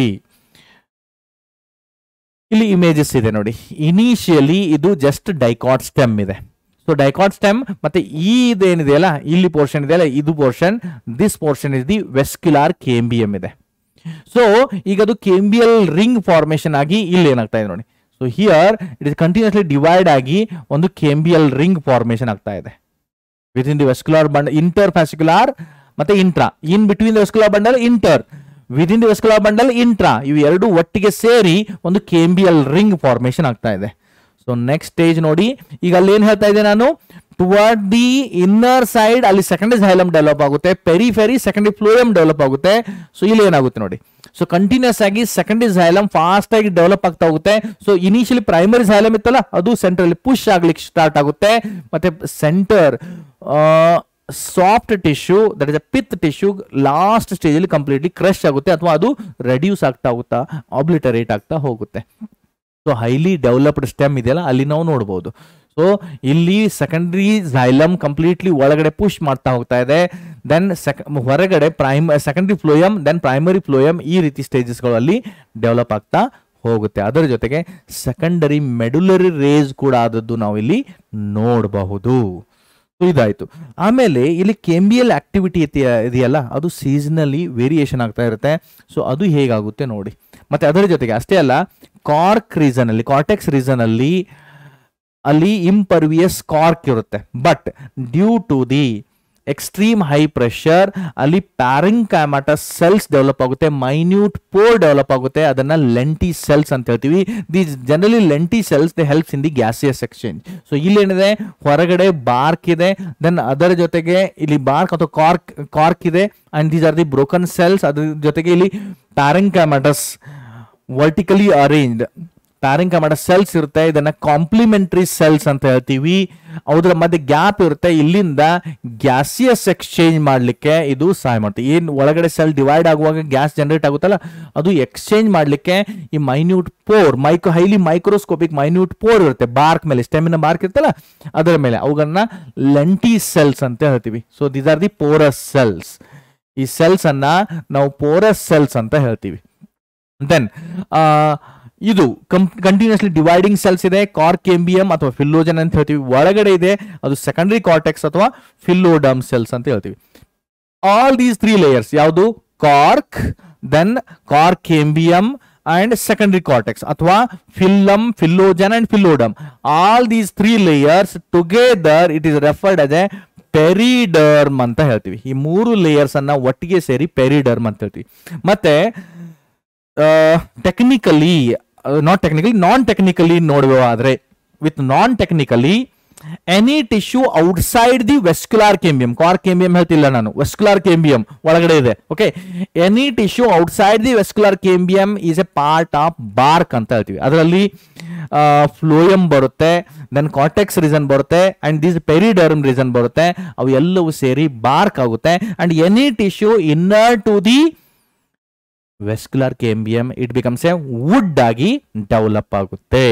ಇಲ್ಲಿ images ಇದೆ ನೋಡಿ ಇನಿಷಿಯಲಿ ಇದು ಜಸ್ಟ್ ಡೈಕಾಟ್ ಸ್ಟೆಮ್ ಇದೆ ಸೊ ಡೈಕಾಟ್ ಸ್ಟೆಮ್ ಮತ್ತೆ ಈ ಇದೇನಿದೆಯಲ್ಲ ಇಲ್ಲಿ ಪೋರ್ಷನ್ ಇದೆಯಲ್ಲ ಇದು portion this portion is the vascular cambium ಇದೆ ಸೊ ಈಗ ಅದು ಕೇಂಬಿಯಲ್ ರಿಂಗ್ ಫಾರ್ಮೇಶನ್ ಆಗಿ ಇಲ್ಲಿ ಏನಾಗ್ತಾ ಇದೆ ನೋಡಿ so here it is continuously divide ಆಗಿ ಒಂದು ಕೇಂಬಿಯಲ್ ರಿಂಗ್ ಫಾರ್ಮೇಶನ್ ಆಗ್ತಾ ಇದೆ within the vascular bund interfascicular ಮತ್ತೆ intra in between the vascular bundle inter within the vascular bundle intra ಇವು ಎರಡು ಒಟ್ಟಿಗೆ ಸೇರಿ ಒಂದು ಕೇಂಬಿಯಲ್ ರಿಂಗ್ ಫಾರ್ಮೇಶನ್ ಆಗ್ತಾ ಇದೆ ಸೊ ನೆಕ್ಸ್ಟ್ ಸ್ಟೇಜ್ ನೋಡಿ ಈಗ ಅಲ್ಲಿ ಏನ್ ಹೇಳ್ತಾ ಇದ್ದೆ ನಾನು ಟುವರ್ಡ್ ದಿ ಇನ್ನರ್ ಸೈಡ್ ಅಲ್ಲಿ ಸೆಕೆಂಡರಿ ಝೈಲಮ್ ಡೆವಲಪ್ ಆಗುತ್ತೆ ಪೆರಿಫೆರಿ ಸೆಕೆಂಡರಿ ಫ್ಲೋಯಮ್ ಡೆವಲಪ್ ಆಗುತ್ತೆ ಸೊ ಇಲ್ಲಿ ಏನಾಗುತ್ತೆ ನೋಡಿ ಸೊ ಕಂಟಿನ್ಯೂಸ್ ಆಗಿ ಸೆಕೆಂಡರಿ ಝೈಲಮ್ ಫಾಸ್ಟ್ ಆಗಿ ಡೆವಲಪ್ ಆಗ್ತಾ ಹೋಗುತ್ತೆ ಸೊ ಇನಿಷಿಯಲಿ ಪ್ರೈಮರಿ ಝೈಲಮ್ ಇತ್ತಲ್ಲ ಅದು ಸೆಂಟ್ರಲ್ಲಿ ಪುಷ್ ಆಗ್ಲಿಕ್ಕೆ ಸ್ಟಾರ್ಟ್ ಆಗುತ್ತೆ ಮತ್ತೆ centre soft tissue that is a pith tissue last ಸ್ಟೇಜಲ್ಲಿ ಕಂಪ್ಲೀಟ್ಲಿ ಕ್ರಶ್ ಆಗುತ್ತೆ ಅಥವಾ ಅದು ರೆಡ್ಯೂಸ್ ಆಗ್ತಾ ಹೋಗುತ್ತಾ ಆಬ್ಲಿಟರೇಟ್ ಆಗ್ತಾ ಹೋಗುತ್ತೆ ಸೊ ಹೈಲಿ ಡೆವಲಪ್ಡ್ ಸ್ಟೆಮ್ ಇದೆಯಲ್ಲ ಅಲ್ಲಿ ನಾವು ನೋಡ್ಬೋದು ಸೊ ಇಲ್ಲಿ ಸೆಕೆಂಡ್ರಿ ಝೈಲಮ್ ಕಂಪ್ಲೀಟ್ಲಿ ಒಳಗಡೆ ಪುಷ್ ಮಾಡ್ತಾ ಹೋಗ್ತಾ ಇದೆ ದೆನ್ ಸೆಕ್ ಹೊರಗಡೆ prime secondary phloem then primary phloem ಈ ರೀತಿ ಸ್ಟೇಜಸ್ಗಳು ಅಲ್ಲಿ ಡೆವಲಪ್ ಆಗ್ತಾ ಹೋಗುತ್ತೆ ಅದರ ಜೊತೆಗೆ ಸೆಕೆಂಡರಿ ಮೆಡುಲರಿ ರೇಸ್ ಕೂಡ ಆದದ್ದು ನಾವು ಇಲ್ಲಿ ನೋಡಬಹುದು ಸೊ ಇದಾಯ್ತು ಆಮೇಲೆ ಇಲ್ಲಿ ಕೆಂಬಿಯಲ್ ಆಕ್ಟಿವಿಟಿ ಇದೆಯಲ್ಲ ಅದು ಸೀಸನಲಿ ವೇರಿಯೇಷನ್ ಆಗ್ತಾ ಇರುತ್ತೆ ಸೊ ಅದು ಹೇಗಾಗುತ್ತೆ ನೋಡಿ ಮತ್ತೆ ಅದರ ಜೊತೆಗೆ ಅಷ್ಟೇ ಅಲ್ಲ ಕಾರ್ಕ್ ರೀಸನ್ ಅಲ್ಲಿ ಕಾರ್ಟೆಕ್ಸ್ ರೀಸನ್ ಅಲ್ಲಿ ಅಲ್ಲಿ ಇಂಪರ್ವಿಯಸ್ ಕಾರ್ಕ್ ಇರುತ್ತೆ but due to the extreme high pressure ಅಲ್ಲಿ ಪ್ಯಾರಿಂಕ್ಯಾಮಟಸ್ ಸೆಲ್ಸ್ ಡೆವಲಪ್ ಆಗುತ್ತೆ ಮೈನ್ಯೂಟ್ ಪೋರ್ ಡೆವಲಪ್ ಆಗುತ್ತೆ ಅದನ್ನ ಲೆಂಟಿ ಸೆಲ್ಸ್ ಅಂತ ಹೇಳ್ತೀವಿ the generally lenticels the helps in the gaseous exchange so ಇಲ್ಲೇನಿದೆ ಹೊರಗಡೆ ಬಾರ್ಕ್ ಇದೆ ದೆನ್ ಅದರ ಜೊತೆಗೆ ಇಲ್ಲಿ ಬಾರ್ಕ್ ಅಥವಾ ಕಾರ್ಕ್ ಕಾರ್ಕ್ ಇದೆ and these are the broken cells ಅದ್ರ ಜೊತೆಗೆ ಇಲ್ಲಿ parenchymatous vertically arranged parenchymatous cells ಇರುತ್ತೆ ಇದನ್ನ ಕಾಂಪ್ಲಿಮೆಂಟರಿ ಸೆಲ್ಸ್ ಅಂತ ಹೇಳ್ತೀವಿ ಅದರ ಮಧ್ಯೆ ಗ್ಯಾಪ್ ಇರುತ್ತೆ ಇಲ್ಲಿಂದ ಗ್ಯಾಸಿಯಸ್ ಎಕ್ಸ್ಚೇಂಜ್ ಮಾಡಲಿಕ್ಕೆ ಇದು ಸಹಾಯ ಮಾಡುತ್ತೆ ಏನು ಒಳಗಡೆ ಸೆಲ್ ಡಿವೈಡ್ ಆಗುವಾಗ ಗ್ಯಾಸ್ ಜನರೇಟ್ ಆಗುತ್ತಲ್ಲ ಅದು ಎಕ್ಸ್ಚೇಂಜ್ ಮಾಡಲಿಕ್ಕೆ ಈ minute pore micro highly microscopic minute pore ಇರುತ್ತೆ ಬಾರ್ಕ್ ಮೇಲೆ ಸ್ಟೆಮಿನ ಬಾರ್ಕ್ ಇರುತ್ತಲ್ಲ ಅದರ ಮೇಲೆ ಅವುಗಳನ್ನ ಲೆಂಟಿ ಸೆಲ್ಸ್ ಅಂತ ಹೇಳ್ತೀವಿ so these are the porous cells ಈ ಸೆಲ್ಸ್ ಅನ್ನ ನಾವು ಪೋರಸ್ ಸೆಲ್ಸ್ ಅಂತ ಹೇಳ್ತೀವಿ ದೆನ್ ಇದು ಕಂಟಿನ್ಯೂಸ್ಲಿ ಡಿವೈಡಿಂಗ್ ಸೆಲ್ಸ್ ಇದೆ ಕಾರ್ಕೆಂಬಿಯಂ ಅಥವಾ ಫಿಲ್ಲೋಜನ್ ಅಂತ ಹೇಳ್ತೀವಿ ಒಳಗಡೆ ಇದೆ ಅದು ಸೆಕೆಂಡರಿ ಕಾರ್ಟೆಕ್ಸ್ ಅಥವಾ ಫಿಲ್ಲೋಡಮ್ ಸೆಲ್ಸ್ ಅಂತ ಹೇಳ್ತೀವಿ ಆಲ್ ದೀಸ್ ತ್ರೀ ಲೇಯರ್ಸ್ ಯಾವುದು cork then cork cambium and secondary cortex ಅಥವಾ phellem phellogen and phelloderm all these three layers together it is referred as a periderm ಅಂತ ಹೇಳ್ತೀವಿ ಈ ಮೂರು ಲೇಯರ್ಸ್ ಅನ್ನ ಒಟ್ಟಿಗೆ ಸೇರಿ ಪೆರಿಡರ್ಮ್ ಅಂತ ಹೇಳ್ತೀವಿ ಮತ್ತೆ technically not technically non technically ನೋಡುವಾದ್ರೆ with non technically any tissue outside the vascular cambium cork cambium ಹೇಳ್ತಿಲ್ಲ ನಾನು ವೆಸ್ಕ್ಯುಲಾರ್ ಕೇಂಬಿಯಂ ಒಳಗಡೆ ಇದೆ okay any tissue outside the vascular cambium is a part of bark ಅಂತ ಹೇಳ್ತೀವಿ ಅದರಲ್ಲಿ ಫ್ಲೋಯಮ್ ಬರುತ್ತೆ then cortex region ಬರುತ್ತೆ ಅಂಡ್ ದಿಸ್ ಪೆರಿಡರ್ಮ್ ರೀಸನ್ ಬರುತ್ತೆ ಅವು ಎಲ್ಲವೂ ಸೇರಿ ಬಾರ್ಕ್ ಆಗುತ್ತೆ and any tissue inner to the vascular cambium it becomes a wood ಆಗಿ ಡೆವಲಪ್ ಆಗುತ್ತೆ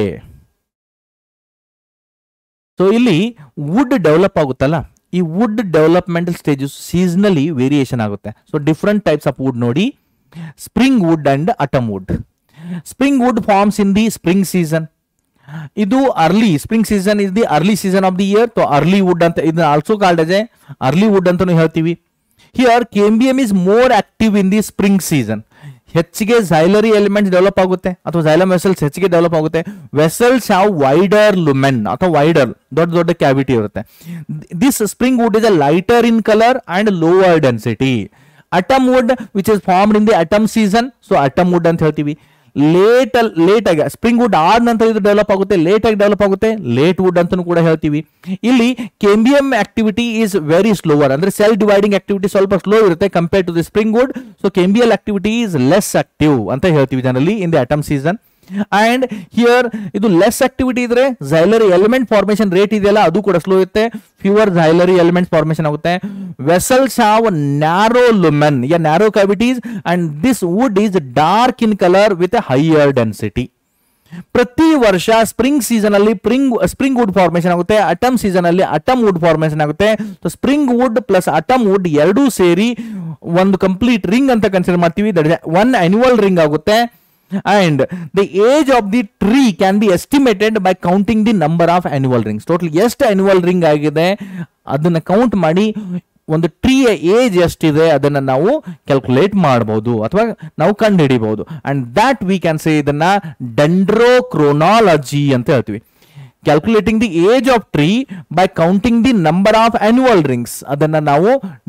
ಸೊ ಇಲ್ಲಿ ವುಡ್ ಡೆವಲಪ್ ಆಗುತ್ತಲ್ಲ ಈ wood developmental stages seasonally variation ಆಗುತ್ತೆ so different types of wood ನೋಡಿ spring wood and autumn wood spring wood forms in the spring season ಇದು early spring season is the early season of the year so early wood ಅಂತ ಇದನ್ನ also called as a early wood ಅಂತಾನು ಹೇಳ್ತೀವಿ here cambium is more active in the spring season ಹೆಚ್ಚಿಗೆ xylary elements develop ಆಗುತ್ತೆ ಅಥವಾ xylem vessels ಹೆಚ್ಚಿಗೆ develop ಆಗುತ್ತೆ vessels have wider lumen ಅಥವಾ ವೈಡರ್ ದೊಡ್ಡ ದೊಡ್ಡ ಕ್ಯಾವಿಟಿ ಇರುತ್ತೆ this spring wood is a lighter in colour and lower density autumn wood which is formed in the autumn season so autumn wood ಅಂತ ಹೇಳ್ತೀವಿ late late ಆಗಿ spring wood ಆದ ನಂತರ ಇದು ಡೆವಲಪ್ ಆಗುತ್ತೆ ಲೇಟ್ ಆಗಿ ಡೆವಲಪ್ ಆಗುತ್ತೆ ಲೇಟ್ ವುಡ್ ಅಂತಾನು ಕೂಡ ಹೇಳ್ತೀವಿ ಇಲ್ಲಿ cambium activity is very slower ಅಂದ್ರೆ ಸೆಲ್ ಡಿವೈಡಿಂಗ್ ಆಕ್ಟಿವಿಟಿ ಸ್ವಲ್ಪ ಸ್ಲೋ ಇರುತ್ತೆ compare to the spring wood so cambial activity is less active ಅಂತ ಹೇಳ್ತೀವಿ generally in the autumn season and here ಇದು ಲೆಸ್ ಆಕ್ಟಿವಿಟಿ ಇದ್ರೆ ಝೈಲರಿ ಎಲಿಮೆಂಟ್ ಫಾರ್ಮೇಶನ್ ರೇಟ್ ಇದೆಯಲ್ಲ ಅದು ಕೂಡ ಸ್ಲೋ ಇರುತ್ತೆ ಫ್ಯೂವರ್ ಝೈಲರಿ ಎಲಿಮೆಂಟ್ ಫಾರ್ಮೇಶನ್ ಆಗುತ್ತೆ ವೆಸಲ್ಸ್ ಹಾವ್ ನ್ಯಾರೋ ಲುಮೆನ್ ಯಾ narrow cavities and this wood is dark in colour with a higher density ಪ್ರತಿ ವರ್ಷ ಸ್ಪ್ರಿಂಗ್ ಸೀಸನ್ ಅಲ್ಲಿ ಸ್ಪ್ರಿಂಗ್ ಸ್ಪ್ರಿಂಗ್ ವುಡ್ ಫಾರ್ಮೇಶನ್ ಆಗುತ್ತೆ ಅಟಮ್ ಸೀಸನ್ ಅಲ್ಲಿ ಅಟಮ್ ವುಡ್ ಫಾರ್ಮೇಶನ್ ಆಗುತ್ತೆ so spring wood plus autumn wood ಎರಡೂ ಸೇರಿ ಒಂದು ಕಂಪ್ಲೀಟ್ ರಿಂಗ್ ಅಂತ ಕನ್ಸಿಡರ್ ಮಾಡ್ತೀವಿ ದಟ್ ಒನ್ ಅನ್ಯುವಲ್ ರಿಂಗ್ ಆಗುತ್ತೆ and the age of the tree can be estimated by counting the number of annual rings total ಎಷ್ಟು annual ring ಆಗಿದೆ ಅದನ್ನ count ಮಾಡಿ ಒಂದು ಟ್ರೀಯ ಏಜ್ ಎಷ್ಟಿದೆ ಅದನ್ನ ನಾವು ಕ್ಯಾಲ್ಕುಲೇಟ್ ಮಾಡಬಹುದು ಅಥವಾ ನಾವು ಕಂಡು ಹಿಡಿಬಹುದು and that we can say ಇದನ್ನ ಡೆಂಡ್ರೋಕ್ರೋನಾಲಜಿ ಅಂತ ಹೇಳ್ತೀವಿ calculating the age of tree by counting the number of annual rings ಅದನ್ನ ನಾವು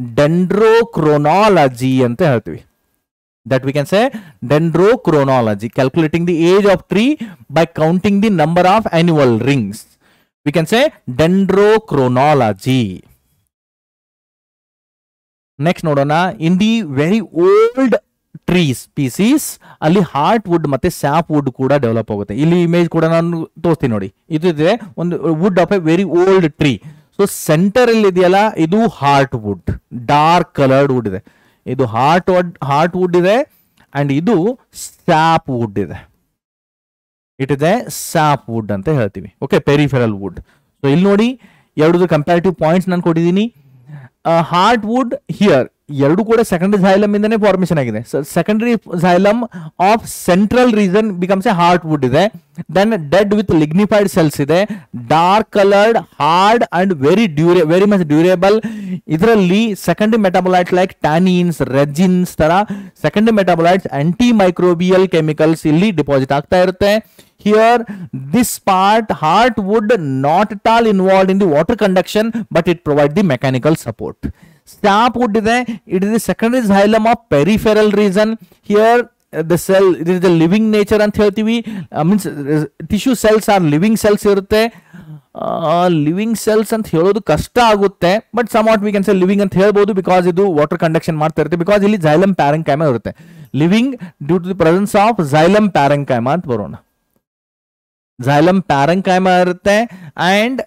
ಡೆಂಡ್ರೋಕ್ರೋನಾಲಜಿ ಅಂತ ಹೇಳ್ತೀವಿ that we can say dendrochronology calculating the age of tree by counting the number of annual rings we can say dendrochronology next ನೋಡೋಣ in the very old tree species ಅಲ್ಲಿ heartwood ಮತ್ತೆ sapwood ಕೂಡ develop ಆಗುತ್ತೆ ಇಲ್ಲಿ image ಕೂಡ ನಾನು ತೋರಿಸ್ತೀನಿ ನೋಡಿ ಇದು ಇದೆ ಒಂದು wood of a very old tree so centre ಅಲ್ಲಿ ಇದೆಯಲ್ಲ ಇದು heartwood dark coloured wood ಇದೆ ಇದು ಹಾರ್ಟ್ ವುಡ್ ಹಾರ್ಟ್ ವುಡ್ ಇದೆ ಅಂಡ್ ಇದು ಸ್ಯಾಪ್ ವುಡ್ ಇದೆ ಇಟ್ ಇದೆ ಸ್ಯಾಪ್ ವುಡ್ ಅಂತ ಹೇಳ್ತೀವಿ ಓಕೆ ಪೆರಿಫೆರಲ್ ವುಡ್ ಸೊ ಇಲ್ಲಿ ನೋಡಿ ಎರಡು ಕಂಪ್ಯಾರಿಟಿವ್ ಪಾಯಿಂಟ್ಸ್ ನಾನು ಕೊಟ್ಟಿದ್ದೀನಿ ಹಾರ್ಟ್ ವುಡ್ ಹಿಯರ್ ಎರಡು ಕೂಡ ಸೆಕೆಂಡರಿ ಝೈಲಮ್ ಇಂದನೇ ಫಾರ್ಮೇಶನ್ ಆಗಿದೆ secondary xylem of central region becomes a heartwood ಇದೆ then dead with lignified cells ಇದೆ dark coloured hard and very dura very much durable ಇದರಲ್ಲಿ secondary metabolites like tannins resins ತರ secondary metabolites antimicrobial chemicals ಇಲ್ಲಿ deposit ಆಗ್ತಾ ಇರುತ್ತೆ here this part heart would not at all involved in the water conduction but it provide the mechanical support sap wood ಇದೆ it is the secondary xylem of peripheral region here uh, the cell it is the living nature ಅಂತ ಹೇಳ್ತೀವಿ means tissue cells are living cells ಇರುತ್ತೆ living cells ಅಂತ ಹೇಳೋದು ಕಷ್ಟ ಆಗುತ್ತೆ but somewhat we can say living ಅಂತ ಹೇಳ್ಬೋದು because ಇದು ವಾಟರ್ ಕಂಡಕ್ಷನ್ ಮಾಡ್ತಾ ಇರುತ್ತೆ ಬಿಕಾಸ್ ಇಲ್ಲಿ ಝೈಲಮ್ ಪ್ಯಾರಂಕೈಮ ಇರುತ್ತೆ living due to the presence of xylem parenchyma ಅಂತ ಬರೋಣ ಝೈಲಮ್ ಪ್ಯಾರಂಕೈಮ ಇರುತ್ತೆ ಅಂಡ್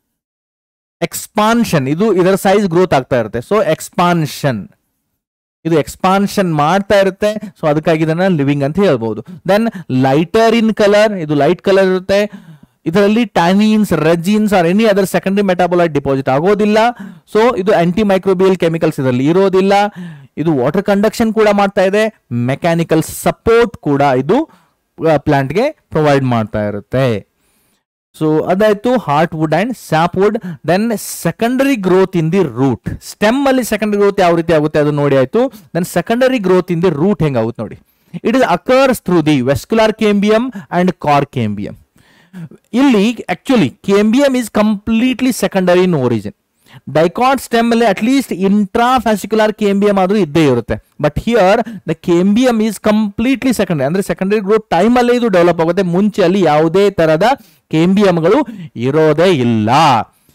ಎಕ್ಸ್ಪಾನ್ಷನ್ ಇದು ಇದರ ಸೈಜ್ ಗ್ರೋತ್ ಆಗ್ತಾ ಇರುತ್ತೆ ಸೊ ಎಕ್ಸ್ಪಾನ್ಷನ್ ಇದು ಎಕ್ಸ್ಪಾನ್ಷನ್ ಮಾಡ್ತಾ ಇರುತ್ತೆ ಸೊ ಅದಕ್ಕಾಗಿ ಇದನ್ನ ಲಿವಿಂಗ್ ಅಂತ ಹೇಳ್ಬಹುದು ದೆನ್ ಲೈಟರ್ ಇನ್ ಕಲರ್ ಇದು ಲೈಟ್ ಕಲರ್ ಇರುತ್ತೆ ಇದರಲ್ಲಿ tannins resins or any other secondary metabolite deposit ಆಗೋದಿಲ್ಲ ಸೊ ಇದು ಆಂಟಿ ಮೈಕ್ರೋಬಿಯಲ್ ಕೆಮಿಕಲ್ಸ್ ಇದರಲ್ಲಿ ಇರೋದಿಲ್ಲ ಇದು ವಾಟರ್ ಕಂಡಕ್ಷನ್ ಕೂಡ ಮಾಡ್ತಾ ಇದೆ ಮೆಕ್ಯಾನಿಕಲ್ ಸಪೋರ್ಟ್ ಕೂಡ ಇದು ಪ್ಲಾಂಟ್ಗೆ ಪ್ರೊವೈಡ್ ಮಾಡ್ತಾ ಇರುತ್ತೆ ಸೊ ಅದಾಯ್ತು heartwood and sapwood then secondary growth in the root stem ಅಲ್ಲಿ ಸೆಕೆಂಡರಿ ಗ್ರೋತ್ ಯಾವ ರೀತಿ ಆಗುತ್ತೆ ಅದು ನೋಡಿ ಆಯ್ತು then secondary growth in the root ಹೆಂಗಾಗುತ್ತೆ ನೋಡಿ it is occurs through the vascular cambium and cork cambium ಇಲ್ಲಿ actually cambium is completely secondary in origin dicot stem ಅಲ್ಲಿ ಅಟ್ಲೀಸ್ಟ್ ಇಂಟ್ರಾಫ್ಯಾಸಿಕ್ಯುಲರ್ ಕೇಂಬಿಯಂ ಆದ್ರೂ ಇದ್ದೇ ಇರುತ್ತೆ but here the cambium is completely secondary ಅಂದ್ರೆ secondary growth time ಅಲ್ಲೇ ಇದು develop ಆಗುತ್ತೆ ಮುಂಚೆ ಅಲ್ಲಿ ಯಾವುದೇ ತರದ ಕೇಂಬಿಯಂಗಳು ಇರೋದೇ ಇಲ್ಲ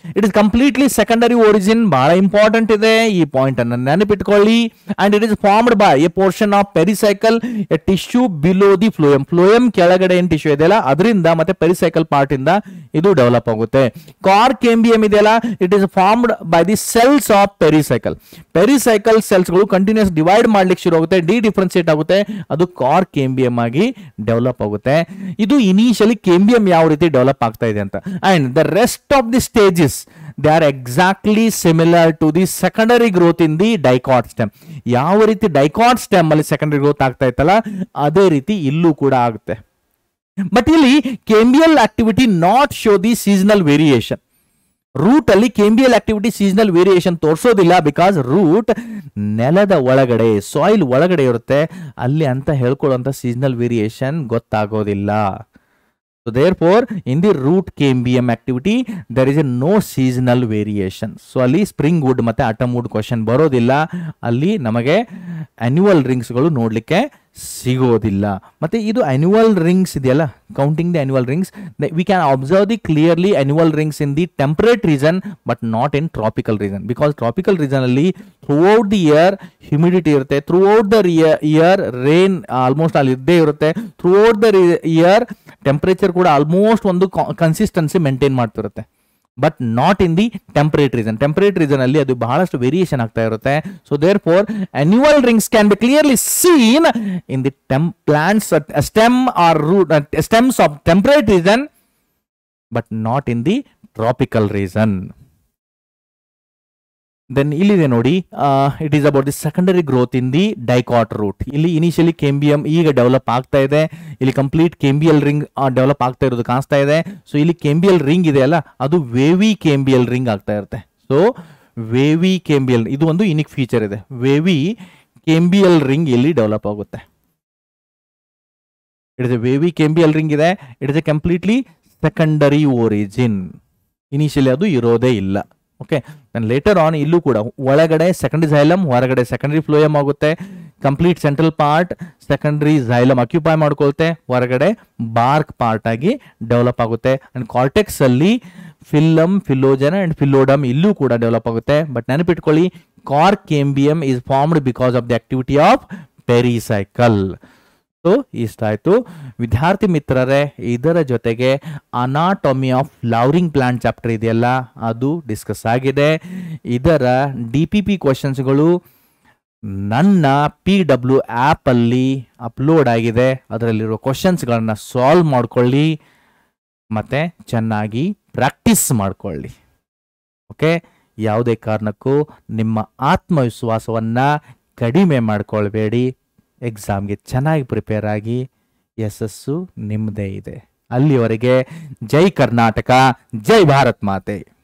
it is completely secondary origin ಬಹಳ ಇಂಪಾರ್ಟೆಂಟ್ ಇದೆ ಈ ಪಾಯಿಂಟ್ ಅನ್ನು ನೆನಪಿಟ್ಕೊಳ್ಳಿ and it is formed by a portion of pericycle a tissue below the phloem phloem ಕೆಳಗಡೆ ಏನ್ ಟಿಶ್ಯೂ ಇದೆಯಲ್ಲ ಅದರಿಂದ ಮತ್ತೆ ಪೆರಿಸೈಕಲ್ ಪಾರ್ಟ್ ಇಂದ ಇದು ಡೆವಲಪ್ ಆಗುತ್ತೆ ಕಾರ್ ಕೇಂಬಿಯಂ ಇದೆಯಲ್ಲ it is formed by the cells of pericycle pericycle ಸೆಲ್ಸ್ಗಳು ಕಂಟಿನ್ಯೂಸ್ ಡಿವೈಡ್ ಮಾಡ್ಲಿಕ್ಕೆ ಶುರು ಆಗುತ್ತೆ ಡಿ ಡಿಫ್ರೆನ್ಸಿಯೇಟ್ ಆಗುತ್ತೆ ಅದು ಕಾರ್ ಕೇಂಬಿಯಂ ಆಗಿ ಡೆವಲಪ್ ಆಗುತ್ತೆ ಇದು ಇನಿಷಿಯಲಿ ಕೇಂಬಿಯಂ ಯಾವ ರೀತಿ ಡೆವಲಪ್ ಆಗ್ತಾ ಇದೆ ಅಂತ and the rest of the stages they are exactly similar to the secondary growth in the dicot stem ಯಾವ ರೀತಿ ಡೈಕಾಟ್ ಸ್ಟೆಮ್ ಅಲ್ಲಿ ಸೆಕೆಂಡರಿ ಗ್ರೋತ್ ಆಗ್ತಾ ಇತ್ತಲ್ಲ ಅದೇ ರೀತಿ ಇಲ್ಲೂ ಕೂಡ ಆಗುತ್ತೆ ಬಟ್ ಇಲ್ಲಿ cambial activity not show the seasonal variation root ಅಲ್ಲಿ ಕೇಂಬಿಯಲ್ ಆಕ್ಟಿವಿಟಿ ಸೀಸನಲ್ ವೇರಿಯೇಷನ್ ತೋರಿಸೋದಿಲ್ಲ ಬಿಕಾಸ್ ರೂಟ್ ನೆಲದ ಒಳಗಡೆ ಸಾಯಿಲ್ ಒಳಗಡೆ ಇರುತ್ತೆ ಅಲ್ಲಿ ಅಂತ ಹೇಳ್ಕೊಳ್ಳುವಂತ ಸೀಸನಲ್ ವೇರಿಯೇಷನ್ ಗೊತ್ತಾಗೋದಿಲ್ಲ so therefore in the root cambium activity there is a no seasonal variation so ಅಲ್ಲಿ ಸ್ಪ್ರಿಂಗ್ ವುಡ್ ಮತ್ತೆ ಅಟಮ್ ವುಡ್ ಕ್ವಶನ್ ಬರೋದಿಲ್ಲ ಅಲ್ಲಿ ನಮಗೆ ಅನ್ಯುವಲ್ ರಿಂಗ್ಸ್ಗಳು ನೋಡಲಿಕ್ಕೆ ಸಿಗೋದಿಲ್ಲ ಮತ್ತೆ ಇದು ಅನ್ಯುವಲ್ ರಿಂಗ್ಸ್ ಇದೆಯಲ್ಲ counting the annual rings we can observe the clearly annual rings in the temperate region but not in tropical region because tropical region ಅಲ್ಲಿ throughout the year humidity ಇರುತ್ತೆ throughout the year rain almost ಅಲ್ಲಿ ಇದ್ದೇ ಇರುತ್ತೆ throughout the year temperature ಕೂಡ almost ಒಂದು consistency maintain ಮಾಡ್ತಿರುತ್ತೆ but not in the temperate region temperate region ಅಲ್ಲಿ ಅದು ಬಹಳಷ್ಟು ವೇರಿಯೇಷನ್ ಆಗ್ತಾ ಇರುತ್ತೆ so therefore annual rings can be clearly seen in the tem plants stem or root stems of temperate region but not in the tropical region then ಇಲ್ಲಿದೆ ನೋಡಿ it is about the secondary growth in the dicot root ಇಲ್ಲಿ initially cambium ಈಗ develop ಆಗ್ತಾ ಇದೆ ಇಲ್ಲಿ complete cambial ring develop ಆಗ್ತಾ ಇರೋದು ಕಾಣಿಸ್ತಾ ಇದೆ ಸೊ ಇಲ್ಲಿ ಕೆಂಬಿಯಲ್ ರಿಂಗ್ ಇದೆ ಅಲ್ಲ ಅದು ವೇವಿ ಕೆಂಬಿಯಲ್ ರಿಂಗ್ ಆಗ್ತಾ ಇರುತ್ತೆ ಸೊ ವೇವಿ ಕೆಂಬಿಯಲ್ ಇದು ಒಂದು ಯುನಿಕ್ ಫೀಚರ್ ಇದೆ ವೇವಿ ಕೆಂಬಿಯಲ್ ರಿಂಗ್ ಇಲ್ಲಿ ಡೆವಲಪ್ ಆಗುತ್ತೆ it is a wavy cambial ring ಇದೆ it is a completely secondary origin initially ಅದು ಇರೋದೇ ಇಲ್ಲ ಓಕೆ ಲೇಟರ್ ಆನ್ ಇಲ್ಲೂ ಕೂಡ ಒಳಗಡೆ ಸೆಕೆಂಡರಿ ಝೈಲಮ್ ಹೊರಗಡೆ ಸೆಕೆಂಡರಿ ಫ್ಲೋಯಮ್ ಆಗುತ್ತೆ complete central part secondary xylem occupy ಮಾಡ್ಕೊಳುತ್ತೆ ಹೊರಗಡೆ ಬಾರ್ಕ್ ಪಾರ್ಟ್ ಆಗಿ ಡೆವಲಪ್ ಆಗುತ್ತೆ ಅಂಡ್ ಕಾರ್ಟೆಕ್ಸ್ ಅಲ್ಲಿ ಫಿಲ್ಲಮ್ ಫಿಲೋಜನ್ ಅಂಡ್ ಫಿಲೋಡಮ್ ಇಲ್ಲೂ ಕೂಡ ಡೆವಲಪ್ ಆಗುತ್ತೆ ಬಟ್ ನೆನಪಿಟ್ಕೊಳ್ಳಿ cork cambium is formed because of the activity of pericycle so ಇಷ್ಟ ಆಯ್ತು ವಿದ್ಯಾರ್ಥಿ ಮಿತ್ರರೇ ಇದರ ಜೊತೆಗೆ anatomy of flowering plant chapter ಇದೆಯಲ್ಲ ಅದು ಡಿಸ್ಕಸ್ ಆಗಿದೆ ಇದರ ಡಿ ಪಿ ಪಿ ಕ್ವಶನ್ಸ್ಗಳು ನನ್ನ ಪಿ ಡಬ್ಲ್ಯೂ ಆ್ಯಪಲ್ಲಿ ಅಪ್ಲೋಡ್ ಆಗಿದೆ ಅದರಲ್ಲಿರೋ ಕ್ವಶನ್ಸ್ಗಳನ್ನು ಸಾಲ್ವ್ ಮಾಡ್ಕೊಳ್ಳಿ ಮತ್ತು ಚೆನ್ನಾಗಿ ಪ್ರಾಕ್ಟೀಸ್ ಮಾಡ್ಕೊಳ್ಳಿ ಓಕೆ ಯಾವುದೇ ಕಾರಣಕ್ಕೂ ನಿಮ್ಮ ಆತ್ಮವಿಶ್ವಾಸವನ್ನು ಕಡಿಮೆ ಮಾಡ್ಕೊಳ್ಬೇಡಿ ಎಕ್ಸಾಮ್ಗೆ ಚೆನ್ನಾಗಿ ಪ್ರಿಪೇರ್ ಆಗಿ ಯಶಸ್ಸು ನಿಮ್ಮದೇ ಇದೆ ಅಲ್ಲಿವರೆಗೆ ಜೈ ಕರ್ನಾಟಕ ಜೈ ಭಾರತ್ ಮಾತೆ